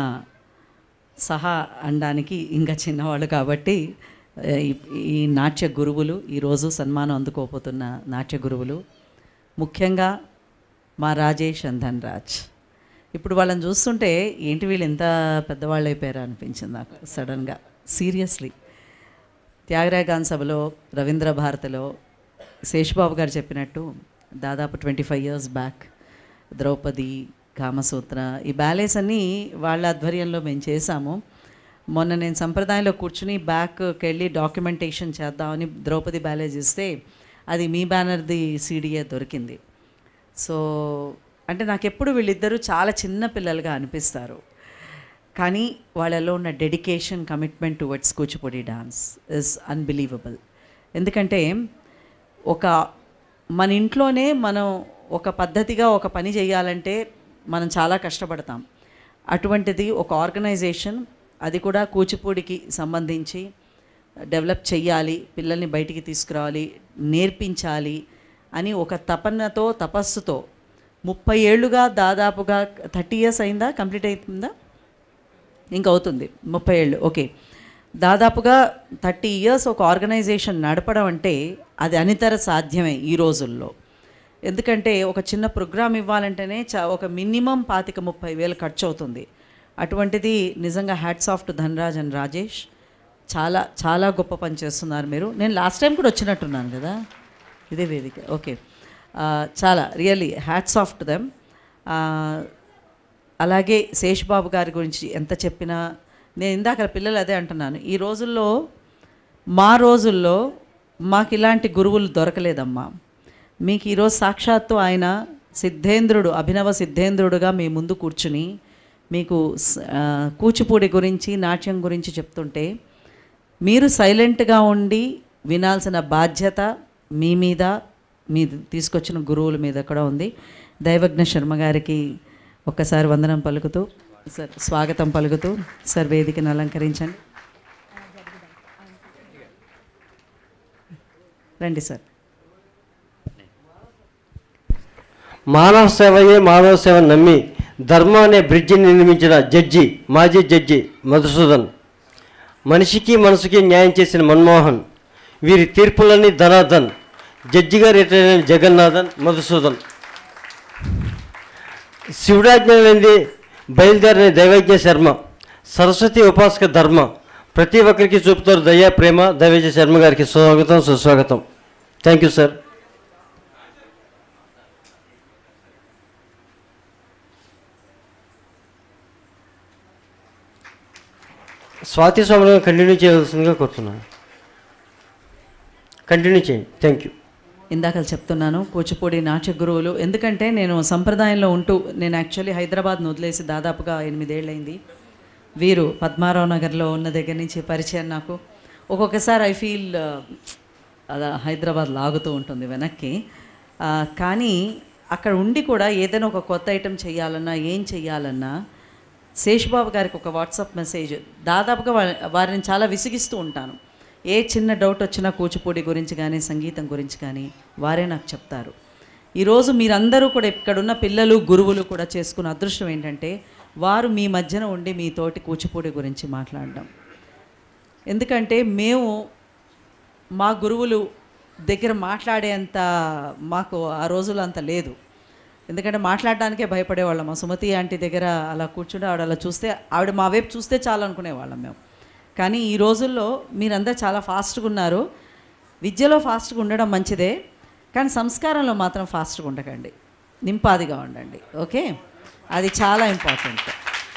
సహా అనడానికి ఇంకా చిన్నవాళ్ళు కాబట్టి ఆ, ఈ- ఈ నాట్య గురువులు ఈరోజు సన్మానం అందుకోపోతున్న నాట్య గురువులు ముఖ్యంగా మా రాజేష్ అంధన్ రాజ్ ఇప్పుడు వాళ్ళని చూస్తుంటే ఏంటి వీళ్ళు ఎంత పెద్దవాళ్ళు అయిపోయారా అనిపించింది నాకు సడన్గా సీరియస్లీ త్యాగరాయ గాన సభలో రవీంద్ర భారతిలో శేషబాబు గారు చెప్పినట్టు దాదాపు twenty five years back Draupadi Kamasutra ఈ బ్యాలెన్స్ అన్నీ వాళ్ళ ఆధ్వర్యంలో మేము చేశాము మొన్న నేను సంప్రదాయంలో కూర్చుని బ్యాక్కి వెళ్ళి డాక్యుమెంటేషన్ చేద్దామని ద్రౌపది బ్యాలేజ్ ఇస్తే అది మీ బ్యానర్ది సీడీఏ దొరికింది సో అంటే నాకు ఎప్పుడు వీళ్ళిద్దరూ చాలా చిన్న పిల్లలుగా అనిపిస్తారు కానీ వాళ్ళలో ఉన్న dedication commitment towards Kuchipudi dance is unbelievable ఎందుకంటే ఒక మన ఇంట్లోనే మనం ఒక పద్ధతిగా ఒక పని చేయాలంటే మనం చాలా కష్టపడతాం అటువంటిది ఒక ఆర్గనైజేషన్ అది కూడా కూచిపూడికి సంబంధించి డెవలప్ చెయ్యాలి పిల్లల్ని బయటికి తీసుకురావాలి నేర్పించాలి అని ఒక తపనతో తపస్సుతో ముప్పై ఏళ్ళుగా దాదాపుగా థర్టీ ఇయర్స్ అయిందా కంప్లీట్ అవుతుందా ఇంకా అవుతుంది ముప్పై ఏళ్ళు ఓకే దాదాపుగా థర్టీ ఇయర్స్ ఒక ఆర్గనైజేషన్ నడపడం అంటే అది అనితర సాధ్యమే ఈ రోజుల్లో ఎందుకంటే ఒక చిన్న ప్రోగ్రామ్ ఇవ్వాలంటేనే చా ఒక మినిమం పాతిక ముప్పై వేలు ఖర్చు అవుతుంది అటువంటిది నిజంగా hats off to Dhanraj and Rajesh చాలా చాలా గొప్ప పని చేస్తున్నారు మీరు నేను లాస్ట్ టైం కూడా వచ్చినట్టున్నాను కదా ఇదే వేదిక ఓకే ఆ, చాలా really hats off to them అలాగే శేష్బాబు గారి గురించి ఎంత చెప్పినా నేను ఇందాక పిల్లలు అదే అంటున్నాను ఈ రోజుల్లో మా రోజుల్లో మాకు ఇలాంటి గురువులు దొరకలేదమ్మా మీకు ఈరోజు సాక్షాత్తు ఆయన సిద్ధేంద్రుడు అభినవ సిద్ధేంద్రుడుగా మీ ముందు కూర్చుని మీకు స- ఆ, కూచిపూడి గురించి నాట్యం గురించి చెప్తుంటే మీరు సైలెంట్గా ఉండి వినాల్సిన బాధ్యత మీ మీద మీ తీసుకొచ్చిన గురువుల మీద కూడా ఉంది దైవజ్ఞ శర్మ గారికి ఒక్కసారి వందనం పలుకుతూ సార్ స్వాగతం పలుకుతూ సార్ వేదికను అలంకరించండి రండి సార్
మానవ సేవయే మానవ సేవ నమ్మి ధర్మం అనే బ్రిడ్జిని నిర్మించిన జడ్జి మాజీ జడ్జి మధుసూదన్ మనిషికి మనసుకి న్యాయం చేసిన మన్మోహన్ వీరి తీర్పులన్నీ ధనార్దన్ జడ్జిగా రిటైర్ అయిన జగన్నాథన్ మధుసూదన్ శివుడాజ్ఞ లేనిది బయలుదేరిన దైవజ్ఞ శర్మ సరస్వతి ఉపాసక ధర్మ ప్రతి ఒక్కరికి చూపుతారు దయా ప్రేమ దైవజ్ఞ శర్మ గారికి స్వాగతం సుస్వాగతం థ్యాంక్ యూ సార్ స్వాతి స్వామిని కంటిన్యూ చేయవలసిందిగా కోరుతున్నాను కంటిన్యూ చేయండి థ్యాంక్ యూ
ఇందాక చెప్తున్నాను కూచిపూడి నాట్య గురువులు ఎందుకంటే నేను సంప్రదాయంలో ఉంటూ నేను యాక్చువల్లీ హైదరాబాద్ను వదిలేసి దాదాపుగా ఎనిమిదేళ్ళైంది వీరు పద్మారావు నగర్లో ఉన్న దగ్గర నుంచి పరిచయం నాకు ఒక్కొక్కసారి ఐ ఫీల్ అలా హైదరాబాద్ లాగుతూ ఉంటుంది వెనక్కి ఆ, కానీ అక్కడ ఉండి కూడా ఏదైనా ఒక కొత్త ఐటెం చేయాలన్నా ఏం చేయాలన్నా శేషబాబు గారికి ఒక వాట్సాప్ మెసేజ్ దాదాపుగా వా- వారిని చాలా విసిగిస్తూ ఉంటాను ఏ చిన్న డౌట్ వచ్చినా కూచిపూడి గురించి కానీ సంగీతం గురించి కానీ వారే నాకు చెప్తారు ఈరోజు మీరందరూ కూడా ఇక్కడున్న పిల్లలు గురువులు కూడా చేసుకున్న అదృష్టం ఏంటంటే వారు మీ మధ్యన ఉండి మీతోటి కూచిపూడి గురించి మాట్లాడడం ఎందుకంటే మేము మా గురువులు దగ్గర మాట్లాడేంత మాకు ఆ రోజులు అంత లేదు ఎందుకంటే మాట్లాడడానికే భయపడేవాళ్ళం మా సుమతి ఆంటీ దగ్గర అలా కూర్చుంటే ఆవిడ అలా చూస్తే ఆవిడ మా వైపు చూస్తే చాలు అనుకునేవాళ్ళం మేము కానీ ఈ రోజుల్లో మీరందరూ చాలా ఫాస్ట్గా ఉన్నారు విద్యలో ఫాస్ట్గా ఉండడం మంచిదే కానీ సంస్కారంలో మాత్రం ఫాస్ట్గా ఉండకండి నింపాదిగా ఉండండి ఓకే అది చాలా ఇంపార్టెంట్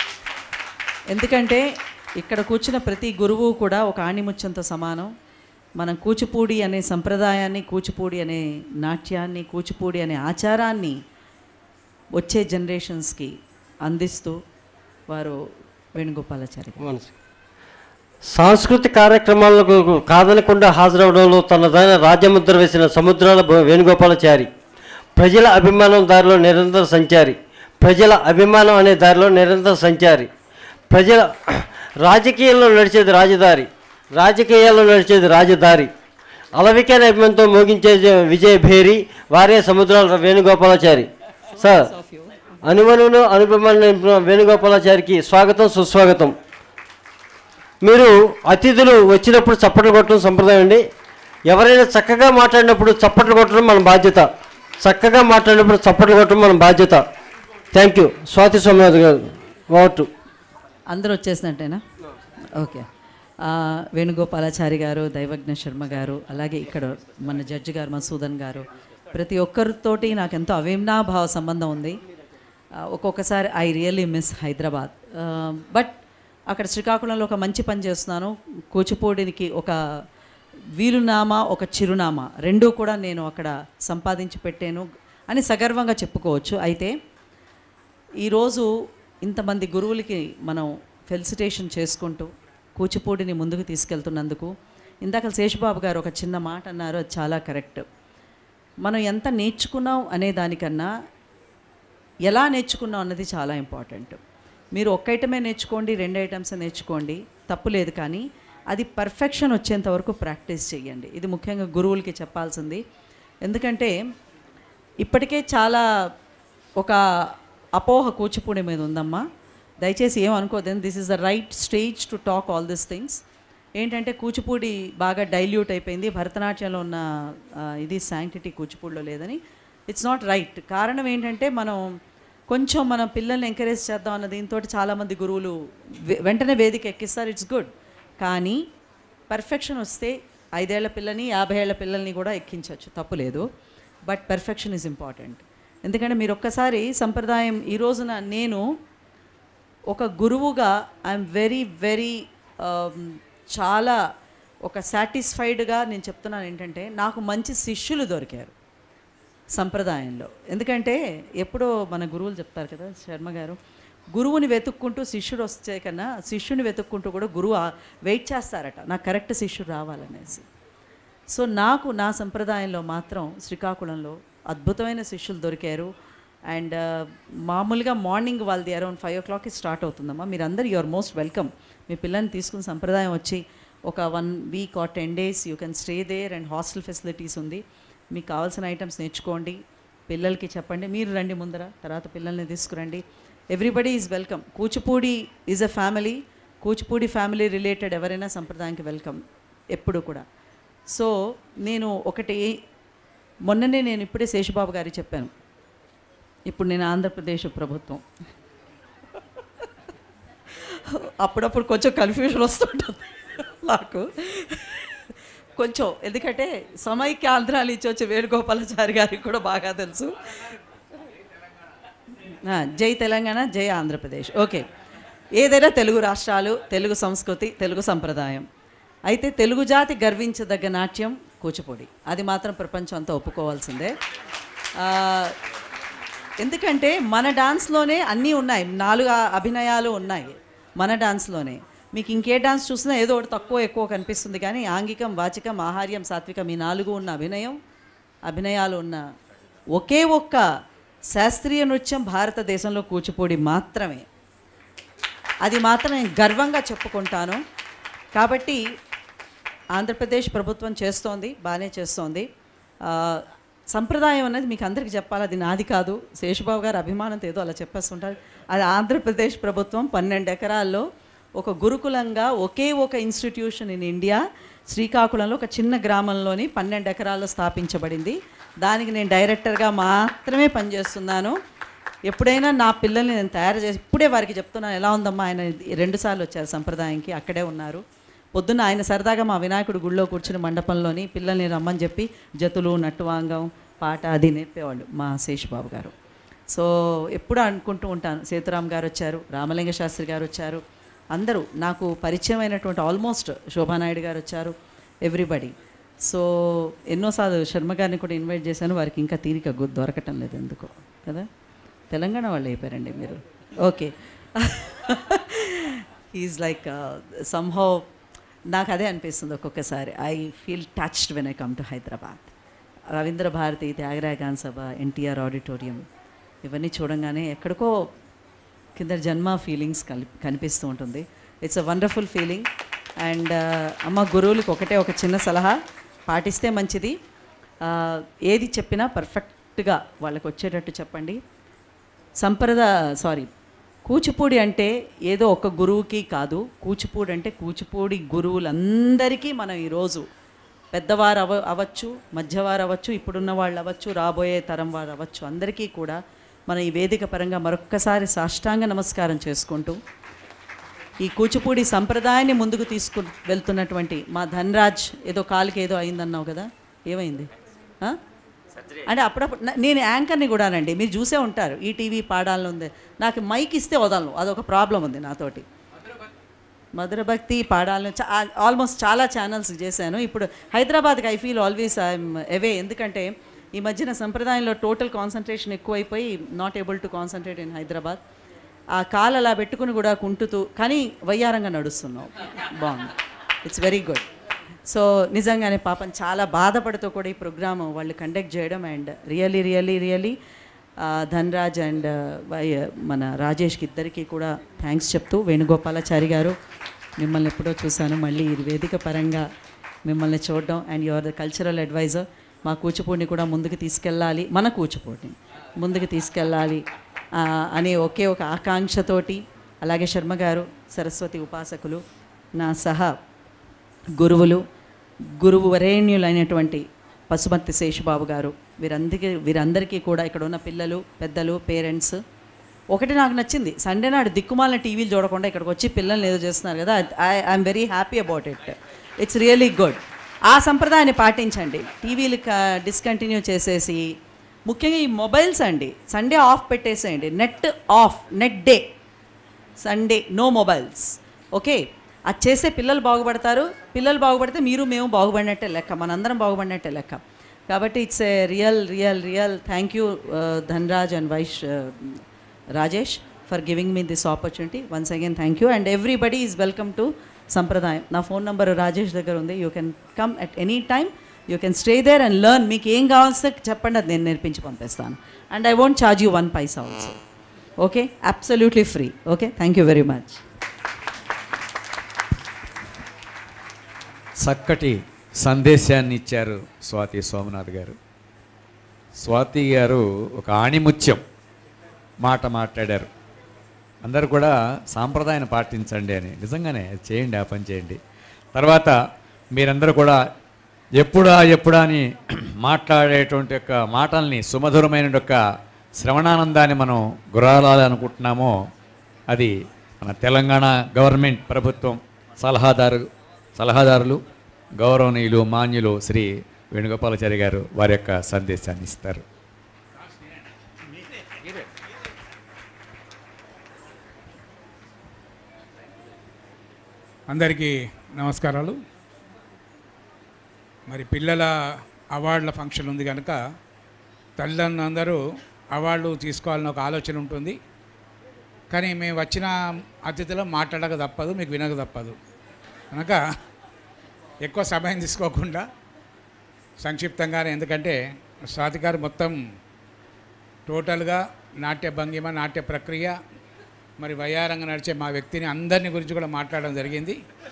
ఎందుకంటే ఇక్కడ కూర్చున్న ప్రతి గురువు కూడా ఒక ఆణిముత్యంతో సమానం మనం కూచిపూడి అనే సంప్రదాయాన్ని కూచిపూడి అనే నాట్యాన్ని కూచిపూడి అనే ఆచారాన్ని వచ్చే జనరేషన్స్కి అందిస్తూ వారు వేణుగోపాలాచారి గారు.
మనసు సాంస్కృతిక కార్యక్రమాలకు కాదనకుండా హాజరవడంలో తనదైన రాజ్యముద్ర వేసిన సముద్రాల భ- వేణుగోపాలాచారి ప్రజల అభిమానం దారిలో నిరంతర సంచారి ప్రజల అభిమానం అనే దారిలో నిరంతర సంచారి ప్రజల రాజకీయాల్లో నడిచేది రాజదారి రాజకీయాల్లో నడిచేది రాజదారి అలవికైన అభిమానంతో మోగించే జ- విజయ భేరి వారే సముద్రాల వేణుగోపాలాచారి సార్ అనుమనును అనుభవాన్ని వేణుగోపాలాచారికి స్వాగతం సుస్వాగతం మీరు అతిథులు వచ్చినప్పుడు చప్పట్లు కొట్టడం సంప్రదాయం అండి ఎవరైనా చక్కగా మాట్లాడినప్పుడు చప్పట్లు కొట్టడం మన బాధ్యత చక్కగా మాట్లాడినప్పుడు చప్పట్లు కొట్టడం మన బాధ్యత థ్యాంక్ యూ స్వాతి సోమనాథ్ గారు ఓటు
అందరూ వచ్చేసినట్టేనా ఓకే ఆ, వేణుగోపాలాచారి గారు దైవజ్ఞ శర్మ గారు అలాగే ఇక్కడ మన జడ్జి గారు మసూదన్ గారు ప్రతి ఒక్కరితోటి నాకు ఎంతో అవినాభావ సంబంధం ఉంది ఆ, ఒక్కొక్కసారి I really miss Hyderabad but అక్కడ శ్రీకాకుళంలో ఒక మంచి పని చేస్తున్నాను కూచిపూడికి ఒక వీలునామా ఒక చిరునామా రెండూ కూడా నేను అక్కడ సంపాదించి పెట్టాను అని సగర్వంగా చెప్పుకోవచ్చు అయితే ఈరోజు ఇంతమంది గురువులకి మనం ఫెలిసిటేషన్ చేసుకుంటూ కూచిపూడిని ముందుకు తీసుకెళ్తున్నందుకు ఇందాక శేషబాబు గారు ఒక చిన్న మాట అన్నారు అది చాలా కరెక్ట్ మనం ఎంత నేర్చుకున్నాం అనే దానికన్నా ఎలా నేర్చుకున్నాం అన్నది చాలా ఇంపార్టెంట్ మీరు ఒక్క ఐటమే నేర్చుకోండి రెండు ఐటమ్స్ నేర్చుకోండి తప్పు లేదు కానీ అది పర్ఫెక్షన్ వచ్చేంత వరకు ప్రాక్టీస్ చేయండి ఇది ముఖ్యంగా గురువులకి చెప్పాల్సింది ఎందుకంటే ఇప్పటికే చాలా ఒక అపోహ కూచిపూడి మీద ఉందమ్మా దయచేసి ఏం అనుకోదండి this is the right stage to talk all this things ఏంటంటే కూచిపూడి బాగా డైల్యూట్ అయిపోయింది భరతనాట్యంలో ఉన్న ఆ, ఇది శాంక్టిటీ కూచిపూడిలో లేదని ఇట్స్ నాట్ రైట్ కారణం ఏంటంటే మనం కొంచెం మన పిల్లల్ని ఎంకరేజ్ చేద్దాం అన్న దీంతో చాలామంది గురువులు వె- వెంటనే వేదిక ఎక్కిస్తారు ఇట్స్ గుడ్ కానీ పర్ఫెక్షన్ వస్తే ఐదేళ్ల పిల్లని యాభై ఏళ్ల పిల్లల్ని కూడా ఎక్కించవచ్చు తప్పు లేదు బట్ పర్ఫెక్షన్ ఈజ్ ఇంపార్టెంట్ ఎందుకంటే మీరు ఒక్కసారి సంప్రదాయం ఈ రోజున నేను ఒక గురువుగా ఐఎమ్ వెరీ వెరీ చాలా ఒక సాటిస్ఫైడ్గా నేను చెప్తున్నాను ఏంటంటే నాకు మంచి శిష్యులు దొరికారు సంప్రదాయంలో ఎందుకంటే ఎప్పుడో మన గురువులు చెప్తారు కదా శర్మ గారు గురువుని వెతుక్కుంటూ శిష్యుడు వస్తే కన్నా శిష్యుని వెతుక్కుంటూ కూడా గురువు ఆ- వెయిట్ చేస్తారట నాకు కరెక్ట్ శిష్యుడు రావాలనేసి సో నాకు నా సంప్రదాయంలో మాత్రం శ్రీకాకుళంలో అద్భుతమైన శిష్యులు దొరికారు అండ్ మామూలుగా మార్నింగ్ వాళ్ళది అరౌండ్ ఫైవ్ ఓ క్లాక్కి స్టార్ట్ అవుతుందమ్మా మీరు అందరు యూఆర్ మోస్ట్ వెల్కమ్ మీ పిల్లల్ని తీసుకుని సంప్రదాయం వచ్చి ఒక one week or ten days you can stay there and hostel facilities ఉంది మీకు కావాల్సిన ఐటమ్స్ నేర్చుకోండి పిల్లలకి చెప్పండి మీరు రండి ముందర తర్వాత పిల్లల్ని తీసుకురండి everybody is welcome Kuchipudi is a family Kuchipudi family related ఎవరైనా సంప్రదాయానికి వెల్కమ్ ఎప్పుడు కూడా సో నేను ఒకటి మొన్ననే నేను ఇప్పుడే శేషబాబు గారికి చెప్పాను ఇప్పుడు నేను ఆంధ్రప్రదేశ్ ప్రభుత్వం అప్పుడప్పుడు కొంచెం కన్ఫ్యూజన్ వస్తుంటుంది నాకు కొంచెం ఎందుకంటే సమైక్య ఆంధ్రాలు ఇచ్చి వచ్చే వేణుగోపాలాచారి గారికి కూడా బాగా తెలుసు ఆ, జై తెలంగాణ జై ఆంధ్రప్రదేశ్ ఓకే ఏదైనా తెలుగు రాష్ట్రాలు తెలుగు సంస్కృతి తెలుగు సంప్రదాయం అయితే తెలుగు జాతి గర్వించదగ్గ నాట్యం కూచిపూడి అది మాత్రం ప్రపంచం అంతా ఒప్పుకోవాల్సిందే ఆ, ఎందుకంటే మన డాన్స్లోనే అన్నీ ఉన్నాయి నాలుగు ఆ- అభినయాలు ఉన్నాయి మన డాన్స్లోనే మీకు ఇంకే డాన్స్ చూసినా ఏదో ఒకటి తక్కువ ఎక్కువ కనిపిస్తుంది కానీ ఆంగికం వాచికం ఆహార్యం సాత్వికం ఈ నాలుగు ఉన్న అభినయం అభినయాలు ఉన్న ఒకే ఒక్క శాస్త్రీయ నృత్యం భారతదేశంలో కూచిపూడి మాత్రమే అది మాత్రం నేను గర్వంగా చెప్పుకుంటాను కాబట్టి ఆంధ్రప్రదేశ్ ప్రభుత్వం చేస్తోంది బాగానే చేస్తోంది ఆ, సంప్రదాయం అనేది మీకు అందరికీ చెప్పాలి అది నాది కాదు శేషబాబు గారు అభిమానంతో ఏదో అలా చెప్పేస్తుంటారు అది ఆంధ్రప్రదేశ్ ప్రభుత్వం పన్నెండు ఎకరాల్లో ఒక గురుకులంగా ఒకే ఒక ఇన్స్టిట్యూషన్ ఇన్ ఇండియా శ్రీకాకుళంలో ఒక చిన్న గ్రామంలోని పన్నెండు ఎకరాల్లో స్థాపించబడింది దానికి నేను డైరెక్టర్గా మాత్రమే పనిచేస్తున్నాను ఎప్పుడైనా నా పిల్లల్ని నేను తయారు చేసి ఇప్పుడే వారికి చెప్తున్నాను ఎలా ఉందమ్మా ఆయన రెండుసార్లు వచ్చారు సంప్రదాయంకి అక్కడే ఉన్నారు పొద్దున్న ఆయన సరదాగా మా వినాయకుడు గుళ్ళో కూర్చుని మండపంలోని పిల్లల్ని రమ్మని చెప్పి జతులు నట్టువాంగం పాట అది నేర్పేవాళ్ళు మా శేషబాబు గారు సో ఎప్పుడు అనుకుంటూ ఉంటాను సేతురామ్ గారు వచ్చారు రామలింగ శాస్త్రి గారు వచ్చారు అందరూ నాకు పరిచయం అయినటువంటి ఆల్మోస్ట్ శోభానాయుడు గారు వచ్చారు ఎవ్రీబడి సో ఎన్నోసార్లు శర్మ గారిని కూడా ఇన్వైట్ చేశాను వారికి ఇంకా తీరిక గు- దొరకటం లేదు ఎందుకో కదా తెలంగాణ వాళ్ళు అయిపోయారండి మీరు ఓకే ఈజ్ లైక్ సంహౌ నాకు అదే అనిపిస్తుంది ఒక్కొక్కసారి I feel touched when I come to Hyderabad Ravindra Bharathi Thyagaraya Gana Sabha NTR auditorium ఇవన్నీ చూడంగానే ఎక్కడికో కింద జన్మ ఫీలింగ్స్ కలి కనిపిస్తూ ఉంటుంది it's a wonderful feeling and అమ్మ గురువులకు ఒకటే ఒక చిన్న సలహా పాటిస్తే మంచిది ఆ, ఏది చెప్పినా పర్ఫెక్ట్గా వాళ్ళకి వచ్చేటట్టు చెప్పండి సంప్రదాయ సారీ కూచిపూడి అంటే ఏదో ఒక గురువుకి కాదు కూచిపూడి అంటే కూచిపూడి గురువులందరికీ మనం ఈరోజు పెద్దవారు అవ అవ్వచ్చు మధ్యవారు అవ్వచ్చు ఇప్పుడున్న వాళ్ళు అవ్వచ్చు రాబోయే తరం వారు అవ్వచ్చు అందరికీ కూడా మన ఈ వేదిక పరంగా మరొక్కసారి సాష్టాంగ నమస్కారం చేసుకుంటూ ఈ కూచిపూడి సంప్రదాయాన్ని ముందుకు తీసుకు వెళ్తున్నటువంటి మా ధనరాజ్ ఏదో కాలుకి ఏదో అయిందన్నావు కదా ఏమైంది ఆ? అంటే అప్పుడప్పుడు నా- నేను యాంకర్ని కూడానండి మీరు చూసే ఉంటారు ఈ టీవీ పాడాలని ఉంది నాకు మైక్ ఇస్తే వదలను అదొక ప్రాబ్లం ఉంది నాతోటి మధుర భక్తి పాడాలని చా ఆల్మోస్ట్ చాలా ఛానల్స్ చేశాను ఇప్పుడు హైదరాబాద్కి I feel always I'm away ఎందుకంటే ఈ మధ్యన సంప్రదాయంలో టోటల్ కాన్సన్ట్రేషన్ ఎక్కువైపోయి not able to concentrate in Hyderabad ఆ కాలు అలా పెట్టుకుని కూడా కుంటుతూ కానీ వయ్యారంగా నడుస్తున్నావు బాగుంది ఇట్స్ వెరీ గుడ్ సో నిజంగానే పాపం చాలా బాధపడుతూ కూడా ఈ ప్రోగ్రామ్ వాళ్ళు కండక్ట్ చేయడం and really really really Dhanraj and మన రాజేష్కి ఇద్దరికీ కూడా థ్యాంక్స్ చెప్తూ వేణుగోపాలాచారి గారు మిమ్మల్ని ఎప్పుడో చూశాను మళ్ళీ ఈ వేదిక పరంగా మిమ్మల్ని చూడడం and your the cultural adviser మా కూచిపూడిని కూడా ముందుకు తీసుకెళ్ళాలి మన కూచిపూడిని ముందుకు తీసుకెళ్ళాలి ఆ, అనే ఒకే ఒక ఆకాంక్షతోటి అలాగే శర్మ గారు సరస్వతి ఉపాసకులు నా సహా గురువులు గురువు వరేణ్యులైనటువంటి పశుమర్తి శేషబాబు గారు వీరందరికీ వీరందరికీ కూడా ఇక్కడ ఉన్న పిల్లలు పెద్దలు పేరెంట్స్ ఒకటి నాకు నచ్చింది సండే నాడు దిక్కుమాలిన టీవీలు చూడకుండా ఇక్కడికి వచ్చి పిల్లల్ని ఏదో చేస్తున్నారు కదా I I'm very happy about it it's really good ఆ సంప్రదాయాన్ని పాటించండి టీవీలు డిస్కంటిన్యూ చేసేసి ముఖ్యంగా ఈ మొబైల్స్ అండి సండే ఆఫ్ పెట్టేసేయండి net off net day Sunday no mobiles okay అది చేస్తే పిల్లలు బాగుపడతారు పిల్లలు బాగుపడితే మీరు మేము బాగుపడినట్టే లెక్క మనందరం బాగుపడినట్టే లెక్క కాబట్టి it's a real real real thank you Dhanraj and వైష్ Rajesh for giving me this opportunity once again thank you and everybody is welcome to Sampradayam నా ఫోన్ నెంబర్ రాజేష్ దగ్గర ఉంది you can come at any time you can stay there and learn మీకు ఏం కావాల్సి చెప్పండి అది నేను నేర్పించి పంపిస్తాను and I won't charge you one paisa also okay absolutely free okay thank you very much
చక్కటి సందేశాన్ని ఇచ్చారు స్వాతి సోమనాథ్ గారు స్వాతి గారు ఒక ఆణిముత్యం మాట మాట్లాడారు అందరూ కూడా సాంప్రదాయాన్ని పాటించండి అని నిజంగానే అది చేయండి ఆ పని చేయండి తర్వాత మీరందరూ కూడా ఎప్పుడా ఎప్పుడా అని మాట్లాడేటువంటి యొక్క మాటల్ని సుమధురమైన యొక్క శ్రవణానందాన్ని మనం గురాలాలి అనుకుంటున్నామో అది మన తెలంగాణ గవర్నమెంట్ ప్రభుత్వం సలహాదారు సలహాదారులు గౌరవనీయులు మాన్యులు శ్రీ వేణుగోపాలాచారి గారు వారి యొక్క సందేశాన్ని ఇస్తారు
అందరికీ నమస్కారాలు మరి పిల్లల అవార్డుల ఫంక్షన్ ఉంది కనుక తల్లిదండ్రులందరూ అవార్డు తీసుకోవాలని ఒక ఆలోచన ఉంటుంది కానీ మేము వచ్చిన అతిథిలో మాట్లాడక తప్పదు మీకు వినక తప్పదు కనుక ఎక్కువ సమయం తీసుకోకుండా సంక్షిప్తంగానే ఎందుకంటే స్వాతి గారు మొత్తం టోటల్గా నాట్య భంగిమ నాట్య ప్రక్రియ మరి వయారంగా నడిచే మా వ్యక్తిని అందరిని గురించి కూడా మాట్లాడడం జరిగింది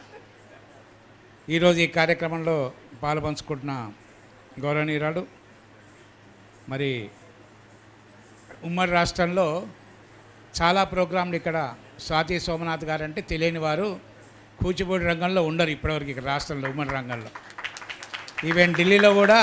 ఈరోజు ఈ కార్యక్రమంలో పాలు పంచుకుంటున్న గౌరవనీయురాలు మరి ఉమ్మడి రాష్ట్రంలో చాలా ప్రోగ్రాంలు ఇక్కడ స్వాతి సోమనాథ్ గారు అంటే తెలియని వారు కూచిపూడి రంగంలో ఉండరు ఇప్పటివరకు ఇక్కడ రాష్ట్రంలో ఉమ్మడి రంగంలో ఈవెన్ ఢిల్లీలో కూడా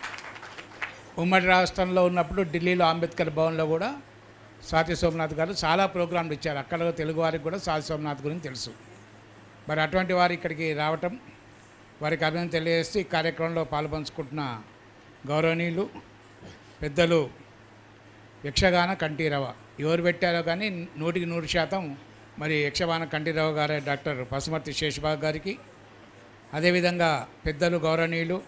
ఉమ్మడి రాష్ట్రంలో ఉన్నప్పుడు ఢిల్లీలో అంబేద్కర్ భవన్లో కూడా స్వాతి సోమనాథ్ గారు చాలా ప్రోగ్రాంలు ఇచ్చారు అక్కడ తెలుగు వారికి కూడా స్వాతి సోమనాథ్ గురించి తెలుసు మరి అటువంటి వారు ఇక్కడికి రావటం వారికి అభినందన తెలియజేస్తూ ఈ కార్యక్రమంలో పాల్పంచుకుంటున్న గౌరవనీయులు పెద్దలు యక్షగాన కంఠీరవ ఎవరు పెట్టారో కానీ నూటికి నూరు శాతం మరి యక్షగాన కంఠీరవ గారే డాక్టర్ పసుమర్తి శేషబాబు గారికి అదేవిధంగా పెద్దలు గౌరవనీయులు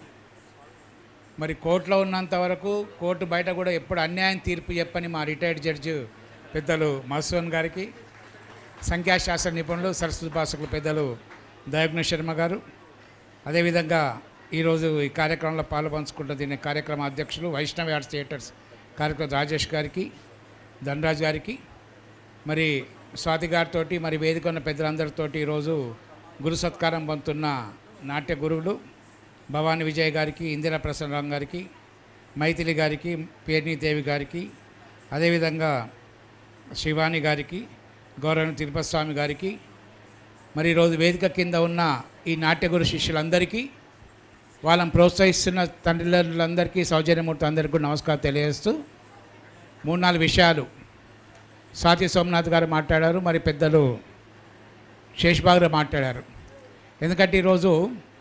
మరి కోర్టులో ఉన్నంత వరకు కోర్టు బయట కూడా ఎప్పుడు అన్యాయం తీర్పు చెప్పని మా రిటైర్డ్ జడ్జి పెద్దలు మధుసూన్ గారికి సంఖ్యాశాస్త్ర నిపుణులు సరస్వతి భాషకులు పెద్దలు దయజ్ఞ శర్మ గారు అదేవిధంగా ఈరోజు ఈ కార్యక్రమంలో పాల్పంచుకుంటున్న దీని కార్యక్రమ అధ్యక్షులు వైష్ణవి ఆర్ట్స్ థియేటర్స్ కార్యక్రమ రాజేష్ గారికి ధనరాజ్ గారికి మరి స్వాతి గారితో మరి వేదిక ఉన్న పెద్దలందరితోటి ఈరోజు గురు సత్కారం పొందుతున్న నాట్య గురువులు భవానీ విజయ్ గారికి ఇందిరా ప్రసన్నరామ్ గారికి మైథిలి గారికి పేర్నీదేవి గారికి అదేవిధంగా శివాని గారికి గౌరవ తిరుపతి స్వామి గారికి మరి ఈరోజు వేదిక కింద ఉన్న ఈ నాట్యగురు శిష్యులందరికీ వాళ్ళని ప్రోత్సహిస్తున్న తండ్రులందరికీ సౌజన్యమూర్తి అందరికీ కూడా నమస్కారం తెలియజేస్తూ మూడు నాలుగు విషయాలు స్వాతి సోమనాథ్ గారు మాట్లాడారు మరి పెద్దలు శేషబాబు గారు మాట్లాడారు ఎందుకంటే ఈరోజు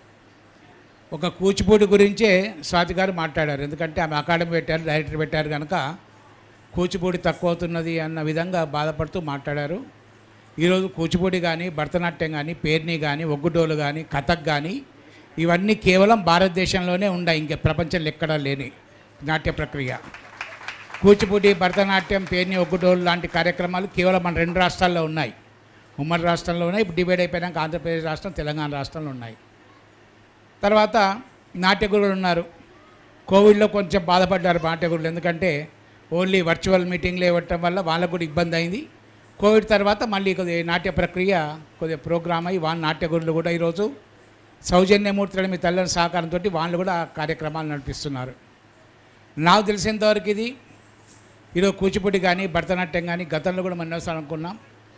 ఒక కూచిపూడి గురించే స్వాతి గారు మాట్లాడారు ఎందుకంటే ఆమె అకాడమీ పెట్టారు డైరెక్టర్ పెట్టారు కనుక కూచిపూడి తక్కువ అవుతున్నది అన్న విధంగా బాధపడుతూ మాట్లాడారు ఈరోజు కూచిపూడి కానీ భరతనాట్యం కానీ పేర్ని కానీ ఒగ్గుడోలు కానీ కథక్ కానీ ఇవన్నీ కేవలం భారతదేశంలోనే ఉన్నాయి ఇంక ప్రపంచంలో ఎక్కడా లేని నాట్య ప్రక్రియ కూచిపూడి భరతనాట్యం పేర్ని ఒగ్గుడోలు లాంటి కార్యక్రమాలు కేవలం మన రెండు రాష్ట్రాల్లో ఉన్నాయి ఉమ్మడి రాష్ట్రంలో ఉన్నాయి ఇప్పుడు డివైడ్ అయిపోయాక ఆంధ్రప్రదేశ్ రాష్ట్రం తెలంగాణ రాష్ట్రంలో ఉన్నాయి తర్వాత నాట్యగురులు ఉన్నారు కోవిడ్లో కొంచెం బాధపడ్డారు నాట్యగురులు ఎందుకంటే ఓన్లీ వర్చువల్ మీటింగ్లు ఇవ్వటం వల్ల వాళ్ళకు కూడా ఇబ్బంది అయింది కోవిడ్ తర్వాత మళ్ళీ కొద్దిగా నాట్య ప్రక్రియ కొద్దిగా ప్రోగ్రామ్ అయ్యి వాళ్ళ నాట్యగురులు కూడా ఈరోజు సౌజన్యమూర్తుల మీ తల్లిని సహకారంతో వాళ్ళు కూడా ఆ కార్యక్రమాలు నడిపిస్తున్నారు నాకు తెలిసినంతవరకు ఇది ఈరోజు కూచిపూడి కానీ భరతనాట్యం కానీ గతంలో కూడా మనం ఎన్నోసార్లు అనుకున్నాం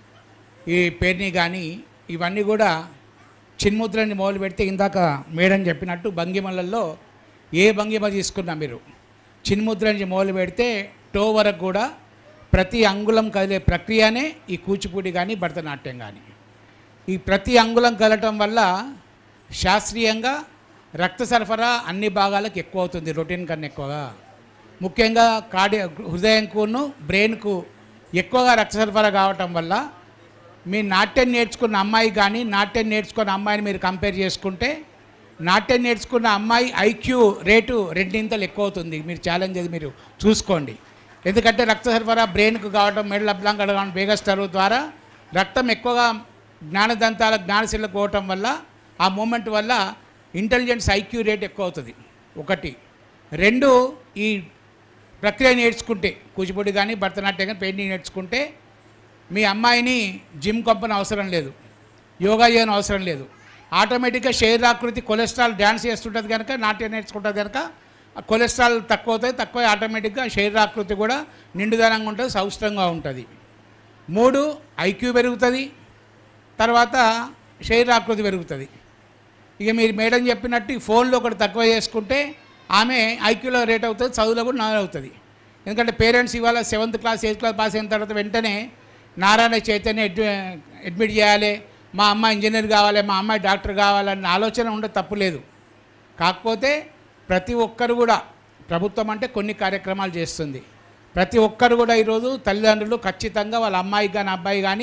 ఈ పేర్ని కానీ ఇవన్నీ కూడా చిన్ముద్రని మొదలు పెడితే ఇందాక మేడం చెప్పినట్టు భంగిమలలో ఏ భంగిమ తీసుకున్నా మీరు చిన్ముద్ర నుంచి మొదలు పెడితే టో వరకు కూడా ప్రతి అంగుళం కదిలే ప్రక్రియనే ఈ కూచిపూడి కానీ భరతనాట్యం కానీ ఈ ప్రతి అంగుళం కదలటం వల్ల శాస్త్రీయంగా రక్త సరఫరా అన్ని భాగాలకు ఎక్కువ అవుతుంది రొటీన్ కన్నా ఎక్కువగా ముఖ్యంగా కార్డి హృదయంకును బ్రెయిన్కు ఎక్కువగా రక్త సరఫరా కావటం వల్ల మీ నాట్యం నేర్చుకున్న అమ్మాయి కానీ నాట్యం నేర్చుకున్న అమ్మాయిని మీరు కంపేర్ చేసుకుంటే నాట్యం నేర్చుకున్న అమ్మాయి ఐక్యూ రేటు రెండింతలు ఎక్కువ అవుతుంది మీరు ఛాలెంజ్ అది మీరు చూసుకోండి ఎందుకంటే రక్త సరఫరా బ్రెయిన్కు కావడం మెడల అబ్లంగా కావడం బేగస్టరు ద్వారా రక్తం ఎక్కువగా జ్ఞానదంతాల జ్ఞానశీలకు పోవటం వల్ల ఆ మూమెంట్ వల్ల ఇంటెలిజెన్స్ ఐక్యూ రేట్ ఎక్కువ అవుతుంది ఒకటి రెండు ఈ ప్రక్రియ నేర్చుకుంటే కూచిపూడి కానీ భరతనాట్యం కానీ పెయింటింగ్ నేర్చుకుంటే మీ అమ్మాయిని జిమ్ కంపని అవసరం లేదు యోగా చేయని అవసరం లేదు ఆటోమేటిక్గా శరీరాకృతి కొలెస్ట్రాల్ డ్యాన్స్ చేస్తుంటుంది కనుక నాట్యం నేర్చుకుంటుంది కనుక ఆ కొలెస్ట్రాల్ తక్కువ అవుతుంది తక్కువ ఆటోమేటిక్గా శరీరాకృతి కూడా నిండుదనంగా ఉంటుంది సౌష్టంగా ఉంటుంది మూడు ఐక్యూ పెరుగుతుంది తర్వాత శరీరాకృతి పెరుగుతుంది ఇక మీరు మేడం చెప్పినట్టు ఈ ఫోన్లో ఒకటి తక్కువ చేసుకుంటే ఆమె ఐక్యూలో రేట్ అవుతుంది చదువులో కూడా నాలుగు అవుతుంది ఎందుకంటే పేరెంట్స్ ఇవాళ seventh class eighth class pass అయిన తర్వాత వెంటనే నారాయణ చైతన్య అడ్మి అడ్మిట్ చేయాలి మా అమ్మాయి ఇంజనీర్ కావాలి మా అమ్మాయి డాక్టర్ కావాలన్న ఆలోచన ఉండే తప్పు లేదు కాకపోతే ప్రతి ఒక్కరు కూడా ప్రభుత్వం అంటే కొన్ని కార్యక్రమాలు చేస్తుంది ప్రతి ఒక్కరు కూడా ఈరోజు తల్లిదండ్రులు ఖచ్చితంగా వాళ్ళ అమ్మాయి కానీ అబ్బాయి కానీ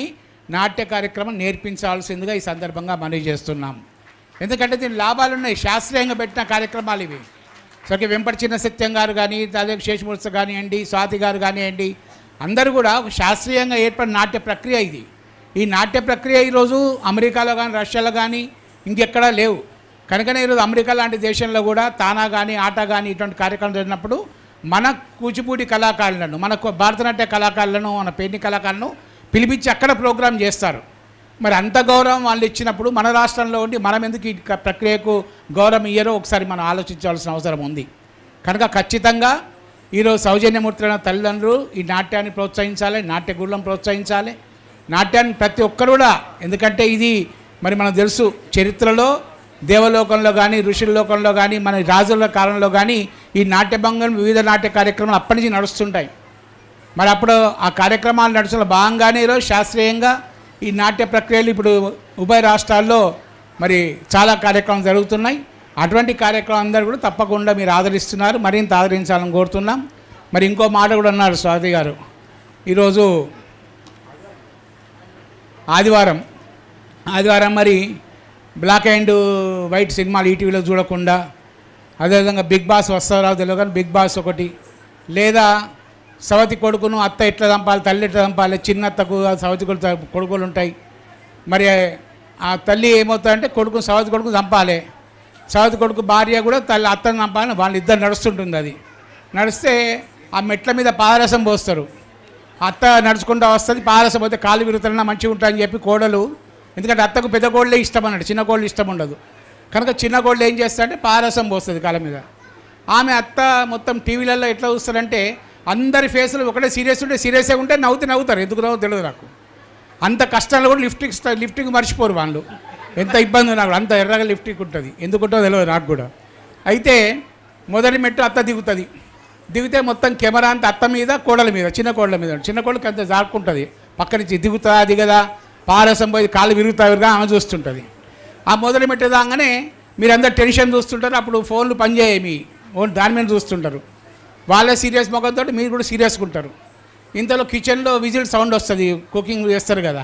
నాట్య కార్యక్రమం నేర్పించాల్సిందిగా ఈ సందర్భంగా మనవి చేస్తున్నాం ఎందుకంటే దీని లాభాలు ఉన్నాయి శాస్త్రీయంగా పెట్టిన కార్యక్రమాలు ఇవి సో ఓకే వెంపటి చిన్న సత్యం గారు కానీ దాదాపు శేషమూర్తి కానివ్వండి స్వాతి గారు కానివ్వండి అందరూ కూడా ఒక శాస్త్రీయంగా ఏర్పడిన నాట్య ప్రక్రియ ఇది ఈ నాట్య ప్రక్రియ ఈరోజు అమెరికాలో కానీ రష్యాలో కానీ ఇంకెక్కడా లేవు కనుకనే ఈరోజు అమెరికా లాంటి దేశంలో కూడా తానా కానీ ఆట కానీ ఇటువంటి కార్యక్రమం జరిగినప్పుడు మన కూచిపూడి కళాకారులను మన కొ- భారతనాట్య కళాకారులను మన పెయింటింగ్ కళాకారులను పిలిపించి అక్కడ ప్రోగ్రాం చేస్తారు మరి అంత గౌరవం వాళ్ళు ఇచ్చినప్పుడు మన రాష్ట్రంలో ఉండి మనం ఎందుకు ఈ క- ప్రక్రియకు గౌరవం ఇయ్యరో ఒకసారి మనం ఆలోచించాల్సిన అవసరం ఉంది కనుక ఖచ్చితంగా ఈరోజు సౌజన్యమూర్తులైన తల్లిదండ్రులు ఈ నాట్యాన్ని ప్రోత్సహించాలి నాట్య గురులను ప్రోత్సహించాలి నాట్యాన్ని ప్రతి ఒక్కరు కూడా ఎందుకంటే ఇది మరి మనకు తెలుసు చరిత్రలో దేవలోకంలో కానీ ఋషుల లోకంలో కానీ మన రాజుల కాలంలో కానీ ఈ నాట్యభంగం వివిధ నాట్య కార్యక్రమాలు అప్పటి నుంచి నడుస్తుంటాయి మరి అప్పుడు ఆ కార్యక్రమాలు నడుచున్న భాగంగానే ఈరోజు శాస్త్రీయంగా ఈ నాట్య ప్రక్రియలు ఇప్పుడు ఉభయ రాష్ట్రాల్లో మరి చాలా కార్యక్రమాలు జరుగుతున్నాయి అటువంటి కార్యక్రమం అందరూ కూడా తప్పకుండా మీరు ఆదరిస్తున్నారు మరింత ఆదరించాలని కోరుతున్నాం మరి ఇంకో మాట కూడా అన్నారు స్వాతి గారు ఈరోజు ఆదివారం ఆదివారం మరి బ్లాక్ అండ్ వైట్ సినిమాలు ఈటీవీలో చూడకుండా అదేవిధంగా బిగ్ బాస్ వస్తారో తెలియదు కానీ బిగ్ బాస్ ఒకటి లేదా సవతి కొడుకును అత్త ఎట్లా చంపాలి తల్లి ఎట్లా చంపాలి చిన్నత్తకు ఆ సవతి కొడుకు కొడుకులు ఉంటాయి మరి ఆ తల్లి ఏమవుతుందంటే కొడుకు సవతి కొడుకు చంపాలి సవతి కొడుకు భార్య కూడా తల్లి అత్తను చంపాలని వాళ్ళు ఇద్దరు నడుస్తుంటుంది అది నడిస్తే ఆ మెట్ల మీద పాదరసం పోస్తారు అత్త నడుచుకుంటూ వస్తుంది పాదరసం పోతే కాలు విరుగుతున్నా మంచిగా ఉంటాయని చెప్పి కోడలు ఎందుకంటే అత్తకు పెద్ద కోళ్ళే ఇష్టం అన్నాడు చిన్న కోళ్ళు ఇష్టం ఉండదు కనుక చిన్న కోళ్ళు ఏం చేస్తారంటే పాదరసం పోస్తుంది కాళ్ళ మీద ఆమె అత్త మొత్తం టీవీలలో ఎట్లా చూస్తారంటే అందరి ఫేసులు ఒకటే సీరియస్ ఉంటే సీరియస్గా ఉంటే నవ్వుతూ నవ్వుతారు ఎందుకు నవ్వు తెలియదు నాకు అంత కష్టాలు కూడా లిఫ్టింగ్ లిఫ్టింగ్ మర్చిపోరు వాళ్ళు ఎంత ఇబ్బంది నాకు అంత ఎర్రగా లిఫ్టింగ్ ఉంటుంది ఎందుకుంటో తెలియదు నాకు కూడా అయితే మొదటి మెట్టు అత్త దిగుతుంది దిగితే మొత్తం కెమెరా అంతా అత్త మీద కోడల మీద చిన్న కోడల మీద చిన్న కోడలకి అంత జారుకుంటుంది పక్క నుంచి దిగుతుందా దిగదా పారసం పోయి కాళ్ళు విరుగుతా విరుగా ఆమె చూస్తుంటుంది ఆ మొదటి మెట్టు దాగానే మీరందరు టెన్షన్ చూస్తుంటారు అప్పుడు ఫోన్లు పనిచేయాయి మీ ఓన్ దాని మీద చూస్తుంటారు వాళ్ళే సీరియస్ ముఖంతో మీరు కూడా సీరియస్గా ఉంటారు ఇంతలో కిచెన్లో విజిల్ సౌండ్ వస్తుంది కుకింగ్ చేస్తారు కదా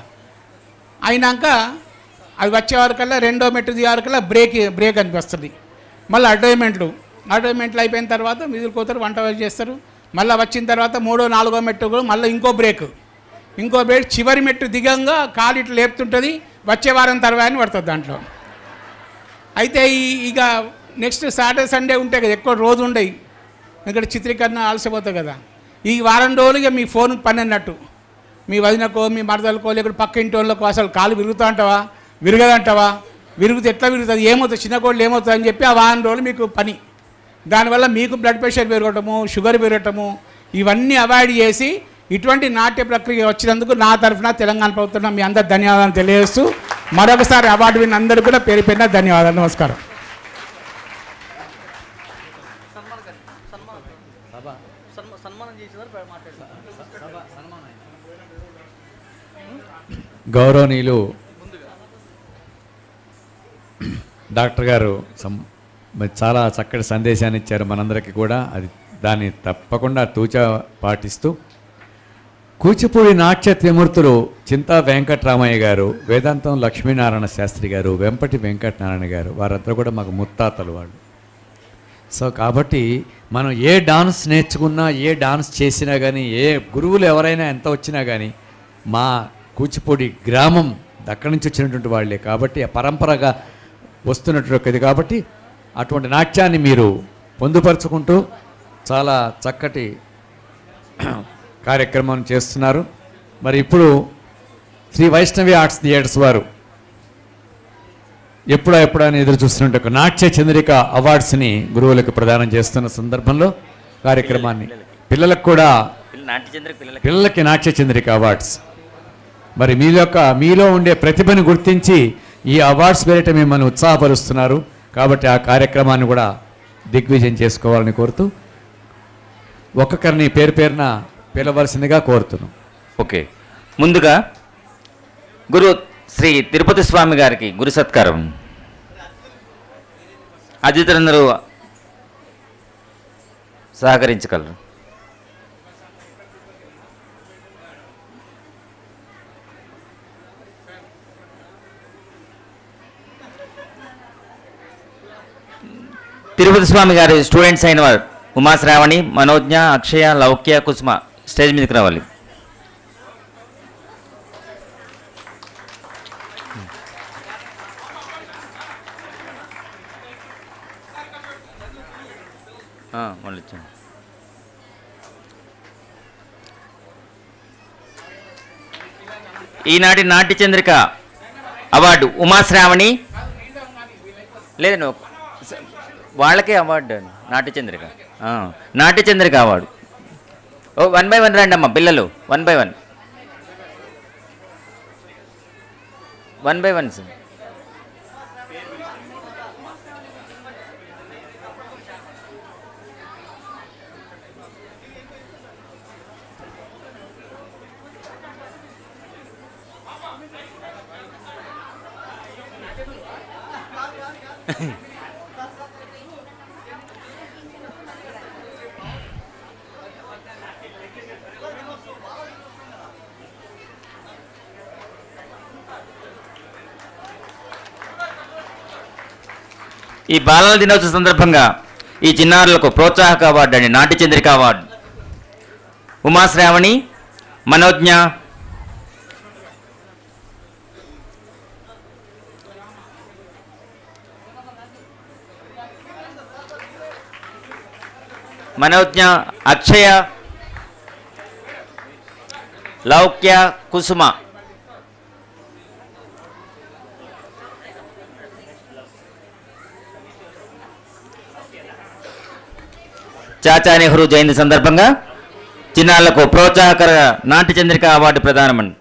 అయినాక అది వచ్చే వరకల్లా రెండో మెట్టు దిగే వరకల్లా బ్రేక్ బ్రేక్ అనిపిస్తుంది మళ్ళీ అడ్వర్టైజ్మెంట్లు అడ్వర్టైజ్మెంట్లు అయిపోయిన తర్వాత విజిల్ కోతారు వంట చేస్తారు మళ్ళీ వచ్చిన తర్వాత మూడో నాలుగో మెట్టు కూడా మళ్ళీ ఇంకో బ్రేక్ ఇంకో బ్రేక్ చివరి మెట్టు దిగంగా కాలు ఇట్లా లేపుతుంటుంది వచ్చే వారం తర్వాత అని పడుతుంది దాంట్లో అయితే ఈ ఇక నెక్స్ట్ సాటర్డే సండే ఉంటాయి కదా ఎక్కువ రోజు ఉండయి ఇక్కడ చిత్రీకరణ ఆలసిపోతాయి కదా ఈ వారం రోజులు ఇక మీ ఫోన్ పని అన్నట్టు మీ వదినకో మీ మరదలకో లేకపోతే పక్క ఇంటి వాళ్ళకో అసలు కాలు విరుగుతా అంటావా విరగదంటావా విరుగుతే ఎట్లా విరుగుతుంది ఏమవుతుంది చిన్న కోళ్ళు ఏమవుతుంది అని చెప్పి ఆ వారం రోజులు మీకు పని దానివల్ల మీకు బ్లడ్ ప్రెషర్ పెరగటము షుగర్ పెరగటము ఇవన్నీ అవాయిడ్ చేసి ఇటువంటి నాట్య ప్రక్రియ వచ్చినందుకు నా తరఫున తెలంగాణ ప్రభుత్వం మీ అందరు ధన్యవాదాలు తెలియజేస్తూ మరొకసారి అవార్డు విన్న అందరికీ కూడా పేరు పేరున ధన్యవాదాలు నమస్కారం
గౌరవనీయులు డాక్టర్ గారు సం- మరి చాలా చక్కటి సందేశాన్ని ఇచ్చారు మనందరికీ కూడా అది దాన్ని తప్పకుండా తూచా పాటిస్తూ కూచిపూడి నాట్య త్రిమూర్తులు చింతా వెంకటరామయ్య గారు వేదాంతం లక్ష్మీనారాయణ శాస్త్రి గారు వెంపటి వెంకటనారాయణ గారు వారందరూ కూడా మాకు ముత్తాతలు వాళ్ళు సో కాబట్టి మనం ఏ డాన్స్ నేర్చుకున్నా ఏ డాన్స్ చేసినా కానీ ఏ గురువులు ఎవరైనా ఎంత వచ్చినా కానీ మా కూచిపూడి గ్రామం అక్కడి నుంచి వచ్చినటువంటి వాళ్ళే కాబట్టి ఆ పరంపరగా వస్తున్నటువంటిది కాబట్టి అటువంటి నాట్యాన్ని మీరు పొందుపరుచుకుంటూ చాలా చక్కటి కార్యక్రమం చేస్తున్నారు మరి ఇప్పుడు శ్రీ వైష్ణవి ఆర్ట్స్ థియేటర్స్ వారు ఎప్పుడా ఎప్పుడా అని ఎదురు చూస్తున్నట్టు ఒక నాట్య చంద్రిక అవార్డ్స్ని గురువులకు ప్రదానం చేస్తున్న సందర్భంలో కార్యక్రమాన్ని పిల్లలకు కూడా
పిల్ల- నాట్యచంద్ర పిల్లలకి
పిల్లలకి నాట్య చంద్రిక అవార్డ్స్ మరి మీ యొక్క మీలో ఉండే ప్రతిభను గుర్తించి ఈ అవార్డ్స్ పేరిట మిమ్మల్ని ఉత్సాహపరుస్తున్నారు కాబట్టి ఆ కార్యక్రమాన్ని కూడా దిగ్విజయం చేసుకోవాలని కోరుతూ ఒక్కొక్కరిని పేరు పేరున పిలవలసిందిగా కోరుతున్నాం
ఓకే ముందుగా గురు శ్రీ తిరుపతి స్వామి గారికి గురు సత్కారం అతిథులందరూ సహకరించగలరు తిరుపతి స్వామి గారి స్టూడెంట్స్ అయిన వారు ఉమాశ్రావణి మనోజ్ఞ అక్షయ లౌక్య కుసుమ స్టేజ్ మీదకి రావాలి ఆ, వాళ్ళు ఇచ్చాను ఈనాటి నాట్య చంద్రిక అవార్డు ఉమాశ్రావణి లేదు నువ్వు స- వాళ్ళకే అవార్డు నాట్య చంద్రిక ఆ, నాట్య చంద్రిక అవార్డు ఓ వన్ బై వన్ రండి అమ్మా పిల్లలు one by one one by one sir ఈ బాలల దినోత్సవ సందర్భంగా ఈ చిన్నారులకు ప్రోత్సాహక అవార్డు అండి నాట్య చంద్రిక అవార్డు ఉమాశ్రావణి మనోజ్ఞ మనోజ్ఞ అక్షయ లౌక్య కుసుమ చాచా నెహ్రూ జయంతి సందర్భంగా చిన్నారులకు ప్రోత్సాహకర నాట్య చంద్రిక అవార్డు ప్రదానమండి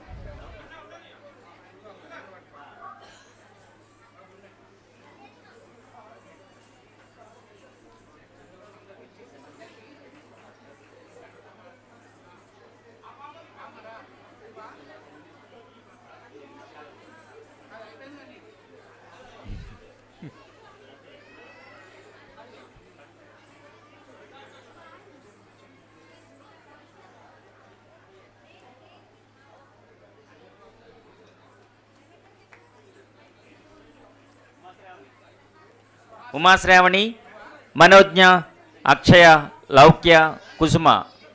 ఉమాశ్రావణి మనోజ్ఞ అక్షయ లౌక్య కుసుమ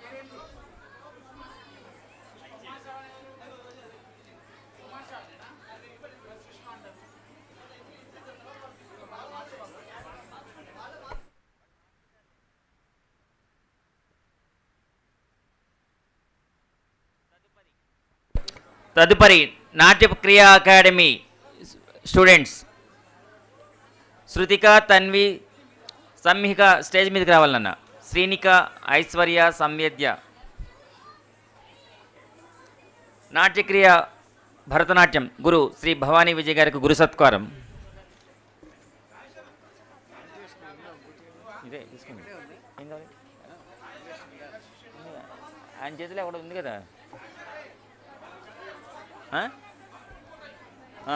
తదుపరి Natya Kriya academy students Shruthika Tanvi Samhika stage మీదకి రావాలన్న శ్రీనిక ఐశ్వర్య సంవేద్య నాట్యక్రియ భరతనాట్యం గురు శ్రీ భవానీ విజయ్ గారికి గురు సత్కారం ఇదే తీసుకోండి ఏం కావాలి ఆయన చేతిలో ఒకటి ఉంది కదా ఆ? ఆ.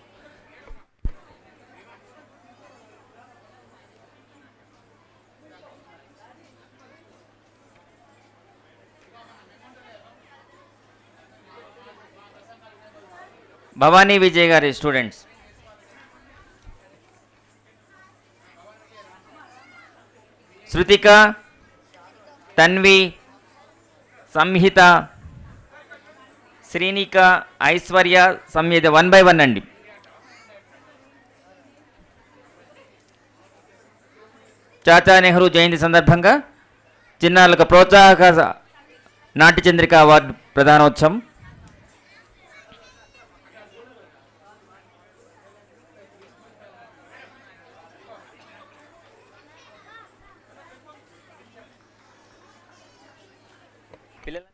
భవానీ విజయ్ గారి students Shruthika Tanvi Samhitha Srinika Aishwarya Samhitha one by one అండి చాచా నెహ్రూ జయంతి సందర్భంగా చిన్నారులకు ప్రోత్సాహక నాట్య చంద్రిక అవార్డు ప్రధానోత్సవం పిల్లల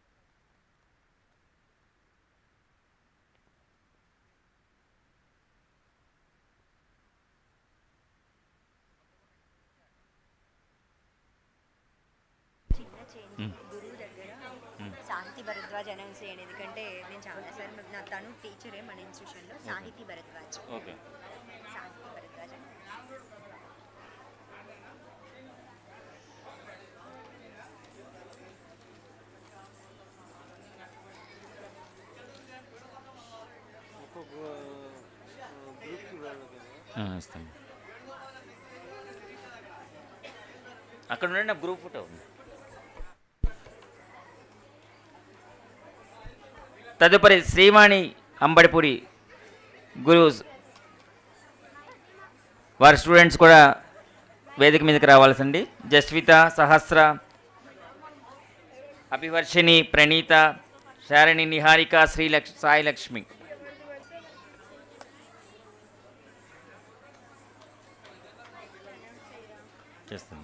గురువు దగ్గర సాహితీ భరద్వాజ్ అనౌన్స్ చేయండి ఎందుకంటే నేను చాలా సార్ నా తను టీచరే మన ఇన్స్టిట్యూషన్లో సాహితీ భరద్వాజ్
ఓకే
సాహితీ భరద్వాజ్
ఆ, ఇస్తాను అక్కడ ఉండండి నా గ్రూప్ ఫోటో తదుపరి శ్రీవాణి అంబడిపూడి గురు వారి స్టూడెంట్స్ కూడా వేదిక మీదకి రావాల్సింది జస్విత సహస్ర అభివర్షిణి ప్రణీత శారణి నిహారిక శ్రీలక్ష్ సాయి లక్ష్మి చేస్తాను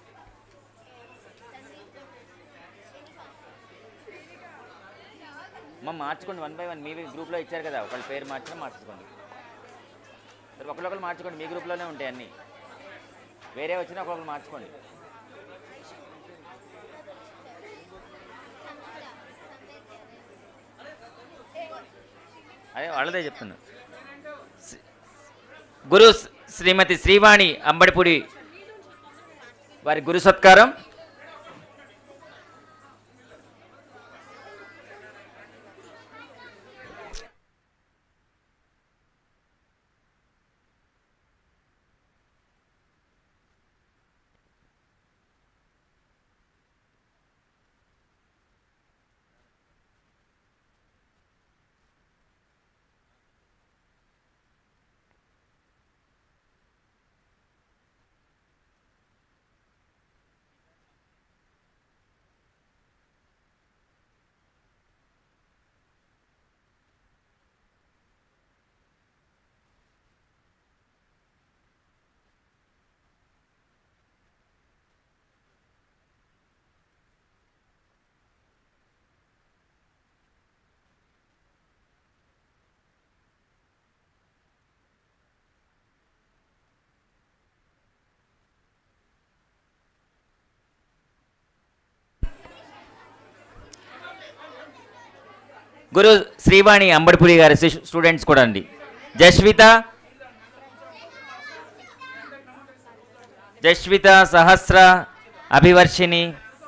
మా మార్చుకోండి వన్ బై వన్ మీ గ్రూప్లో ఇచ్చారు కదా ఒకళ్ళ పేరు మార్చినా మార్చుకోండి సరే ఒకరికొకరు మార్చుకోండి మీ గ్రూప్లోనే ఉంటాయి అన్నీ వేరే వచ్చినా ఒకరు మార్చుకోండి అదే వాళ్ళదే చెప్తున్నా శ్రీ- గురు శ్రీ- శ్రీమతి శ్రీవాణి అంబడిపూడి వారి గురు సత్కారం గురు శ్రీవాణి అంబడిపురి గారి శిష్యు- స్టూడెంట్స్ కూడా అండి జస్విత జస్విత సహస్ర అభివర్షిణి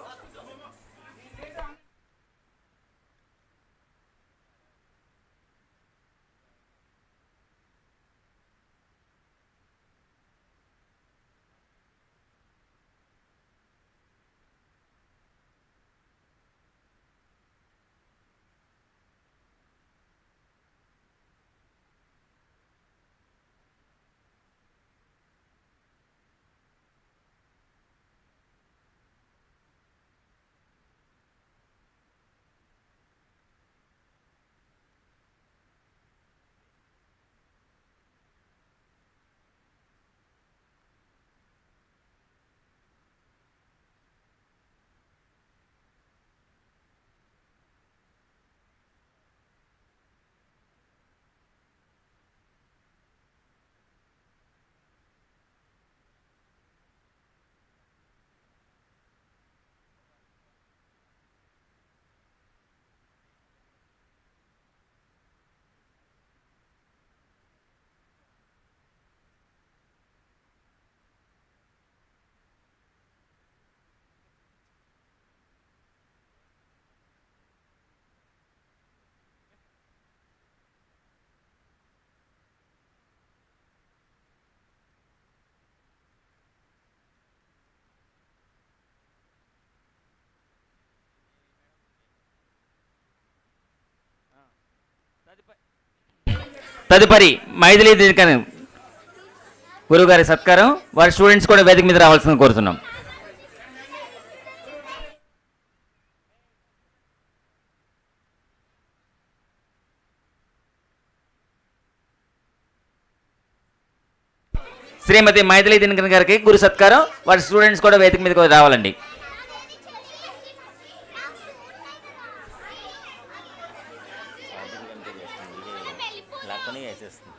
తదుపరి మైథిలి దినకర్ గురుగారి సత్కారం వారి స్టూడెంట్స్ కూడా వేదిక మీద రావాల్సింది కోరుతున్నాం శ్రీమతి మైథిలి దినకర్ గారికి గురు సత్కారం వారి స్టూడెంట్స్ కూడా వేదిక మీదకి రావాలండి లాక్కొని వేసేస్తుంది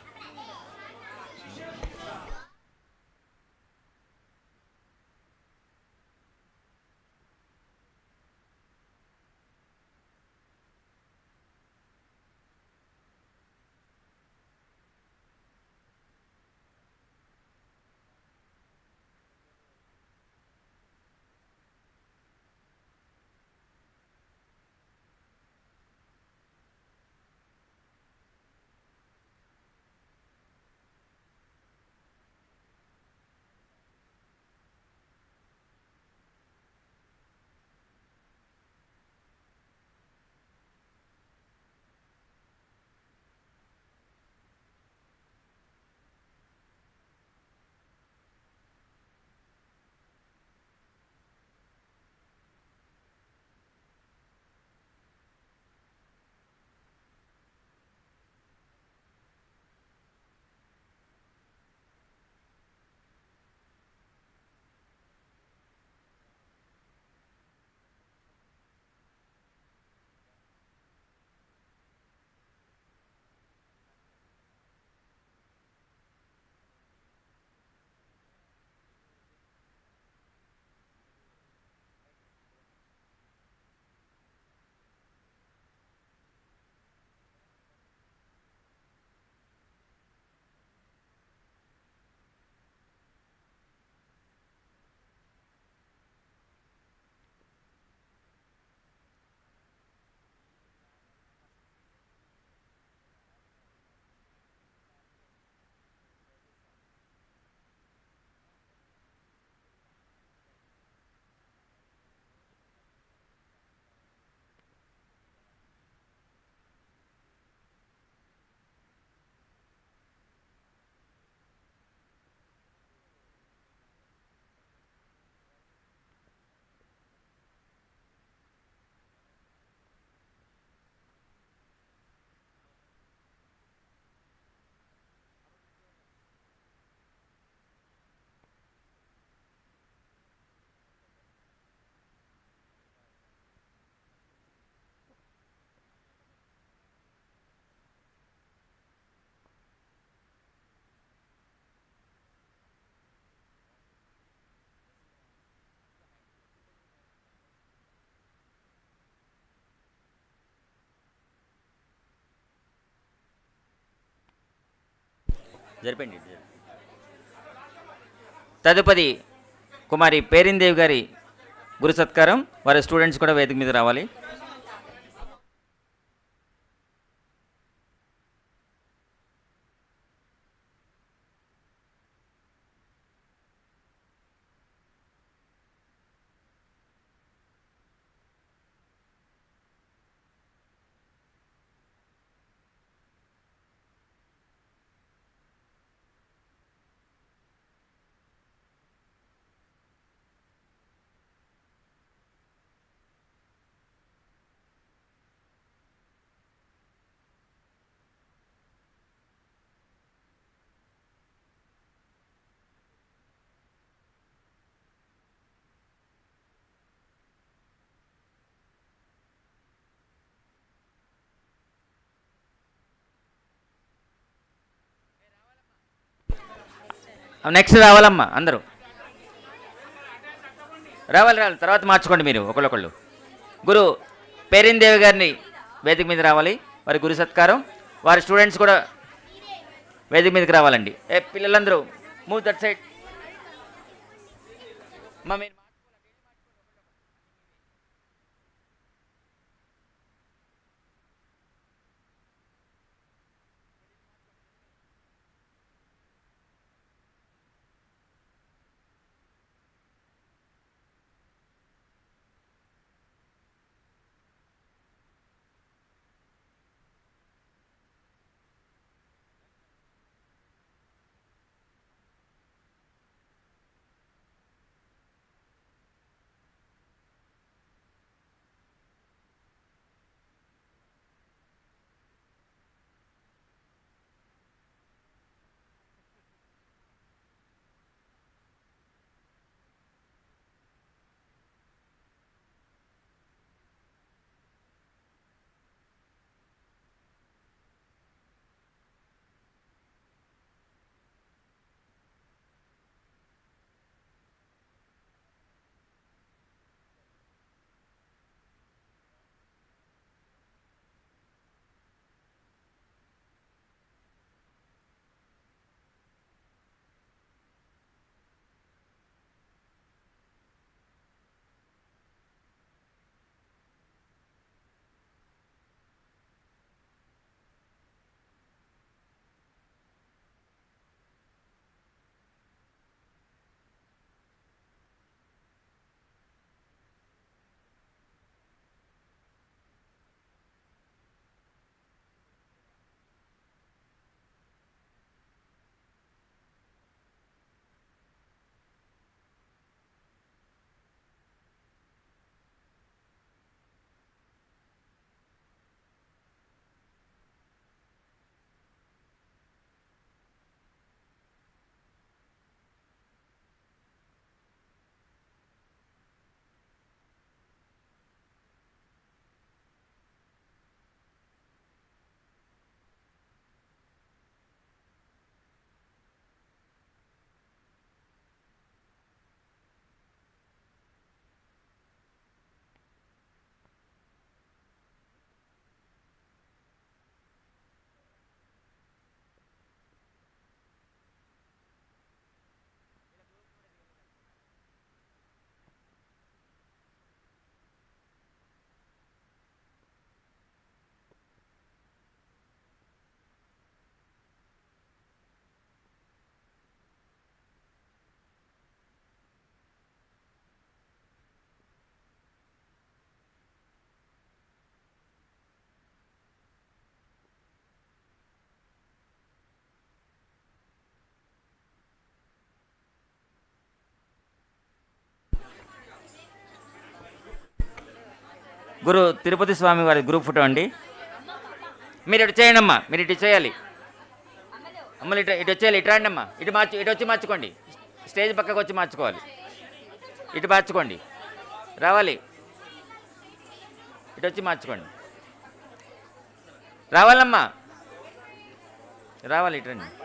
జరిపండి తదుపరి కుమారి పేరిందేవి గారి గురు సత్కారం వారి స్టూడెంట్స్ కూడా వేదిక మీద రావాలి నెక్స్ట్ రావాలమ్మా అందరూ రావాలి రావాలి తర్వాత మార్చుకోండి మీరు ఒకళ్ళొకళ్ళు గురు పేరిందేవి గారిని వేదిక మీద రావాలి వారి గురు సత్కారం వారి స్టూడెంట్స్ కూడా వేదిక మీదకి రావాలండి ఏ పిల్లలందరూ మూవ్ దట్ సైడ్ మా మీరు గురు తిరుపతి స్వామి వారి గ్రూప్ ఫోటో అండి మీరు ఇటు చేయండి అమ్మా మీరు ఇటు చేయాలి అమ్మలు ఇటు ఇటు వచ్చేయాలి ఇటు రండి అమ్మా ఇటు మార్చు ఇటు వచ్చి మార్చుకోండి స్టేజ్ పక్కకు వచ్చి మార్చుకోవాలి ఇటు మార్చుకోండి రావాలి ఇటు వచ్చి మార్చుకోండి రావాలమ్మా రావాలి ఇటు రండి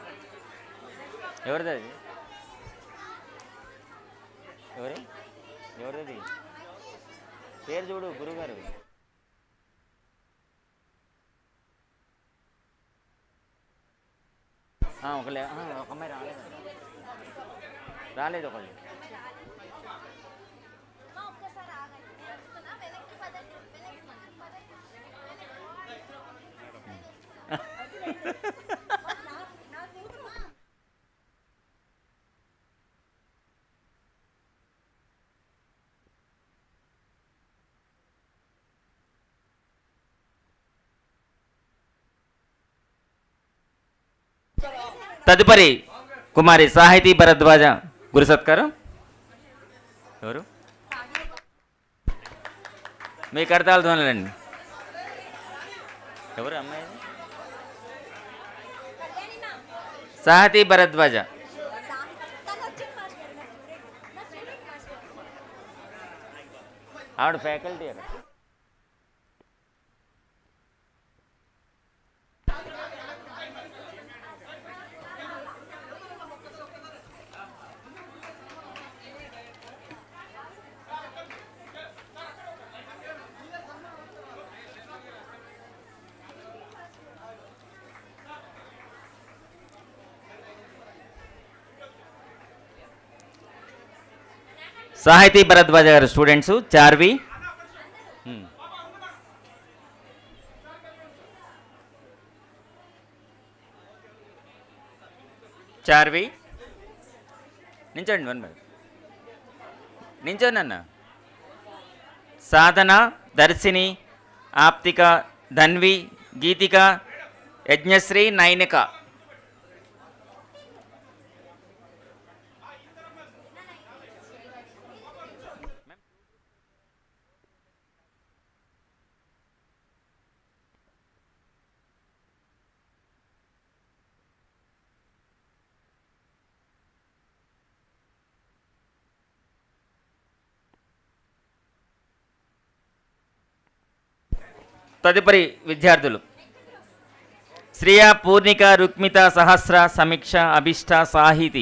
ఎవరిది అది ఎవరి ఎవరిది పేరు చూడు గురుగారు ఆ, ఒకలే ఆ, ఒక అమ్మాయి రాలేదు రాలేదు ఒకళ్ళు తదుపరి కుమారి సాహితీ భరద్వాజ గురు సత్కారం ఎవరు మీ కడతాల ధ్వనులండి ఎవరు అమ్మాయి సాహితీ భరద్వాజ ఆవిడ ఫ్యాకల్టీ అక్కడ సాహితీ భరద్వాజ గారు స్టూడెంట్స్ చార్వి హ్మ్. చార్వి నించండి వన్ మినిట్ నించండి అన్న సాధన దర్శిని ఆప్తిక ధన్వి గీతిక యజ్ఞశ్రీ నైనిక తదుపరి విద్యార్థులు శ్రియ పూర్ణిక రుక్మిత సహస్ర సమీక్ష అభిష్ట సాహితి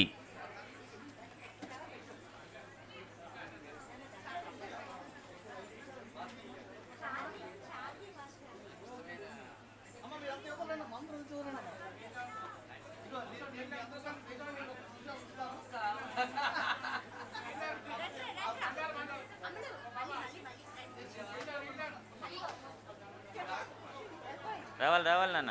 రావాలి రావాలి నాన్న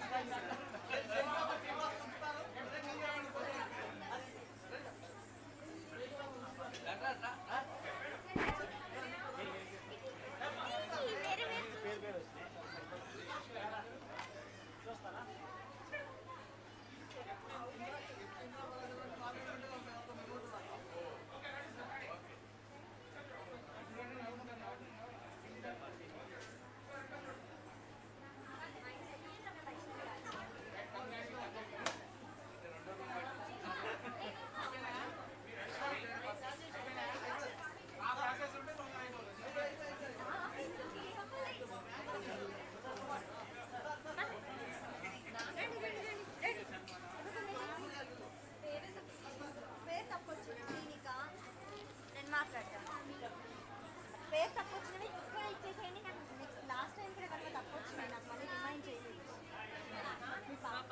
పేరు తప్పు వచ్చింది క్లినికా నేను మాట్లాడతాను పేరు తప్పు వచ్చిందని ఇక్కడ ఇచ్చేసేయండి నాకు నెక్స్ట్ లాస్ట్ టైం కూడా కనుక తప్పు వచ్చింది నాకు మళ్ళీ రిమైండ్ చేయండి మీ పాప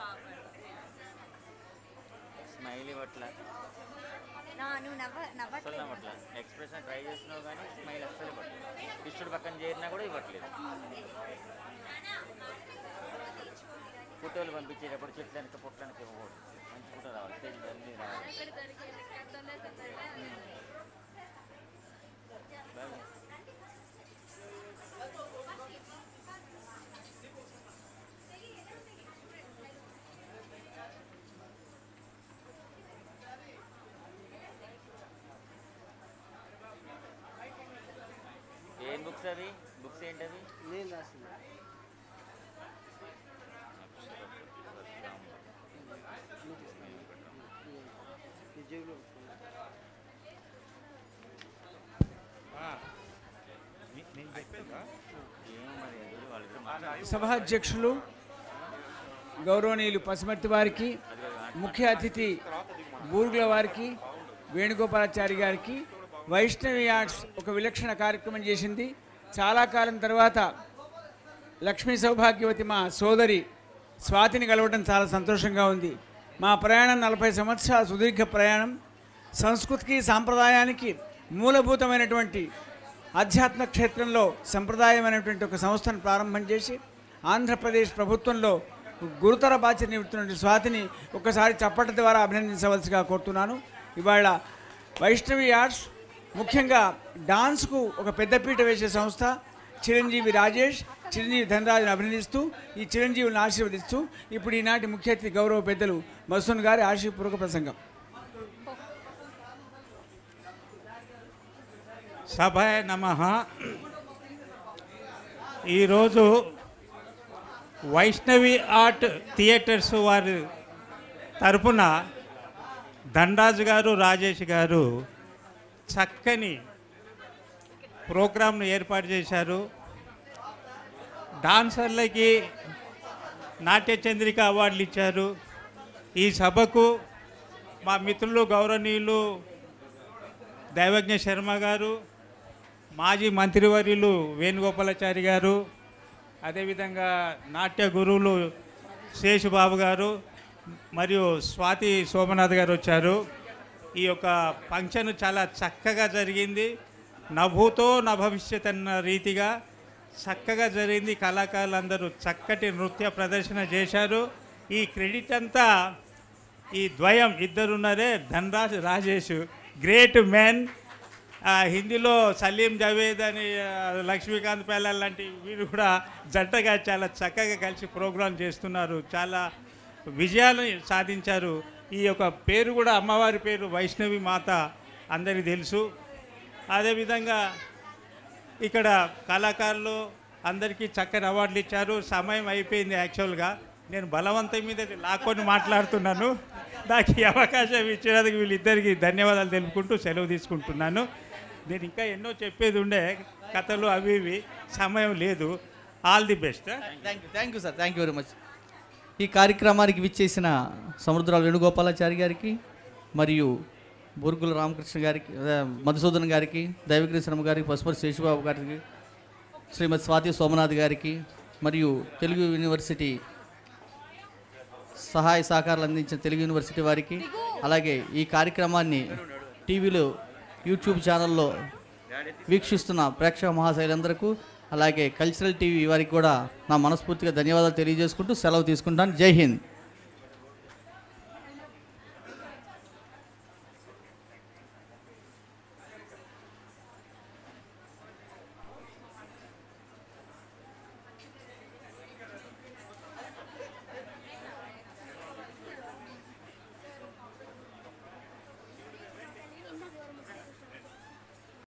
స్మైల్ ఇవ్వట్ల
నా నువ్వు నవ్వ
అసలు
నవ్వట్లేదు
నవ్వట్ల ఎక్స్ప్రెషన్ ట్రై చేస్తున్నావు కానీ స్మైల్ అస్సలు ఇవ్వట్లేదు కృష్ణుడు పక్కన చేరినా కూడా ఇవ్వట్లేదు ఫోటోలు పంపించేటప్పుడు చెట్లనికి పుట్లనికి ఇవ్వకూడదు మంచి ఫోటో రావాలి స్టేజ్ అన్నీ రావాలి బాగా. ఏం బుక్స్ అవి బుక్స్ ఏంటవి
నేను రాసింది
ఏమో మరి అది వాళ్ళిద్దరు మాట్లాడారు.
సభాధ్యక్షులు గౌరవనీయులు పసుమర్తి వారికి ముఖ్య అతిథి బూరుగుల వారికి వేణుగోపాలాచారి గారికి
వైష్ణవి ఆర్ట్స్ ఒక విలక్షణ కార్యక్రమం చేసింది చాలా కాలం తర్వాత లక్ష్మీ సౌభాగ్యవతి మా సోదరి స్వాతిని కలవడం చాలా సంతోషంగా ఉంది మా ప్రయాణం నలభై సంవత్సరాల సుదీర్ఘ ప్రయాణం సంస్కృతికి సాంప్రదాయానికి మూలభూతమైనటువంటి ఆధ్యాత్మ క్షేత్రంలో సంప్రదాయమైనటువంటి ఒక సంస్థను ప్రారంభం చేసి ఆంధ్రప్రదేశ్ ప్రభుత్వంలో గురుతర బాధ్యత నిలుపుతున్న స్వాతిని ఒకసారి చప్పటి ద్వారా అభినందించవలసిగా కోరుతున్నాను ఇవాళ వైష్ణవి ఆర్ట్స్ ముఖ్యంగా డాన్స్కు ఒక పెద్దపీట వేసే సంస్థ చిరంజీవి రాజేష్ చిరంజీవి ధనరాజును అభినందిస్తూ ఈ చిరంజీవులను ఆశీర్వదిస్తూ ఇప్పుడు ఈనాటి ముఖ్య అతిథి గౌరవ పెద్దలు మసూన్ గారి ఆశీపూర్వక ప్రసంగం
సభాయ నమ ఈరోజు వైష్ణవి ఆర్ట్ థియేటర్స్ వారి తరపున ధనరాజు గారు రాజేష్ గారు చక్కని ప్రోగ్రాంను ఏర్పాటు చేశారు డాన్సర్లకి నాట్య చంద్రిక అవార్డులు ఇచ్చారు ఈ సభకు మా మిత్రులు గౌరవనీయులు దైవజ్ఞ శర్మ గారు మాజీ మంత్రివర్యులు వేణుగోపాలాచారి గారు అదేవిధంగా నాట్య గురువులు శేషుబాబు గారు మరియు స్వాతి సోమనాథ్ గారు వచ్చారు ఈ యొక్క ఫంక్షన్ చాలా చక్కగా జరిగింది నభూతో నా భవిష్యత్ అన్న రీతిగా చక్కగా జరిగింది కళాకారులందరూ చక్కటి నృత్య ప్రదర్శన చేశారు ఈ క్రెడిట్ అంతా ఈ ద్వయం ఇద్దరున్నారే ధనరాజ్ రాజేష్ గ్రేట్ మెన్ ఆ, హిందీలో సలీం జవేద్ అని ఆ, లక్ష్మీకాంత్ పేలాల్ లాంటి వీరు కూడా జంటగా చాలా చక్కగా కలిసి ప్రోగ్రాం చేస్తున్నారు చాలా విజయాలు సాధించారు ఈ యొక్క పేరు కూడా అమ్మవారి పేరు వైష్ణవి మాత అందరికీ తెలుసు అదేవిధంగా ఇక్కడ కళాకారులు అందరికీ చక్కని అవార్డులు ఇచ్చారు సమయం అయిపోయింది యాక్చువల్గా నేను బలవంతం మీద లాక్కొని మాట్లాడుతున్నాను నాకు ఈ అవకాశం ఇచ్చినందుకు వీళ్ళిద్దరికీ ధన్యవాదాలు తెలుపుకుంటూ సెలవు తీసుకుంటున్నాను నేను ఇంకా ఎన్నో చెప్పేది ఉండే కథలు అవి ఇవి సమయం లేదు all the best
thank you thank you sir thank you very much ఈ కార్యక్రమానికి విచ్చేసిన సముద్రాల వేణుగోపాలాచారి గారికి మరియు బురుగుల రామకృష్ణ గారికి అదే, మధుసూదన్ గారికి దైవగిరి శర్మ గారికి పశుపతి శేషుబాబు గారికి శ్రీమతి స్వాతి సోమనాథ్ గారికి మరియు తెలుగు యూనివర్సిటీ సహాయ సహకారాలు అందించిన తెలుగు యూనివర్సిటీ వారికి అలాగే ఈ కార్యక్రమాన్ని టీవీలో యూట్యూబ్ ఛానల్లో వీక్షిస్తున్న ప్రేక్షక మహాశైలందరకు అలాగే కల్చరల్ టీవీ వారికి కూడా నా మనస్ఫూర్తిగా ధన్యవాదాలు తెలియజేసుకుంటూ సెలవు తీసుకుంటాను జై హింద్